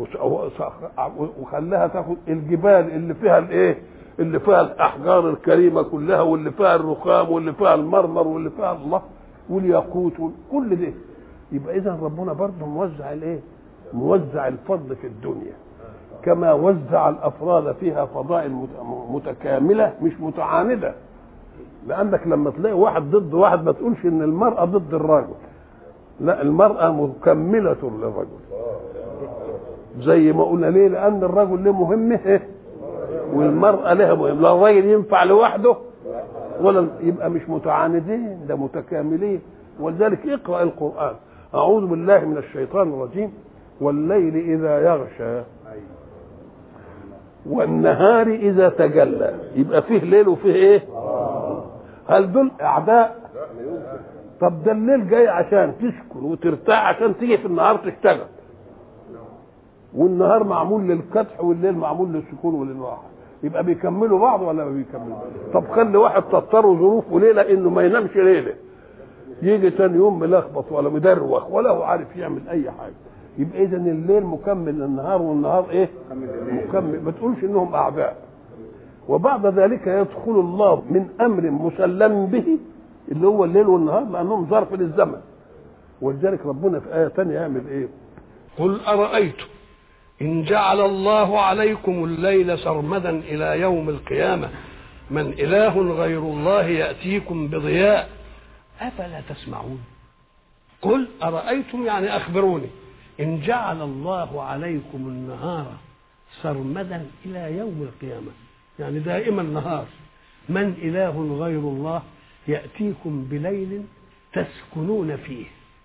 وخلاها تاخد الجبال اللي فيها الايه اللي فيها الاحجار الكريمه كلها واللي فيها الرخام واللي فيها المرمر واللي فيها الله والياقوت كل ده يبقى اذا ربنا برضه موزع الايه موزع الفضل في الدنيا كما وزع الافراد فيها فضائل متكامله مش متعانده لانك لما تلاقي واحد ضد واحد ما تقولش ان المراه ضد الرجل لا المراه مكمله للرجل زي ما قلنا ليه لان الرجل له مهمه والمراه لها مهمه لا الراجل ينفع لوحده ولا يبقى مش متعاندين ده متكاملين ولذلك اقرا القران اعوذ بالله من الشيطان الرجيم والليل اذا يغشى والنهار اذا تجلى يبقى فيه ليل وفيه ايه هل دول اعداء طب ده الليل جاي عشان تسكن وترتاح عشان تيجي في النهار تشتغل والنهار معمول للكدح والليل معمول للسكون وللراحه يبقى بيكملوا بعض ولا ما بيكملوا طب خلي واحد تضطره ظروفه ليله انه ما ينامش ليله يجي تاني يوم ملخبط ولا مدروخ ولا هو عارف يعمل اي حاجه يبقى اذا الليل مكمل للنهار والنهار ايه مكمل ما تقولش انهم اعداء وبعد ذلك يدخل الله من امر مسلم به اللي هو الليل والنهار لانهم ظرف للزمن ولذلك ربنا في ايه ثانيه يعمل ايه قل ارايتم ان جعل الله عليكم الليل سرمدا الى يوم القيامه من اله غير الله ياتيكم بضياء افلا تسمعون قل ارايتم يعني اخبروني ان جعل الله عليكم النهار سرمدا الى يوم القيامه يعني دائما نهار من اله غير الله ياتيكم بليل تسكنون فيه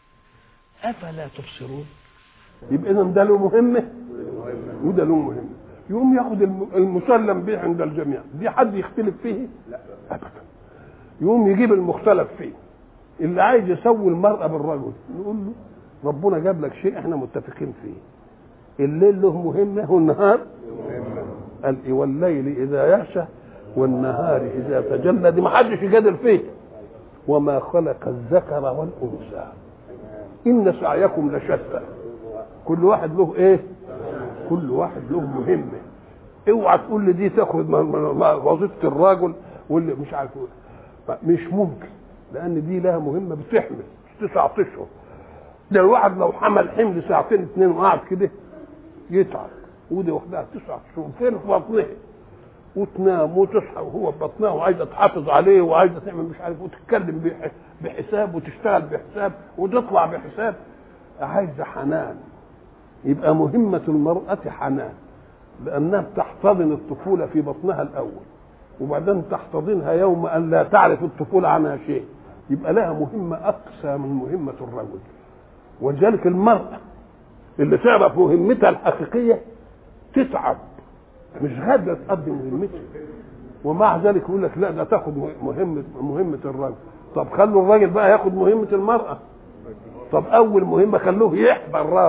افلا تبصرون يبقى اذا ده له مهمه وده له مهمه يقوم ياخد المسلم به عند الجميع دي حد يختلف فيه لا ابدا يقوم يجيب المختلف فيه اللي عايز يسوي المرأة بالرجل نقول له ربنا جاب لك شيء احنا متفقين فيه الليل له مهمة والنهار قال إيه والليل إذا يغشى والنهار إذا تجلى دي ما حدش يجادل فيه وما خلق الذكر والأنثى إن سعيكم لشتى كل واحد له إيه؟ كل واحد له مهمة اوعى تقول لي دي تاخد وظيفة الراجل واللي مش عارف مش ممكن لأن دي لها مهمة بتحمل تسعة أشهر ده الواحد لو حمل حمل ساعتين اتنين وقعد كده يتعب ودي وحدها تسع شهور فين في بطنها وتنام وتصحى وهو في بطنها وعايزه تحافظ عليه وعايزه تعمل مش عارف وتتكلم بح- بحساب وتشتغل بحساب وتطلع بحساب عايزه حنان يبقى مهمه المراه حنان لانها بتحتضن الطفوله في بطنها الاول وبعدين تحتضنها يوم ان لا تعرف الطفوله عنها شيء يبقى لها مهمه اقسى من مهمه الرجل ولذلك المراه اللي تعرف مهمتها الحقيقيه تتعب مش قادره تقضي مهمتها ومع ذلك يقول لك لا ده تاخد مهمه مهمه الرجل طب خلوا الراجل بقى ياخد مهمه المراه طب اول مهمه خلوه يحضر راس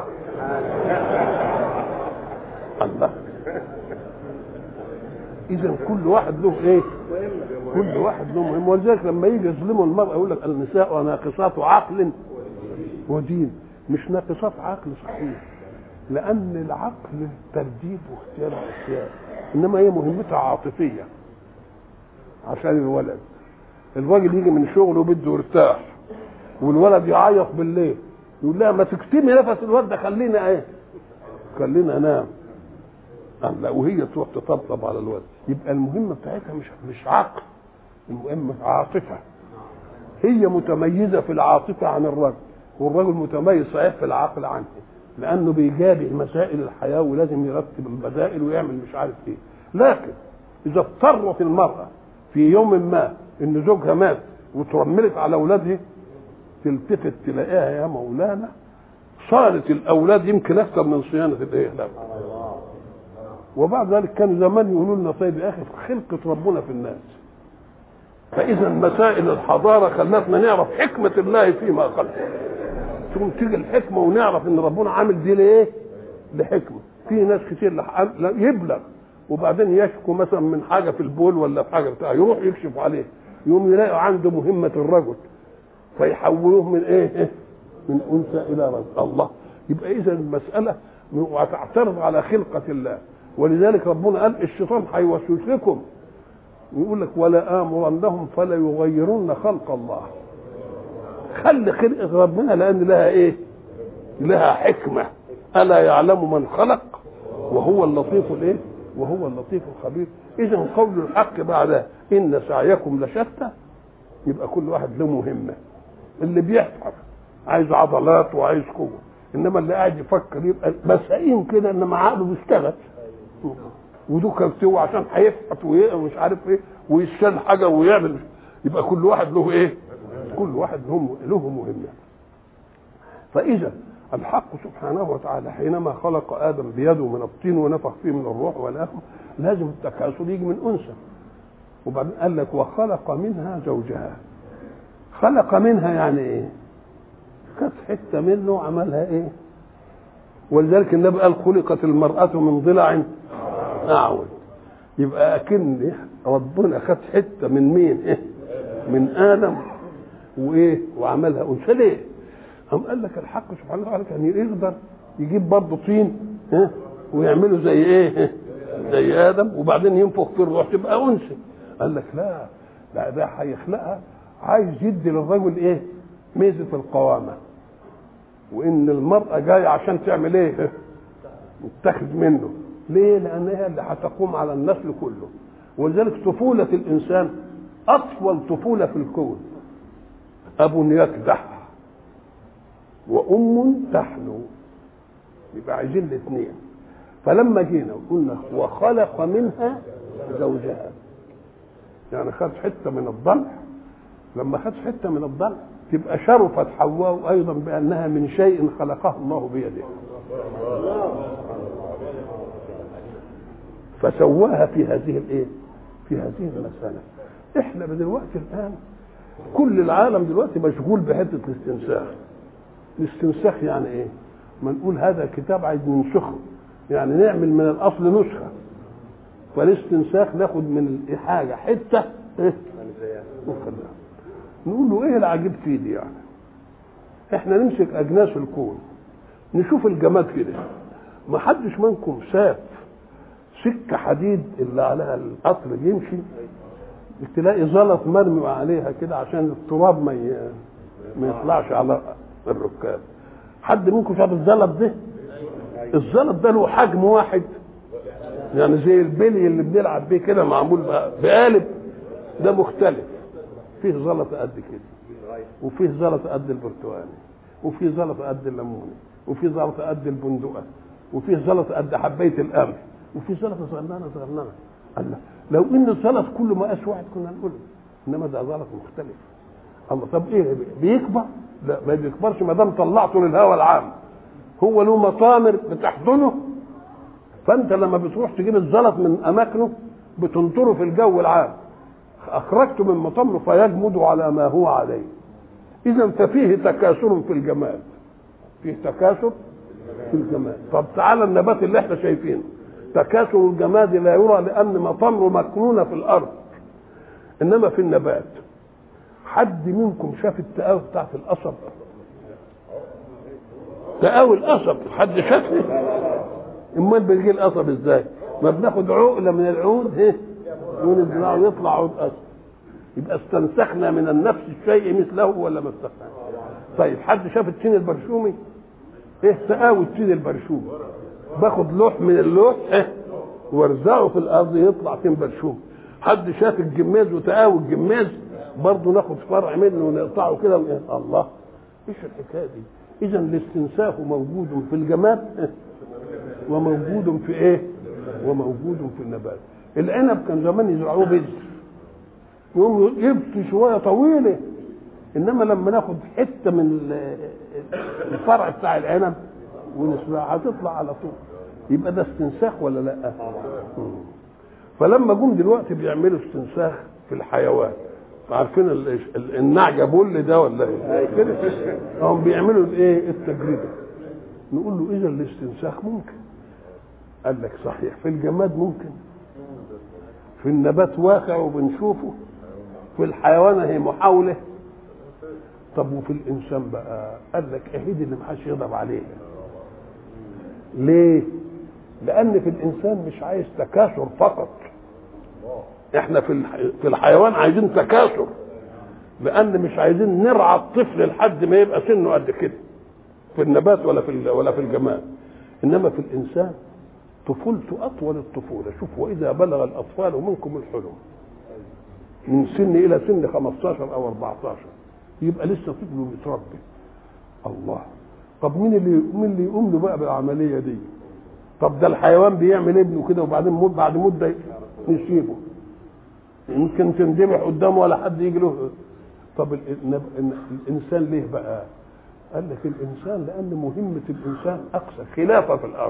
الله اذا كل واحد له ايه كل واحد له مهم ولذلك لما يجي يظلموا المراه يقول لك النساء ناقصات عقل ودين مش ناقصات عقل صحيح لان العقل ترتيب واختيار الاشياء انما هي مهمتها عاطفيه عشان الولد الراجل يجي من شغله بده يرتاح والولد يعيط بالليل يقول لها ما تكتمي نفس الولد ده خلينا ايه خلينا انام لا وهي تروح تطبطب على الولد يبقى المهمه بتاعتها مش مش عقل المهمه عاطفه هي متميزه في العاطفه عن الرجل والرجل متميز صحيح في العقل عنه لانه بيجابه مسائل الحياه ولازم يرتب البدائل ويعمل مش عارف ايه لكن اذا اضطرت المراه في يوم ما ان زوجها مات وترملت على اولادها تلتفت تلاقيها يا مولانا صارت الاولاد يمكن اكثر من صيانه الايه لا وبعد ذلك كانوا زمان يقولوا لنا طيب يا اخي خلقه ربنا في الناس فاذا مسائل الحضاره خلتنا نعرف حكمه الله فيما خلق تقوم تيجي الحكمه ونعرف ان ربنا عامل دي ليه؟ لحكمه في ناس كتير لح- لا- يبلغ وبعدين يشكو مثلا من حاجه في البول ولا في حاجه بتاع يروح يكشف عليه يقوم يلاقوا عنده مهمه الرجل فيحولوه من ايه؟ من انثى الى رجل الله يبقى اذا المساله وتعترض على خلقه الله ولذلك ربنا قال الشيطان هيوسوس لكم يقول لك ولا امرنهم فلا يغيرن خلق الله خلي خلق ربنا لان لها ايه لها حكمه الا يعلم من خلق وهو اللطيف الايه وهو اللطيف الخبير اذا قول الحق بعد ان سعيكم لشتى يبقى كل واحد له مهمه اللي بيحفر عايز عضلات وعايز قوه انما اللي قاعد يفكر يبقى مسائين كده انما عقله بيشتغل ودو كبتوه عشان هيفحط ومش عارف ايه ويشال حاجه ويعمل يبقى كل واحد له ايه؟ كل واحد له له مهمه. فاذا الحق سبحانه وتعالى حينما خلق ادم بيده من الطين ونفخ فيه من الروح والاخر لازم التكاثر يجي من انثى. وبعدين قال لك وخلق منها زوجها. خلق منها يعني ايه؟ كانت حته منه عملها ايه؟ ولذلك النبي قال خلقت المرأة من ضلع أعوج يبقى أكن ربنا خد حتة من مين إيه؟ من آدم وإيه وعملها أنثى ليه؟ قام قال لك الحق سبحانه وتعالى كان يقدر يجيب برضه طين ها ويعمله زي إيه؟ زي آدم وبعدين ينفخ في الروح تبقى أنثى قال لك لا لا ده هيخلقها عايز يدي للرجل إيه؟ ميزة القوامة وان المراه جايه عشان تعمل ايه تتخذ منه ليه لان هي اللي هتقوم على النسل كله ولذلك طفوله الانسان اطول طفوله في الكون اب يكدح وام تحنو يبقى عايزين الاثنين فلما جينا وقلنا وخلق منها زوجها يعني خد حته من الضلع لما خد حته من الضلع تبقى شرفت حواء ايضا بانها من شيء خلقه الله بيده فسواها في هذه الايه في هذه المساله احنا دلوقتي الان كل العالم دلوقتي مشغول بحته الاستنساخ الاستنساخ يعني ايه ما نقول هذا كتاب عايز ننسخه يعني نعمل من الاصل نسخه فالاستنساخ ناخد من حاجه حته ايه ونخليها نقول له ايه العجيب فيه دي يعني احنا نمسك اجناس الكون نشوف الجماد كده ما حدش منكم شاف سكه حديد اللي عليها القطر يمشي تلاقي زلط مرمي عليها كده عشان التراب ما ي... ما يطلعش على الركاب حد منكم شاف الزلط ده الزلط ده له حجم واحد يعني زي البلي اللي بنلعب بيه كده معمول بقالب ده مختلف فيه زلطه قد كده وفيه زلطه قد البرتقالي وفيه زلطه قد الليمون وفيه زلطه قد البندقه وفيه زلطه قد حبايه القمح وفيه زلطه صغننه صغننه الله لو ان الزلط كله مقاس واحد كنا نقول انما ده زلط مختلف الله طب ايه بيكبر؟ لا ما بيكبرش ما دام طلعته للهواء العام هو له مطامر بتحضنه فانت لما بتروح تجيب الزلط من اماكنه بتنطره في الجو العام اخرجته من مطامره فيجمد على ما هو عليه اذا ففيه تكاثر في الجمال فيه تكاثر في الجمال طب تعالى النبات اللي احنا شايفينه تكاثر الجماد لا يرى لان مطامره مكنونه في الارض انما في النبات حد منكم شاف التقاوي بتاعت القصب تقاوي القصب حد شافها امال بيجي القصب ازاي ما بناخد عقله من العود ايه ونزرعه ويطلع عود قصب يبقى استنسخنا من النفس الشيء مثله ولا ما استنسخنا طيب حد شاف التين البرشومي ايه تقاوي التين البرشومي باخد لوح من اللوح ايه وارزعه في الارض يطلع تين برشومي حد شاف الجماز وتقاوي الجماز برضه ناخد فرع منه ونقطعه كده الله ايش الحكايه دي اذا الاستنساخ موجود في الجماد وموجود في ايه وموجود في النبات العنب كان زمان يزرعوه بذر يقوم يبكي شويه طويله انما لما ناخد حته من الفرع بتاع العنب ونسرعها هتطلع على طول يبقى ده استنساخ ولا لا فلما جم دلوقتي بيعملوا استنساخ في الحيوان عارفين النعجه بول ده ولا ايه كده هم بيعملوا الايه التجربه نقول له اذا الاستنساخ ممكن قال لك صحيح في الجماد ممكن في النبات واقع وبنشوفه في الحيوان هي محاوله طب وفي الانسان بقى قال لك اهيد اللي محدش يغضب عليه ليه لان في الانسان مش عايز تكاثر فقط احنا في في الحيوان عايزين تكاثر لان مش عايزين نرعى الطفل لحد ما يبقى سنه قد كده في النبات ولا في ولا في الجمال انما في الانسان طفولته اطول الطفوله شوف واذا بلغ الاطفال منكم الحلم من سن الى سن 15 او 14 يبقى لسه طفل بيتربي الله طب مين اللي مين اللي يقوم له بقى بالعمليه دي طب ده الحيوان بيعمل ابنه كده وبعدين مد بعد مده نسيبه يمكن تندمح قدامه ولا حد يجي له طب الانسان ليه بقى قال لك الانسان لان مهمه الانسان اقصى خلافه في الارض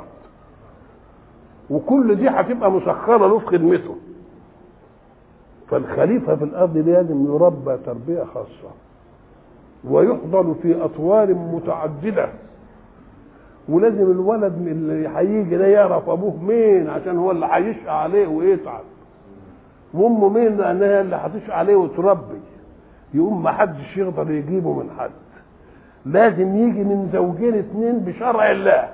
وكل دي هتبقى مسخره له في خدمته فالخليفه في الارض لازم يربى تربيه خاصه ويحضن في اطوار متعدده ولازم الولد اللي هيجي ده يعرف ابوه مين عشان هو اللي هيشقى عليه ويتعب وامه مين لانها اللي هتشقى عليه وتربي يقوم ما حدش يقدر يجيبه من حد لازم يجي من زوجين اثنين بشرع الله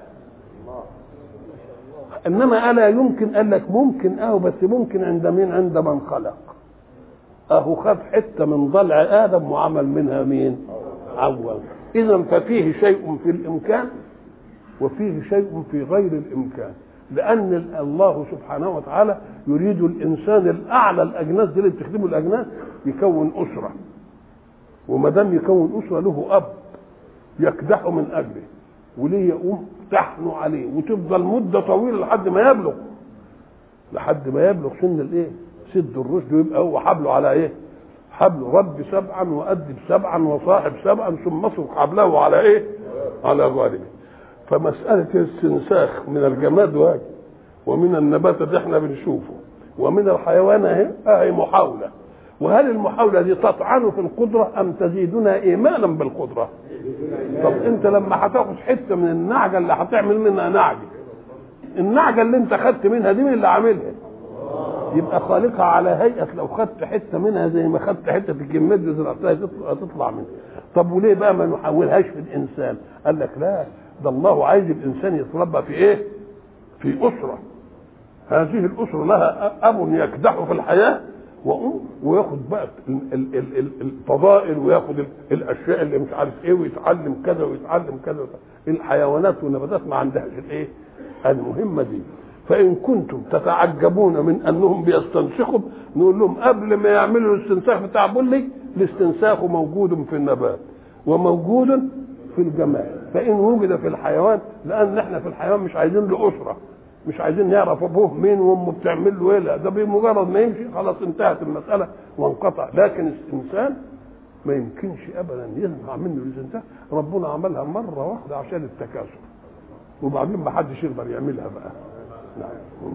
انما الا يمكن قال لك ممكن اه بس ممكن عند مين عند من خلق اهو خد حته من ضلع ادم وعمل منها مين عوض اذا ففيه شيء في الامكان وفيه شيء في غير الامكان لان الله سبحانه وتعالى يريد الانسان الاعلى الاجناس دي اللي بتخدمه الاجناس يكون اسره وما دام يكون اسره له اب يكدحه من اجله وليه يقوم تحنوا عليه وتفضل مده طويله لحد ما يبلغ لحد ما يبلغ سن الايه؟ سد الرشد ويبقى هو حبله على ايه؟ حبله رب سبعا وأدب سبعا وصاحب سبعا ثم اصرف حبله على ايه؟ على ظالمه فمسألة الاستنساخ من الجماد واجب ومن النبات اللي احنا بنشوفه ومن الحيوان اهي اهي محاولة وهل المحاولة دي تطعن في القدرة أم تزيدنا إيمانا بالقدرة طب أنت لما هتاخد حتة من النعجة اللي هتعمل منها نعجة النعجة اللي أنت خدت منها دي مين اللي عاملها يبقى خالقها على هيئة لو خدت حتة منها زي ما خدت حتة الجماد اللي زرعتها تطلع منها طب وليه بقى ما نحولهاش في الإنسان قال لك لا ده الله عايز الإنسان يتربى في إيه في أسرة هذه الأسرة لها أب يكدح في الحياة وأم وياخد بقى الفضائل وياخد الاشياء اللي مش عارف ايه ويتعلم كذا ويتعلم كذا الحيوانات والنباتات ما عندهاش الايه؟ المهمه دي فإن كنتم تتعجبون من أنهم بيستنسخوا نقول لهم قبل ما يعملوا الاستنساخ بتاع بولي الاستنساخ موجود في النبات وموجود في الجمال فإن وجد في الحيوان لأن احنا في الحيوان مش عايزين له أسرة مش عايزين نعرف ابوه مين وامه بتعمل له ايه لا ده بمجرد ما يمشي خلاص انتهت المساله وانقطع لكن الانسان ما يمكنش ابدا ينفع منه الاستنساخ ربنا عملها مره واحده عشان التكاثر وبعدين ما حدش يقدر يعملها بقى نعم.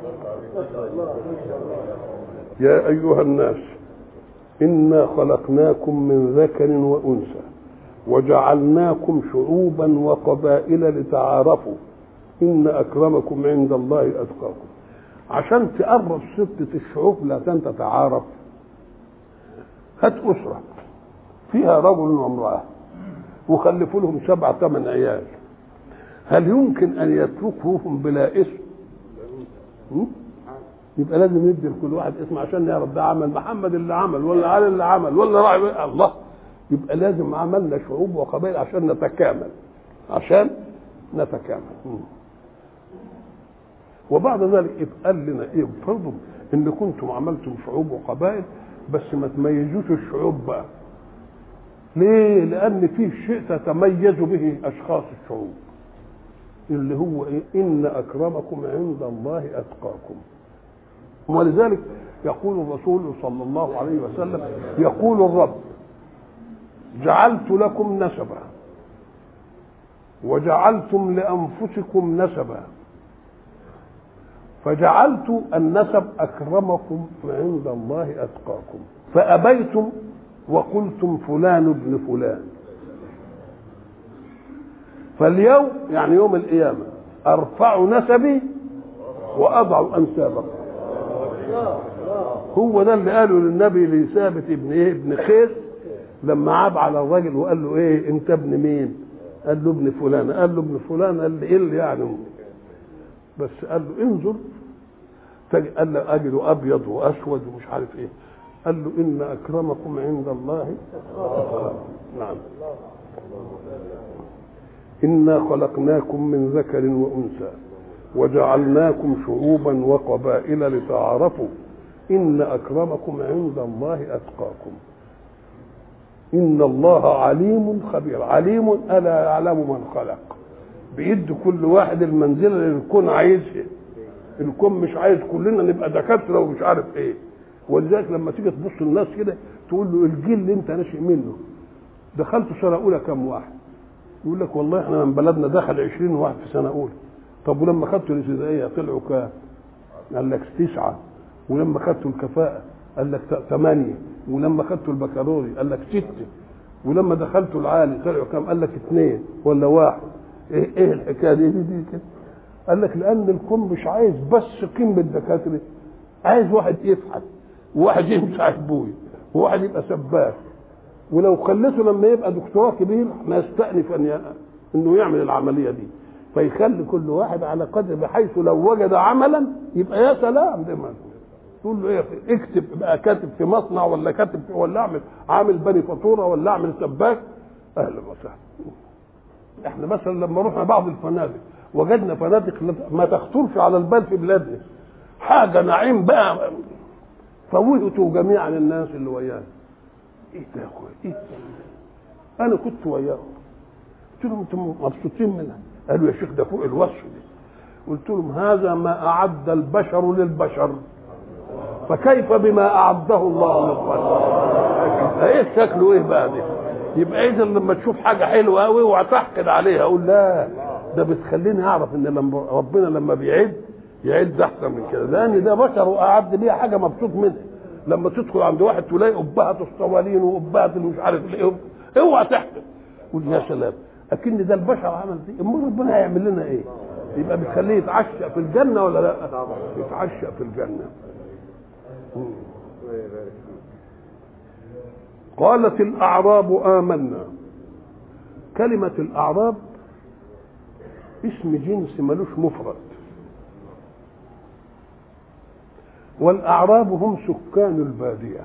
يا ايها الناس انا خلقناكم من ذكر وانثى وجعلناكم شعوبا وقبائل لتعارفوا ان اكرمكم عند الله اتقاكم عشان تقرب ستة الشعوب لا تتعارف هات اسره فيها رجل وامراه وخلفوا لهم سبع ثمان عيال هل يمكن ان يتركوهم بلا اسم م? يبقى لازم ندي لكل واحد اسم عشان نعرف ده عمل محمد اللي عمل ولا علي اللي عمل ولا راعي الله يبقى لازم عملنا شعوب وقبائل عشان نتكامل عشان نتكامل م. وبعد ذلك قال لنا ايه فرضوا ان كنتم عملتم شعوب وقبائل بس ما تميزوش الشعوب بقى ليه لان في شيء تتميز به اشخاص الشعوب اللي هو إيه؟ ان اكرمكم عند الله اتقاكم ولذلك يقول الرسول صلى الله عليه وسلم يقول الرب جعلت لكم نسبا وجعلتم لانفسكم نسبا فجعلت النسب اكرمكم عند الله اتقاكم فابيتم وقلتم فلان ابن فلان فاليوم يعني يوم القيامه ارفع نسبي واضع انسابكم هو ده اللي قاله للنبي لثابت ابن ايه ابن خيس لما عاب على الراجل وقال له ايه انت ابن مين قال له ابن فلان قال له ابن فلان قال له ايه اللي يعني بس قال له انظر قال له اجد ابيض واسود ومش عارف ايه قال له ان اكرمكم عند الله نعم انا خلقناكم من ذكر وانثى وجعلناكم شعوبا وقبائل لتعارفوا ان اكرمكم عند الله اتقاكم ان الله عليم خبير عليم الا يعلم من خلق بيد كل واحد المنزله اللي الكون عايزها الكون مش عايز كلنا نبقى دكاتره ومش عارف ايه ولذلك لما تيجي تبص للناس كده تقول له الجيل اللي انت ناشئ منه دخلت سنه اولى كم واحد يقول لك والله احنا من بلدنا دخل 20 واحد في سنه اولى طب ولما خدتوا الابتدائيه طلعوا كام؟ قال لك تسعه ولما خدتوا الكفاءه قال لك ثمانيه ولما خدتوا البكالوري قال لك سته ولما دخلتوا العالي طلعوا كام؟ قال لك اثنين ولا واحد ايه ايه الحكايه دي دي, دي كده؟ قال لك لان الكون مش عايز بس قيمه الدكاتره عايز واحد يفحت وواحد يمسح بوي وواحد يبقى سباك ولو خليته لما يبقى دكتوراه كبير ما يستأنف ان ي... انه يعمل العمليه دي فيخلي كل واحد على قدر بحيث لو وجد عملا يبقى يا سلام ده ما تقول له ايه اكتب بقى كاتب في مصنع ولا كاتب في ولا اعمل عامل بني فاتوره ولا اعمل سباك اهلا وسهلا احنا مثلا لما رحنا بعض الفنادق وجدنا فنادق ما تخطرش على البال في بلادنا حاجه نعيم بقى فوهتوا جميعا الناس اللي ويانا ايه ده يا اخويا ايه ده؟ انا كنت وياهم قلت لهم انتم مبسوطين منها قالوا يا شيخ ده فوق الوصف دي قلت لهم هذا ما اعد البشر للبشر فكيف بما اعده الله للبشر ايه شكله ايه بقى ده يبقى اذا لما تشوف حاجه حلوه قوي وهتحقد عليها اقول لا ده بتخليني اعرف ان لما ربنا لما بيعد يعد احسن من كده لان ده بشر واعد ليه حاجه مبسوط منها لما تدخل عند واحد تلاقي ابهه الصوالين وابهه مش عارف ايه اوعى تحكم قول يا سلام اكن ده البشر عمل دي امال ربنا هيعمل لنا ايه يبقى بتخليه يتعشى في الجنه ولا لا يتعشى في الجنه قالت الاعراب امنا كلمه الاعراب اسم جنس ملوش مفرد والأعراب هم سكان البادية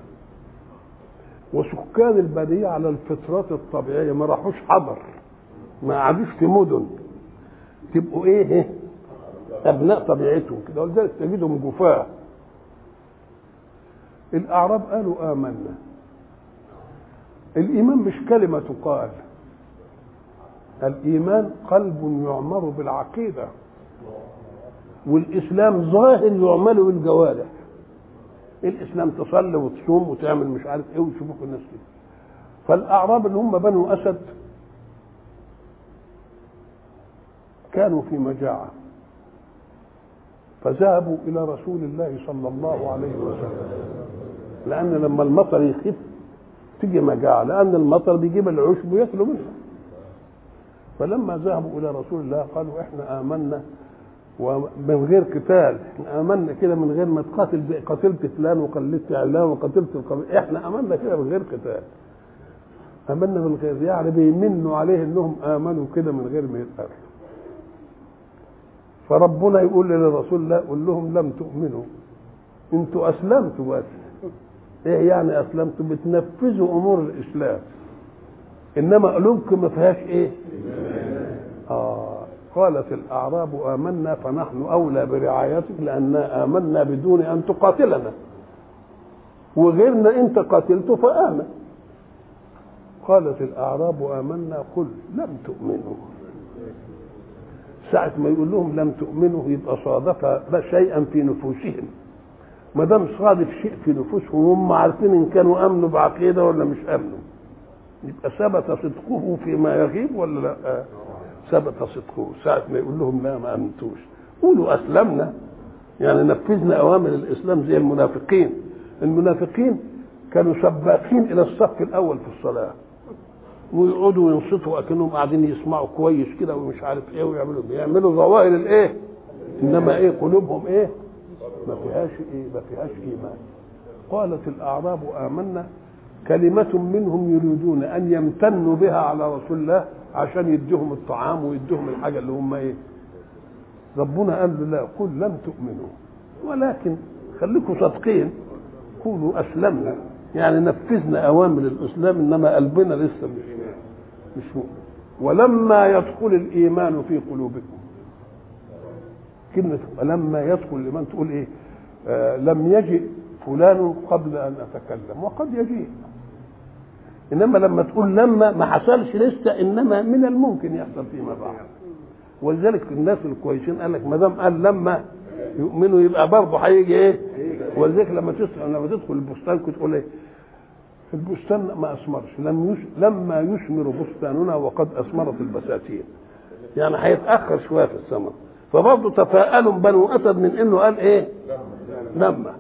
وسكان البادية على الفطرات الطبيعية ما راحوش حضر ما قعدوش في مدن تبقوا ايه ابناء طبيعتهم كده ولذلك تجدهم جفاه الاعراب قالوا امنا الايمان مش كلمه تقال الايمان قلب يعمر بالعقيده والاسلام ظاهر يعمل بالجوارح الاسلام تصلي وتصوم وتعمل مش عارف ايه ويشوفوك الناس كده فالاعراب اللي هم بنو اسد كانوا في مجاعه فذهبوا الى رسول الله صلى الله عليه وسلم لان لما المطر يخف تيجي مجاعه لان المطر بيجيب العشب وياكلوا منها فلما ذهبوا الى رسول الله قالوا احنا امنا ومن غير قتال احنا امنا كده من غير ما تقاتل قتلت فلان وقتلت علان وقتلت القبيل احنا امنا كده من غير قتال امنا من غير يعني بيمنوا عليه انهم امنوا كده من غير ما يتقاتلوا فربنا يقول للرسول الله قول لهم لم تؤمنوا انتوا اسلمتوا بس ايه يعني اسلمتوا بتنفذوا امور الاسلام انما قلوبكم ما فيهاش ايه اه قالت الاعراب امنا فنحن اولى برعايتك لاننا امنا بدون ان تقاتلنا وغيرنا انت قاتلته فامن قالت الاعراب امنا قل لم تؤمنوا ساعة ما يقول لهم لم تؤمنوا يبقى صادف شيئا في نفوسهم ما دام صادف شيء في نفوسهم هم عارفين ان كانوا امنوا بعقيده ولا مش امنوا يبقى ثبت صدقه فيما يغيب ولا لا ثبت صدقه ساعة ما يقول لهم لا ما امنتوش قولوا اسلمنا يعني نفذنا اوامر الاسلام زي المنافقين المنافقين كانوا سباقين الى الصف الاول في الصلاه ويقعدوا ينصتوا اكنهم قاعدين يسمعوا كويس كده ومش عارف ايه ويعملوا بيعملوا ظواهر الايه انما ايه قلوبهم ايه ما فيهاش ايه ما فيهاش ايمان قالت الاعراب امنا كلمة منهم يريدون أن يمتنوا بها على رسول الله عشان يديهم الطعام ويديهم الحاجة اللي هم إيه ربنا قال له لا قل لم تؤمنوا ولكن خليكم صادقين قولوا أسلمنا يعني نفذنا أوامر الإسلام إنما قلبنا لسه مش مش مؤمن ولما يدخل الإيمان في قلوبكم كلمة لما يدخل الإيمان تقول إيه آه لم يجئ فلان قبل أن أتكلم وقد يجيء انما لما تقول لما ما حصلش لسه انما من الممكن يحصل فيما بعد ولذلك الناس الكويسين قال لك ما دام قال لما يؤمنوا يبقى برضه هيجي ايه ولذلك لما تسال لما تدخل البستان كنت تقول ايه البستان ما اثمرش لم يش... لما يثمر بستاننا وقد اثمرت البساتين يعني هيتاخر شويه في الثمر فبرضه تفاءلوا بنو اسد من انه قال ايه لما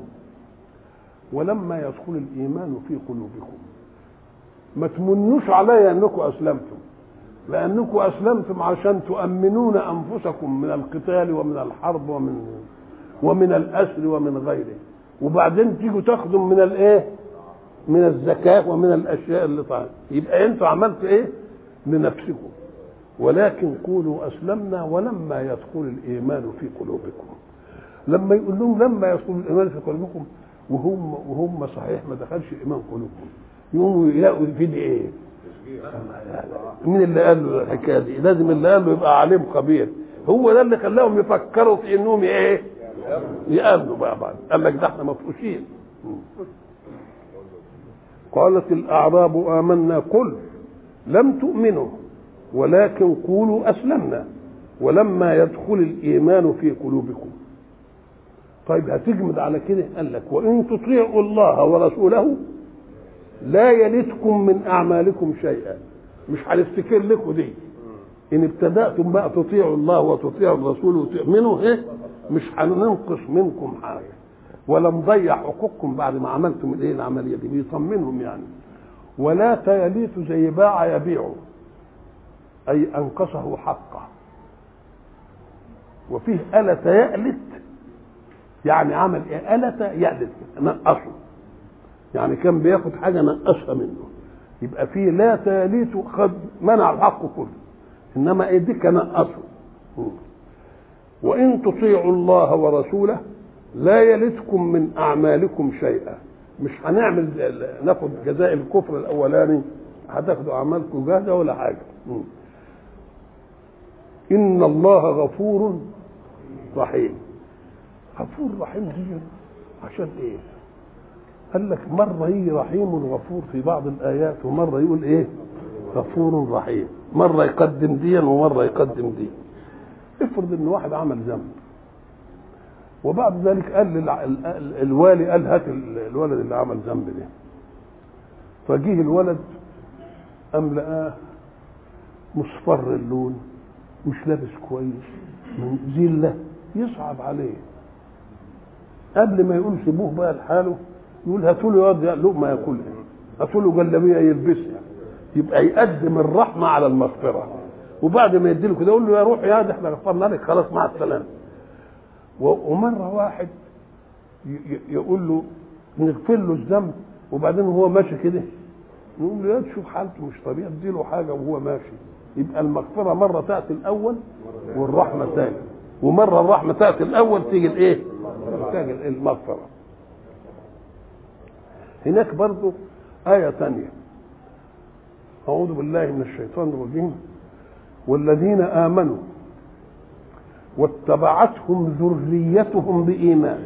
ولما يدخل الايمان في قلوبكم ما تمنوش علي انكم اسلمتم لانكم اسلمتم عشان تؤمنون انفسكم من القتال ومن الحرب ومن ومن الاسر ومن غيره وبعدين تيجوا تاخذوا من الايه من الزكاه ومن الاشياء اللي طالع يبقى انتوا عملتوا ايه لنفسكم ولكن قولوا اسلمنا ولما يدخل الايمان في قلوبكم لما يقول لهم لما يدخل الايمان في قلوبكم وهم وهم صحيح ما دخلش الايمان قلوبهم يقوموا يلاقوا في دي ايه؟ مين اللي قال له الحكايه دي؟ لازم اللي قال له يبقى عليم خبير هو ده اللي خلاهم يفكروا في انهم ايه؟ يقابلوا بقى بعض قال لك ده احنا مفقوسين قالت الاعراب امنا قل لم تؤمنوا ولكن قولوا اسلمنا ولما يدخل الايمان في قلوبكم طيب هتجمد على كده قال لك وان تطيعوا الله ورسوله لا يلتكم من اعمالكم شيئا مش هنفتكر لكم دي ان ابتداتم بقى تطيعوا الله وتطيعوا الرسول وتؤمنوا ايه مش هننقص منكم حاجه ولا نضيع حقوقكم بعد ما عملتم الايه العمليه دي بيطمنهم يعني ولا تيليت زي باع يبيع اي انقصه حقه وفيه ألت يألت يعني عمل ايه ألت يألت نقصه يعني كان بياخد حاجه نقصها منه يبقى في لا تاليت خد منع الحق كله انما ايه دي كان نقصه وان تطيعوا الله ورسوله لا يلتكم من اعمالكم شيئا مش هنعمل ناخد جزاء الكفر الاولاني هتاخدوا اعمالكم جاهزه ولا حاجه ان الله غفور رحيم غفور رحيم دي عشان ايه قال لك مرة يجي رحيم غفور في بعض الآيات ومرة يقول إيه غفور رحيم مرة يقدم ديا ومرة يقدم دي افرض إن واحد عمل ذنب وبعد ذلك قال للع... ال- ال- الوالي قال هات ال- الولد اللي عمل ذنب ده فجيه الولد قام لقاه مصفر اللون مش لابس كويس من ذله يصعب عليه قبل ما يقول سيبوه بقى لحاله يقول هاتوا له يقعد لقمه ياكلها هاتوا له جلابيه يلبسها يبقى يقدم الرحمه على المغفره وبعد ما يديله كده يقول له يا روح يا ده احنا غفرنا لك خلاص مع السلامه و- ومره واحد ي- ي- يقول له نغفر له الذنب وبعدين هو ماشي كده نقول له يا تشوف حالته مش طبيعي اديله حاجه وهو ماشي يبقى المغفره مره تاتي الاول والرحمه ثاني ومره الرحمه تاتي الاول تيجي الايه؟ تيجي المغفره هناك برضو آية ثانية أعوذ بالله من الشيطان الرجيم والذين آمنوا واتبعتهم ذريتهم بإيمان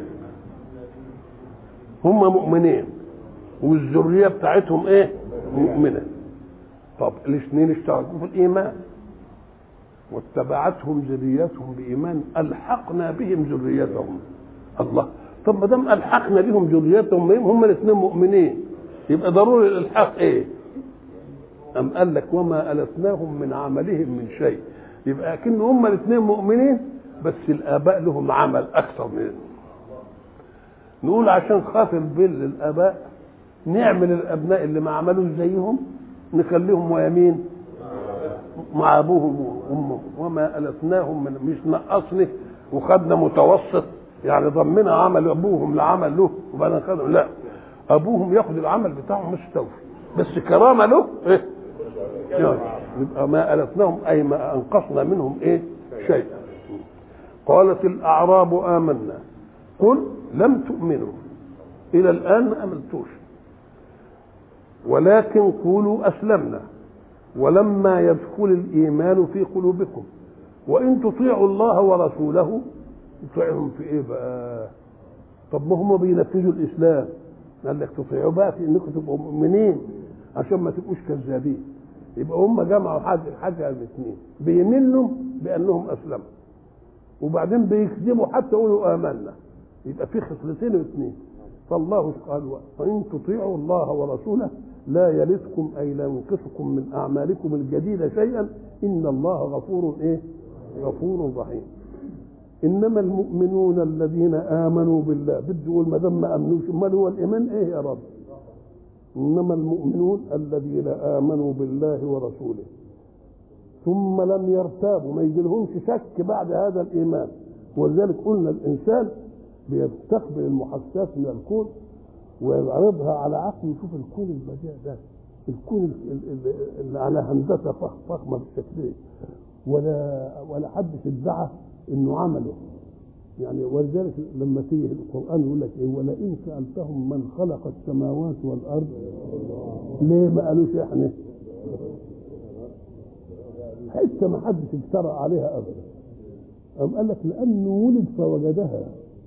هم مؤمنين والذرية بتاعتهم إيه؟ مؤمنة طب الاثنين اشتركوا في الإيمان واتبعتهم ذريتهم بإيمان ألحقنا بهم ذريتهم الله طب ما دام ألحقنا بهم ذريتهم هم الاثنين مؤمنين يبقى ضروري الإلحاق إيه؟ أم قال لك وما ألتناهم من عملهم من شيء يبقى أكن هم الاثنين مؤمنين بس الآباء لهم عمل أكثر من نقول عشان خاطر بل الآباء نعمل الأبناء اللي ما عملوش زيهم نخليهم ويمين مع أبوهم وأمهم وما ألتناهم من مش نقصني وخدنا متوسط يعني ضمنا عمل أبوهم لعمل له وبعدين خدوا لا أبوهم ياخد العمل بتاعه مستوفي بس كرامة له إيه؟ يعني يبقى ما ألتناهم أي ما أنقصنا منهم إيه شيئا قالت الأعراب آمنا قل لم تؤمنوا إلى الآن ما أمنتوش ولكن قولوا أسلمنا ولما يدخل الإيمان في قلوبكم وإن تطيعوا الله ورسوله تطيعهم في إيه بقى طب ما هم بينفذوا الإسلام قال لك تطيعوا بقى في إنكم تبقوا مؤمنين عشان ما تبقوش كذابين يبقى هم جمعوا حاجة حاجة الاثنين بيمنوا بأنهم أسلموا وبعدين بيكذبوا حتى يقولوا آمنا يبقى في خصلتين واثنين فالله قال وإن تطيعوا الله ورسوله لا يلدكم أي لا ينقصكم من أعمالكم الجديدة شيئا إن الله غفور إيه؟ غفور رحيم إنما المؤمنون الذين آمنوا بالله بده يقول ما دام ما آمنوش أمال هو الإيمان إيه يا رب؟ إنما المؤمنون الذين آمنوا بالله ورسوله ثم لم يرتابوا ما يجيلهمش شك بعد هذا الإيمان ولذلك قلنا الإنسان بيستقبل المحسات من الكون ويعرضها على عقله يشوف الكون البديع ده الكون اللي على هندسه فخمه بالشكل ولا ولا حدش ادعى انه عمله يعني ولذلك لما تيجي القران يقول لك ايه ولئن سالتهم من خلق السماوات والارض ليه ما قالوش احنا حته ما حدش اجترأ عليها ابدا قام قال لك لانه ولد فوجدها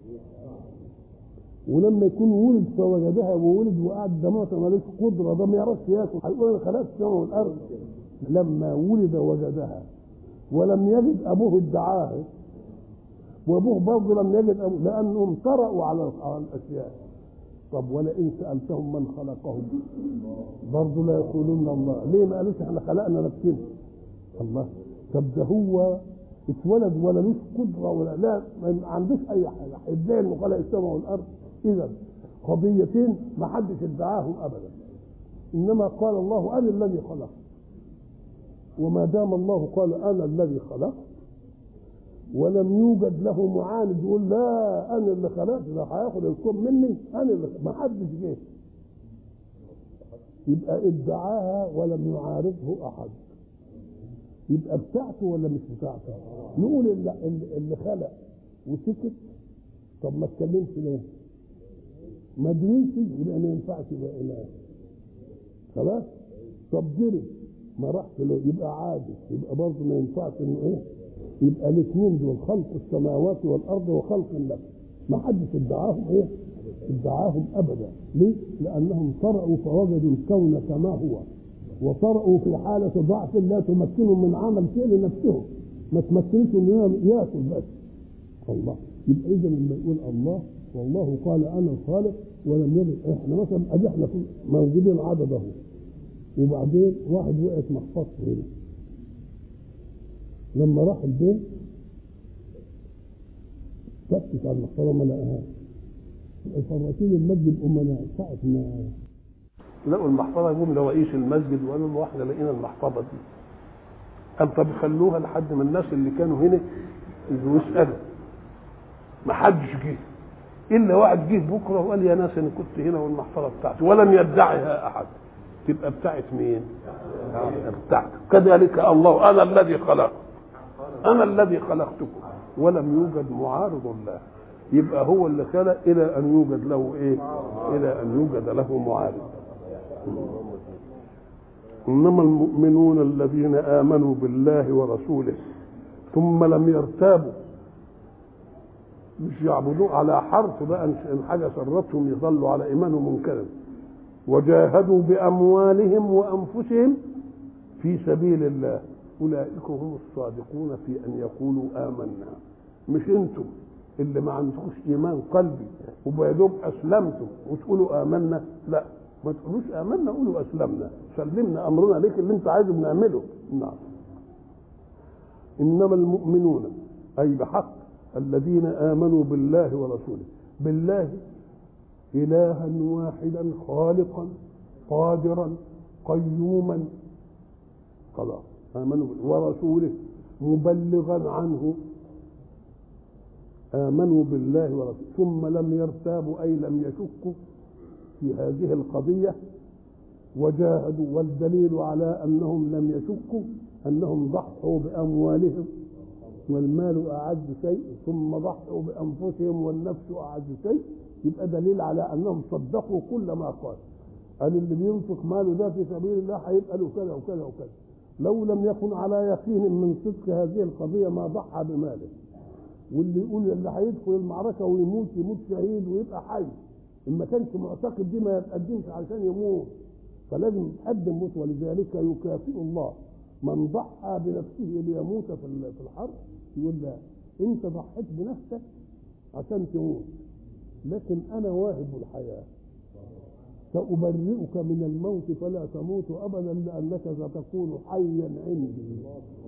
ولما يكون ولد فوجدها وولد وقعد ده موت مالوش قدره ده ما يعرفش ياكل هيقول انا خلقت السماء والارض لما ولد وجدها ولم يجد ابوه ادعاها وابوه برضه لم يجد ابوه لانهم طرأوا على على الاشياء طب ولئن سالتهم من خلقهم برضه لا يقولون الله ليه ما قالوش احنا خلقنا نفسنا الله طب ده هو اتولد ولا لوش قدره ولا لا ما عندوش اي حاجه ازاي انه خلق السماء والارض اذا قضيتين ما حدش ادعاهم ابدا انما قال الله انا الذي خلق وما دام الله قال انا الذي خلق ولم يوجد له معاند يقول لا انا اللي خلقت ده هياخد الكون مني انا اللي ما حدش جه يبقى ادعاها ولم يعارضه احد يبقى بتاعته ولا مش بتاعته نقول اللي, اللي خلق وسكت طب ما اتكلمش ليه ما دريش يبقى ما ينفعش يبقى اله خلاص طب جري ما راحش له يبقى عادي يبقى برضه ما ينفعش انه ايه يبقى الاثنين دول خلق السماوات والارض وخلق النفس ما حدش ادعاهم ايه ادعاهم ابدا ليه لانهم طرأوا فوجدوا الكون كما هو وطرأوا في حالة ضعف لا تمكنهم من عمل شيء لنفسهم ما تمكنش انه ياكل بس الله يبقى اذا لما يقول الله والله قال انا الخالق ولم يرد احنا مثلا ادي احنا موجودين عدد اهو وبعدين واحد وقعت محفظته هنا لما راح البيت فتش على المحفظه ما لقاهاش الفراتين المسجد امناء ساعه ما لقوا المحفظه يقوم لرئيس المسجد وقالوا له احنا لقينا المحفظه دي قال طب خلوها لحد ما الناس اللي كانوا هنا يسالوا ما حدش جه الا واحد جه بكره وقال يا ناس انا كنت هنا والمحفظه بتاعتي ولم يدعها احد تبقى بتاعت مين؟ بتاعتك كذلك الله انا الذي خلق انا الذي خلقتكم ولم يوجد معارض له يبقى هو اللي خلق الى ان يوجد له ايه؟ الى ان يوجد له معارض انما المؤمنون الذين امنوا بالله ورسوله ثم لم يرتابوا مش يعبدوه على حرف بقى ان حاجه سرتهم يظلوا على ايمانهم منكرا وجاهدوا باموالهم وانفسهم في سبيل الله اولئك هم الصادقون في ان يقولوا امنا مش انتم اللي ما عندكوش ايمان قلبي وبيدوب اسلمتم وتقولوا امنا لا ما تقولوش امنا قولوا اسلمنا سلمنا امرنا ليك اللي انت عايزه بنعمله نعم انما المؤمنون اي بحق الذين امنوا بالله ورسوله بالله الها واحدا خالقا قادرا قيوما خلاص امنوا ورسوله مبلغا عنه امنوا بالله ورسوله ثم لم يرتابوا اي لم يشكوا في هذه القضيه وجاهدوا والدليل على انهم لم يشكوا انهم ضحوا باموالهم والمال اعز شيء ثم ضحوا بانفسهم والنفس اعز شيء يبقى دليل على انهم صدقوا كل ما قال قال اللي بينفق ماله ده في سبيل الله هيبقى له كذا وكذا وكذا لو لم يكن على يقين من صدق هذه القضيه ما ضحى بماله واللي يقول اللي هيدخل المعركه ويموت يموت شهيد ويبقى حي ان ما كانش معتقد دي ما يتقدمش عشان يموت فلازم يتقدم موت ولذلك يكافئ الله من ضحى بنفسه ليموت في الحرب يقول لا انت ضحيت بنفسك عشان تموت لكن انا واهب الحياه سأبرئك من الموت فلا تموت أبدا لأنك ستكون حيا عندي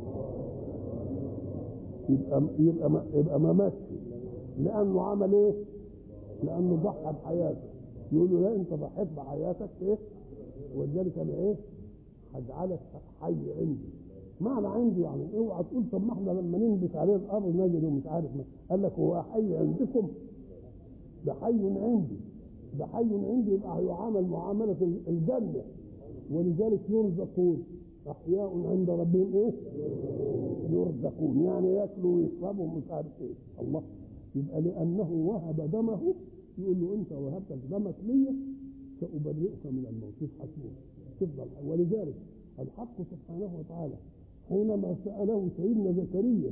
يبقى يبقى ما, يبقى ما ماتش لأنه عمل إيه؟ لأنه ضحى بحياته يقول له لا أنت ضحيت بحياتك إيه؟ ولذلك أنا إيه؟ هجعلك حي عندي معنى عندي يعني اوعى تقول طب ما احنا لما ننبت عليه الارض نجد ومش عارف ما قال لك هو حي عندكم ده حي عندي ده حي عندي يبقى هيعامل معاملة الجنة ولذلك يرزقون أحياء عند ربهم إيه؟ يرزقون يعني ياكلوا ويشربوا ومش عارف إيه الله يبقى لأنه وهب دمه يقول له أنت وهبت دمك لي سأبرئك من الموت مش هتموت تفضل ولذلك الحق سبحانه وتعالى حينما سأله سيدنا زكريا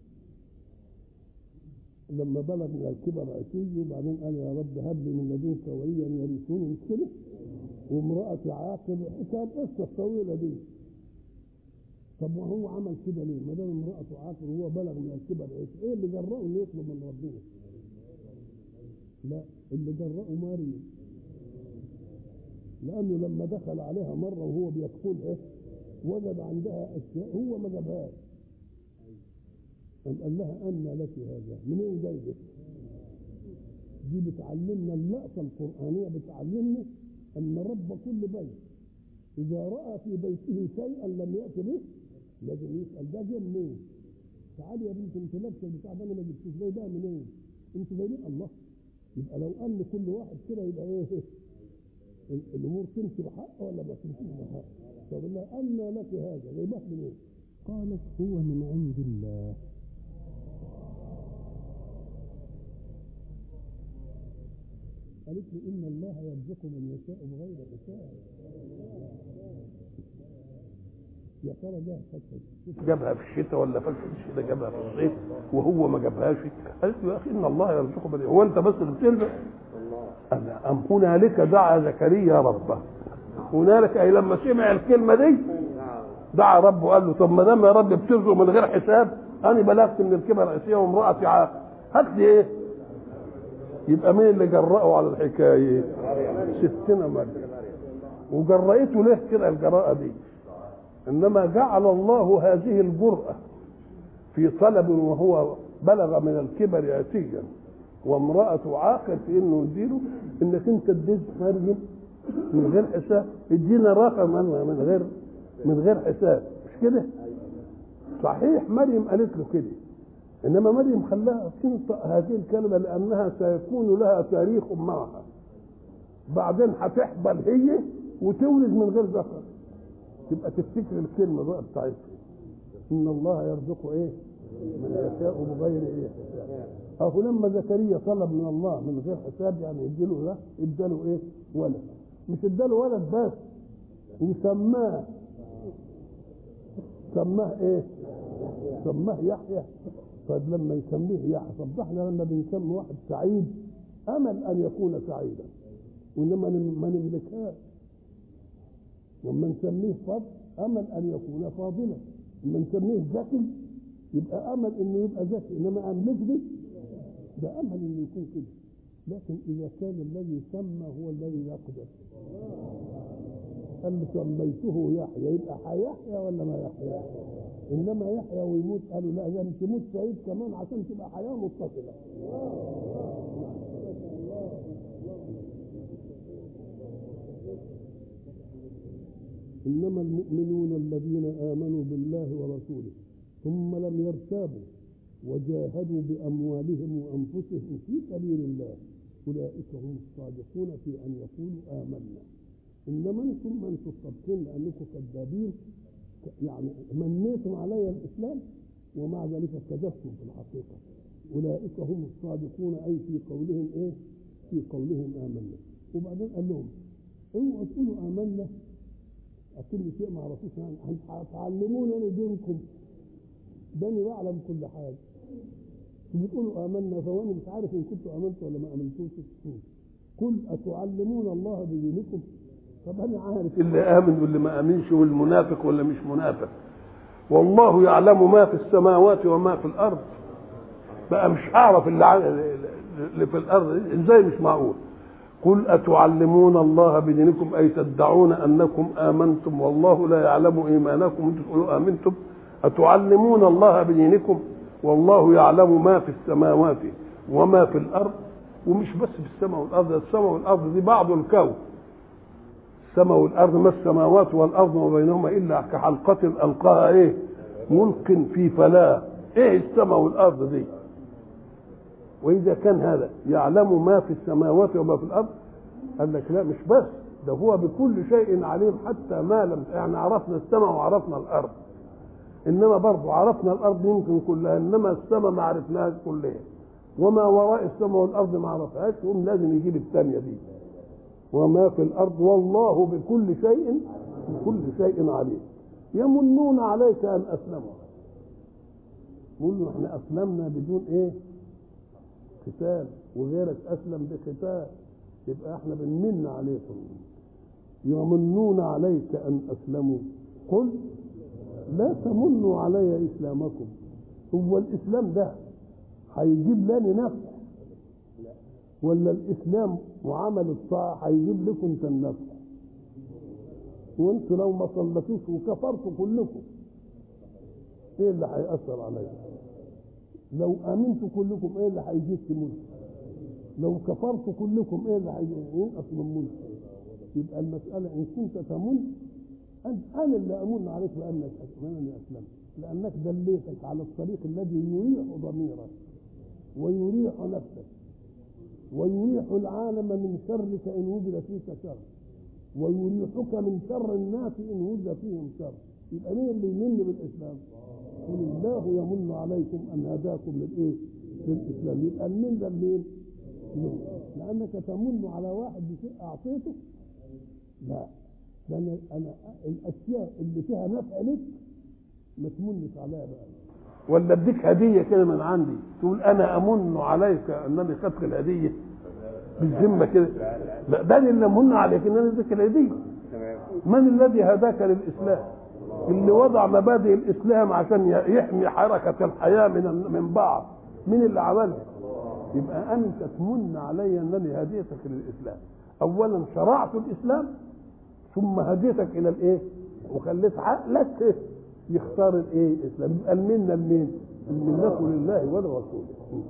لما بلغ من الكبر عتيه وبعدين قال يا رب هب لي من لدنك وليا يرثوني مش كده؟ وامرأتي عاقر كانت قصة الطويلة دي طب وهو عمل كده ليه؟ ما دام امرأته عاقر وهو بلغ من الكبر عتيه ايه اللي جرأه انه يطلب من ربنا؟ لا اللي جرأه مريم لأنه لما دخل عليها مرة وهو بيدخلها وجد عندها أشياء هو ما جابهاش قام قال لها أن لك هذا منين جاي ده؟ دي بتعلمنا اللقطة القرآنية بتعلمنا أن رب كل بيت إذا رأى في بيته شيئا لم يأت به لازم يسأل ده جه منين؟ تعالي يا بنت انت لابسه البتاع ده انا ما جبتوش جاي ده منين؟ انت جايبين الله يبقى لو قال كل واحد كده يبقى ايه؟ الامور تمشي بحق ولا ما تمشيش بحق؟ طب لا أن لك هذا جايبه منين؟ قالت هو من عند الله قالت له إن الله يرزق من يشاء بغير حساب يا ترى ده فتحة جابها في الشتاء ولا فاكر الشتاء جابها في الصيف وهو ما جابهاش قالت له يا اخي ان الله يرزقه بل هو انت بس اللي بترزق قال لها، ام هنالك دعا زكريا ربه هنالك اي لما سمع الكلمه دي دعا ربه قال له طب ما دام يا رب بترزق من غير حساب انا بلغت من الكبر الرئيسيه وامراتي عاقل هات لي ايه يبقى مين اللي جرأه على الحكايه ستنا مريم وجرأته ليه كده الجراءه دي انما جعل الله هذه الجرأة في طلب وهو بلغ من الكبر عتيا وامرأة عاقل في انه يديله انك انت اديت مريم من غير حساب ادينا رقم من غير من غير حساب مش كده؟ صحيح مريم قالت له كده انما مريم خلاها تنطق هذه الكلمه لانها سيكون لها تاريخ معها بعدين هتحبل هي وتولد من غير ذكر تبقى تفتكر الكلمه بقى بتاعتها ان الله يرزق ايه من يشاء بغير ايه حساب اهو لما زكريا طلب من الله من غير حساب يعني اديله ده اداله ايه ولد مش اداله ولد بس وسماه سماه ايه سماه يحيى طيب لما يسميه يحيى طب ده احنا لما بنسمي واحد سعيد امل ان يكون سعيدا وانما ما نملكهاش لما نسميه فضل امل ان يكون فاضلا لما نسميه ذكي يبقى امل انه يبقى ذكي انما املك دي ده امل انه يكون كده لكن اذا كان الذي سمى هو الذي يقدر قال سميته يحيى يبقى هيحيى ولا ما يحيى انما يحيى ويموت قالوا لا ده تموت سعيد كمان عشان تبقى حياه متصله انما المؤمنون الذين امنوا بالله ورسوله ثم لم يرتابوا وجاهدوا باموالهم وانفسهم في سبيل الله اولئك هم الصادقون في ان يقولوا امنا انما انتم ما انتم صادقين لانكم كذابين يعني منيتم علي الاسلام ومع ذلك كذبتم في الحقيقه اولئك هم الصادقون اي في قولهم ايه؟ في قولهم امنا وبعدين قال لهم اوعوا تقولوا امنا اكن شيء ما عرفوش يعني هتعلمونني دينكم ده انا بعلم كل حاجه بتقولوا امنا فوانا مش عارف ان كنتوا امنتوا ولا ما امنتوش قل اتعلمون الله بدينكم طب انا عارف اللي امن واللي ما امنش والمنافق ولا مش منافق والله يعلم ما في السماوات وما في الارض بقى مش هعرف اللي, ع- اللي في الارض ازاي مش معقول قل اتعلمون الله بدينكم اي تدعون انكم امنتم والله لا يعلم ايمانكم انتم تقولوا امنتم اتعلمون الله بدينكم والله يعلم ما في السماوات وما في الارض ومش بس في السماء والارض السماء والارض دي بعض الكون السماء والارض ما السماوات والارض وما بينهما الا كحلقه القاها ايه ملق في فلاه ايه السماء والارض دي واذا كان هذا يعلم ما في السماوات وما في الارض قال لك لا مش بس ده هو بكل شيء عليم حتى ما لم يعني عرفنا السماء وعرفنا الارض انما برضه عرفنا الارض يمكن كلها انما السماء ما عرفناهاش كلها وما وراء السماء والارض ما عرفهاش يقوم لازم يجيب الثانيه دي وما في الارض والله بكل شيء بكل شيء عليم يمنون عليك ان اسلموا يقول له احنا اسلمنا بدون ايه قتال وغيرك اسلم بقتال يبقى احنا بنمن عليكم يمنون عليك ان اسلموا قل لا تمنوا علي اسلامكم هو الاسلام ده هيجيب لنا نفع ولا الاسلام وعمل الطاعه هيجيب لكم انت النفع وانتوا لو ما صلتوش وكفرتوا كلكم ايه اللي هيأثر عليكم لو امنتوا كلكم ايه اللي هيجيك ملك لو كفرتوا كلكم ايه اللي هينقص من ملك يبقى المسألة إن كنت تمن أنت أنا اللي أمن عليك بأنك أنني أسلمت لأنك دليتك على الطريق الذي يريح ضميرك ويريح نفسك ويريح العالم من شرك إن وجد فيك شر ويريحك من شر الناس إن وجد فيهم شر يبقى مين اللي يمن بالإسلام؟ قل الله يمن عليكم أن هداكم للإيه؟ للإسلام يبقى المن ده منين؟ منه. لأنك تمن على واحد بشيء أعطيته لا ده انا انا الاشياء اللي فيها نفع لك ما تمنش عليها بقى ولا اديك هديه كده من عندي تقول انا امن عليك انني خدت الهديه بالذمه كده لا ده أنا اللي امن عليك ان انا اديك الهديه من الذي هداك للاسلام اللي وضع مبادئ الاسلام عشان يحمي حركه الحياه من من بعض مين اللي عملها يبقى انت تمن علي انني هديتك للاسلام اولا شرعت الاسلام ثم هديتك الى الايه وخليت عقلك يختار الايه الاسلام يبقى المنه لمين المنه لله ولرسوله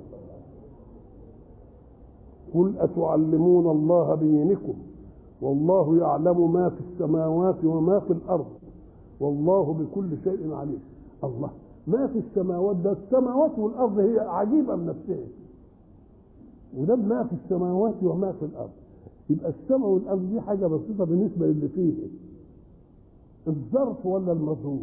قل اتعلمون الله بدينكم والله يعلم ما في السماوات وما في الارض والله بكل شيء عليم الله ما في السماوات ده السماوات والارض هي عجيبه من نفسها وده ما في السماوات وما في الارض يبقى السماء والارض دي حاجه بسيطه بالنسبه للي فيه الظرف ولا المظروف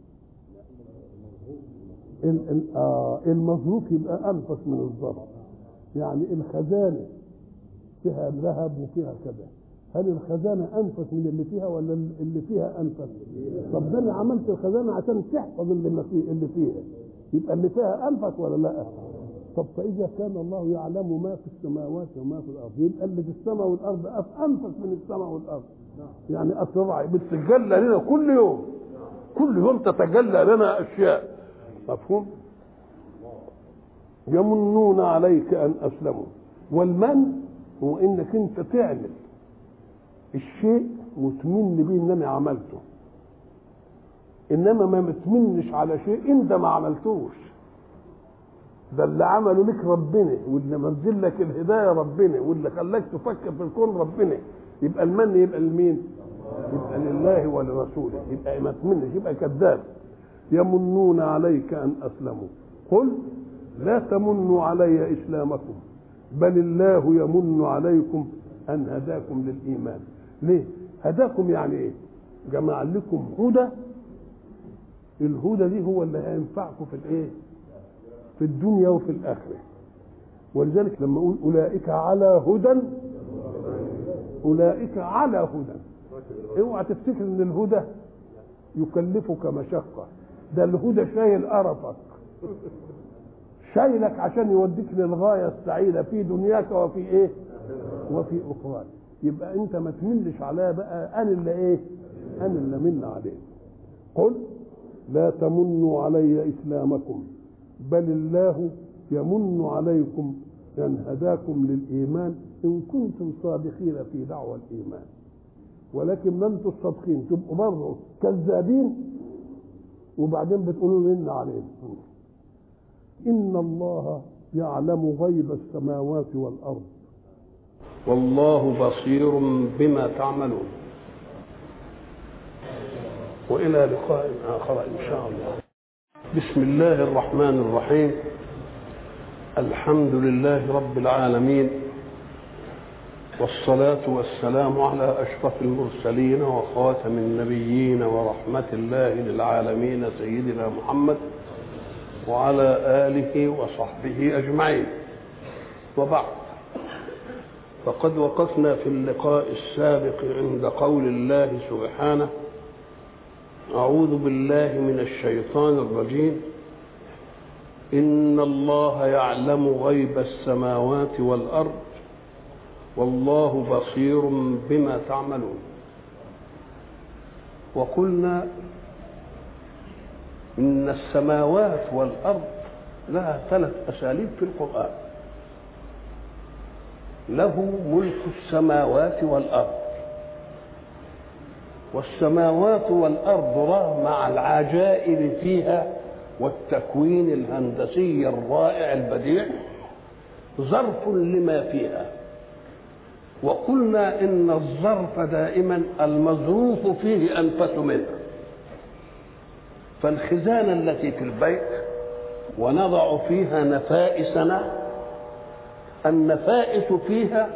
ال- ال- آه المظروف يبقى انفس من الظرف يعني الخزانه فيها ذهب وفيها كذا هل الخزانه انفس من اللي فيها ولا اللي فيها انفس طب ده انا عملت الخزانه عشان تحفظ اللي فيه اللي فيها يبقى اللي فيها انفس ولا لا طب فاذا كان الله يعلم ما في السماوات وما في الارض يبقى اللي في السماء والارض أف- انفس من السماء والارض يعني اسرع بتتجلى لنا كل يوم كل يوم تتجلى لنا اشياء مفهوم يمنون عليك ان اسلموا والمن هو انك انت تعمل الشيء وتمن بيه ان انا عملته انما ما تمنش على شيء انت ما عملتوش ده اللي عمله لك ربنا واللي منزل لك الهدايه ربنا واللي خلاك تفكر في الكون ربنا يبقى المن يبقى لمين؟ يبقى لله ولرسوله يبقى ما تمنش يبقى كذاب يمنون عليك ان اسلموا قل لا تمنوا علي اسلامكم بل الله يمن عليكم ان هداكم للايمان ليه هداكم يعني ايه جمع لكم هدى الهدى دي هو اللي هينفعكم في الايه في الدنيا وفي الاخره ولذلك لما اقول اولئك على هدى اولئك على هدى اوعى تفتكر ان الهدى يكلفك مشقه ده الهدى شايل قرفك شايلك عشان يوديك للغايه السعيده في دنياك وفي ايه وفي اخراك يبقى انت ما تملش عليها بقى انا اللي ايه انا اللي من عليك قل لا تمنوا علي اسلامكم بل الله يمن عليكم ان هداكم للايمان ان كنتم صادقين في دعوى الايمان ولكن ما انتم صادقين تبقوا برضه كذابين وبعدين بتقولوا ان علينا ان الله يعلم غيب السماوات والارض والله بصير بما تعملون والى لقاء اخر ان شاء الله بسم الله الرحمن الرحيم الحمد لله رب العالمين والصلاة والسلام على أشرف المرسلين وخاتم النبيين ورحمة الله للعالمين سيدنا محمد وعلى آله وصحبه أجمعين وبعد فقد وقفنا في اللقاء السابق عند قول الله سبحانه أعوذ بالله من الشيطان الرجيم إن الله يعلم غيب السماوات والأرض والله بصير بما تعملون وقلنا إن السماوات والأرض لها ثلاث أساليب في القرآن له ملك السماوات والأرض والسماوات والأرض رغم العجائب فيها والتكوين الهندسي الرائع البديع ظرف لما فيها وقلنا ان الظرف دائما المظروف فيه انفس منه فالخزانه التي في البيت ونضع فيها نفائسنا النفائس فيها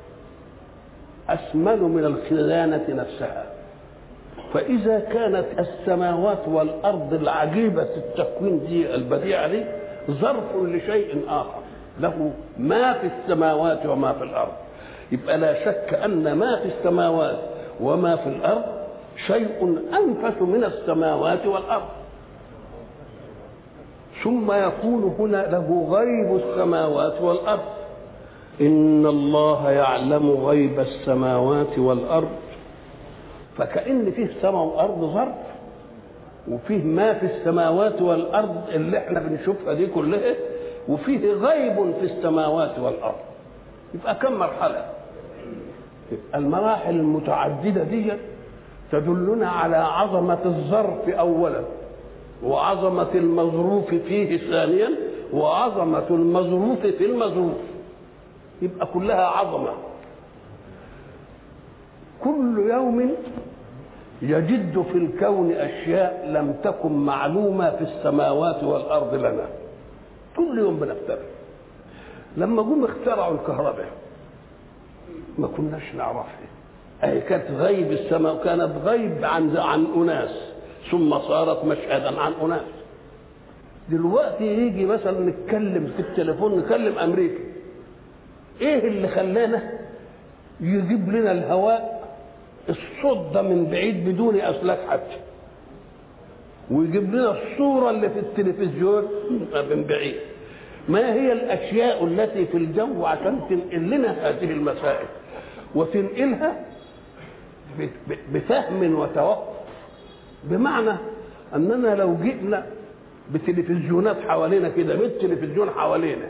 اسمن من الخزانه نفسها فاذا كانت السماوات والارض العجيبه التكوين دي البديعه دي ظرف لشيء اخر له ما في السماوات وما في الارض يبقى لا شك ان ما في السماوات وما في الارض شيء انفس من السماوات والارض ثم يقول هنا له غيب السماوات والارض ان الله يعلم غيب السماوات والارض فكأن فيه سماء وارض ظرف وفيه ما في السماوات والارض اللي احنا بنشوفها دي كلها وفيه غيب في السماوات والارض يبقى كم مرحله يبقى المراحل المتعدده دي تدلنا على عظمه الظرف اولا وعظمه المظروف فيه ثانيا وعظمه المظروف في المظروف يبقى كلها عظمه كل يوم يجد في الكون اشياء لم تكن معلومه في السماوات والارض لنا كل يوم بنخترع لما جم اخترعوا الكهرباء ما كناش نعرفها اهي كانت غيب السماء وكانت غيب عن عن اناس ثم صارت مشهدا عن اناس دلوقتي يجي مثلا نتكلم في التليفون نكلم امريكا ايه اللي خلانا يجيب لنا الهواء الصوت ده من بعيد بدون اسلاك حتى ويجيب لنا الصوره اللي في التلفزيون من بعيد ما هي الاشياء التي في الجو عشان تنقل لنا هذه المسائل وتنقلها بفهم وتوقف بمعنى اننا لو جئنا بتلفزيونات حوالينا كده 100 تلفزيون حوالينا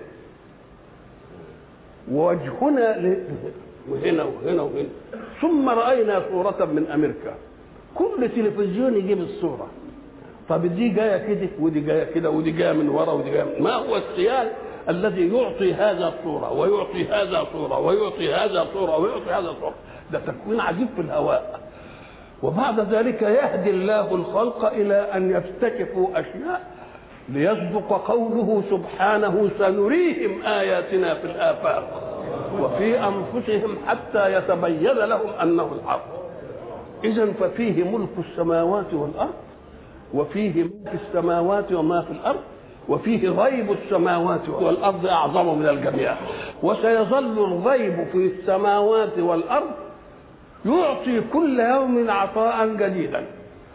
ووجهنا ل... وهنا وهنا وهنا ثم راينا صوره من امريكا كل تلفزيون يجيب الصوره طب دي جايه كده ودي جايه كده ودي جايه من ورا ودي جايه من... ما هو السيال الذي يعطي هذا صوره ويعطي هذا صوره ويعطي هذا صوره ويعطي هذا صوره ده تكوين عجيب في الهواء وبعد ذلك يهدي الله الخلق الى ان يفتكفوا اشياء ليسبق قوله سبحانه سنريهم اياتنا في الافاق وفي انفسهم حتى يتبين لهم انه الحق اذا ففيه ملك السماوات والارض وفيه ما في السماوات وما في الارض وفيه غيب السماوات والارض اعظم من الجميع وسيظل الغيب في السماوات والارض يعطي كل يوم عطاء جديدا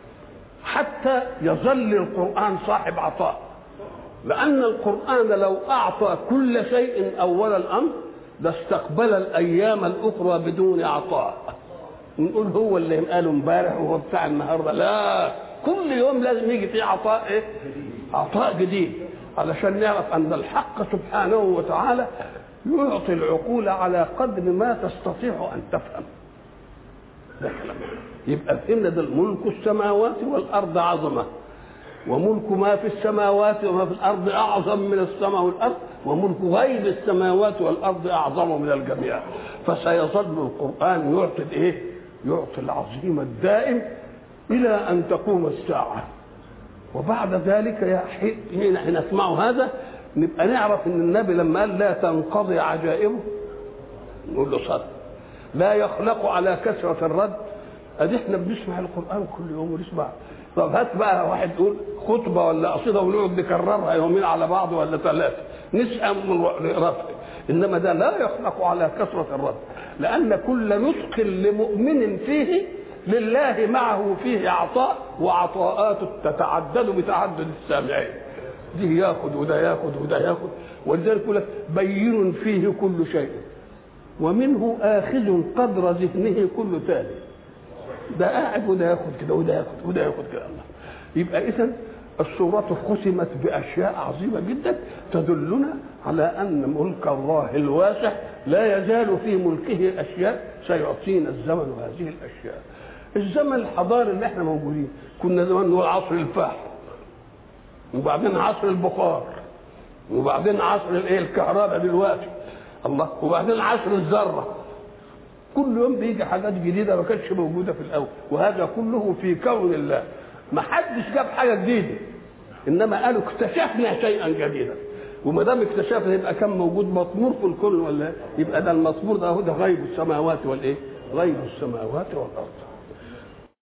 حتى يظل القران صاحب عطاء لان القران لو اعطى كل شيء اول الامر لاستقبل الايام الاخرى بدون عطاء نقول هو اللي قاله امبارح وهو بتاع النهارده لا كل يوم لازم يجي فيه عطاء ايه عطاء جديد علشان نعرف ان الحق سبحانه وتعالى يعطي العقول على قدر ما تستطيع ان تفهم ده كلام يبقى فهمنا ده ملك السماوات والارض عظمه وملك ما في السماوات وما في الارض اعظم من السماء والارض وملك غيب السماوات والارض اعظم من الجميع فسيظل القران يعطي الايه؟ يعطي العظيم الدائم الى ان تقوم الساعه وبعد ذلك حين حين نسمع هذا نبقى نعرف ان النبي لما قال لا تنقضي عجائبه نقول له صدق لا يخلق على كثره الرد ادي احنا بنسمع القران كل يوم ونسمع طب هات بقى واحد يقول خطبه ولا قصيده ونقعد نكررها يومين على بعض ولا ثلاثه نسأم من رفع انما ده لا يخلق على كثره الرد لان كل نطق لمؤمن فيه لله معه فيه عطاء وعطاءات تتعدد بتعدد السامعين دي ياخذ وده ياخذ وده ياخذ ولذلك يقول لك بين فيه كل شيء ومنه آخذ قدر ذهنه كل تالي ده قاعد وده ياخذ كده وده ياخذ وده ياخذ كده الله يبقى إذا الصورة ختمت بأشياء عظيمة جدا تدلنا على أن ملك الله الواسع لا يزال في ملكه أشياء سيعطينا الزمن هذه الأشياء الزمن الحضاري اللي احنا موجودين كنا زمان نقول عصر الفحم وبعدين عصر البخار وبعدين عصر الايه الكهرباء دلوقتي الله وبعدين عصر الذره كل يوم بيجي حاجات جديده ما كانتش موجوده في الاول وهذا كله في كون الله ما حدش جاب حاجه جديده انما قالوا اكتشفنا شيئا جديدا وما دام اكتشفنا يبقى كان موجود مطمور في الكون ولا يبقى ده المطمور ده هو ده غيب السماوات والايه؟ غيب السماوات والارض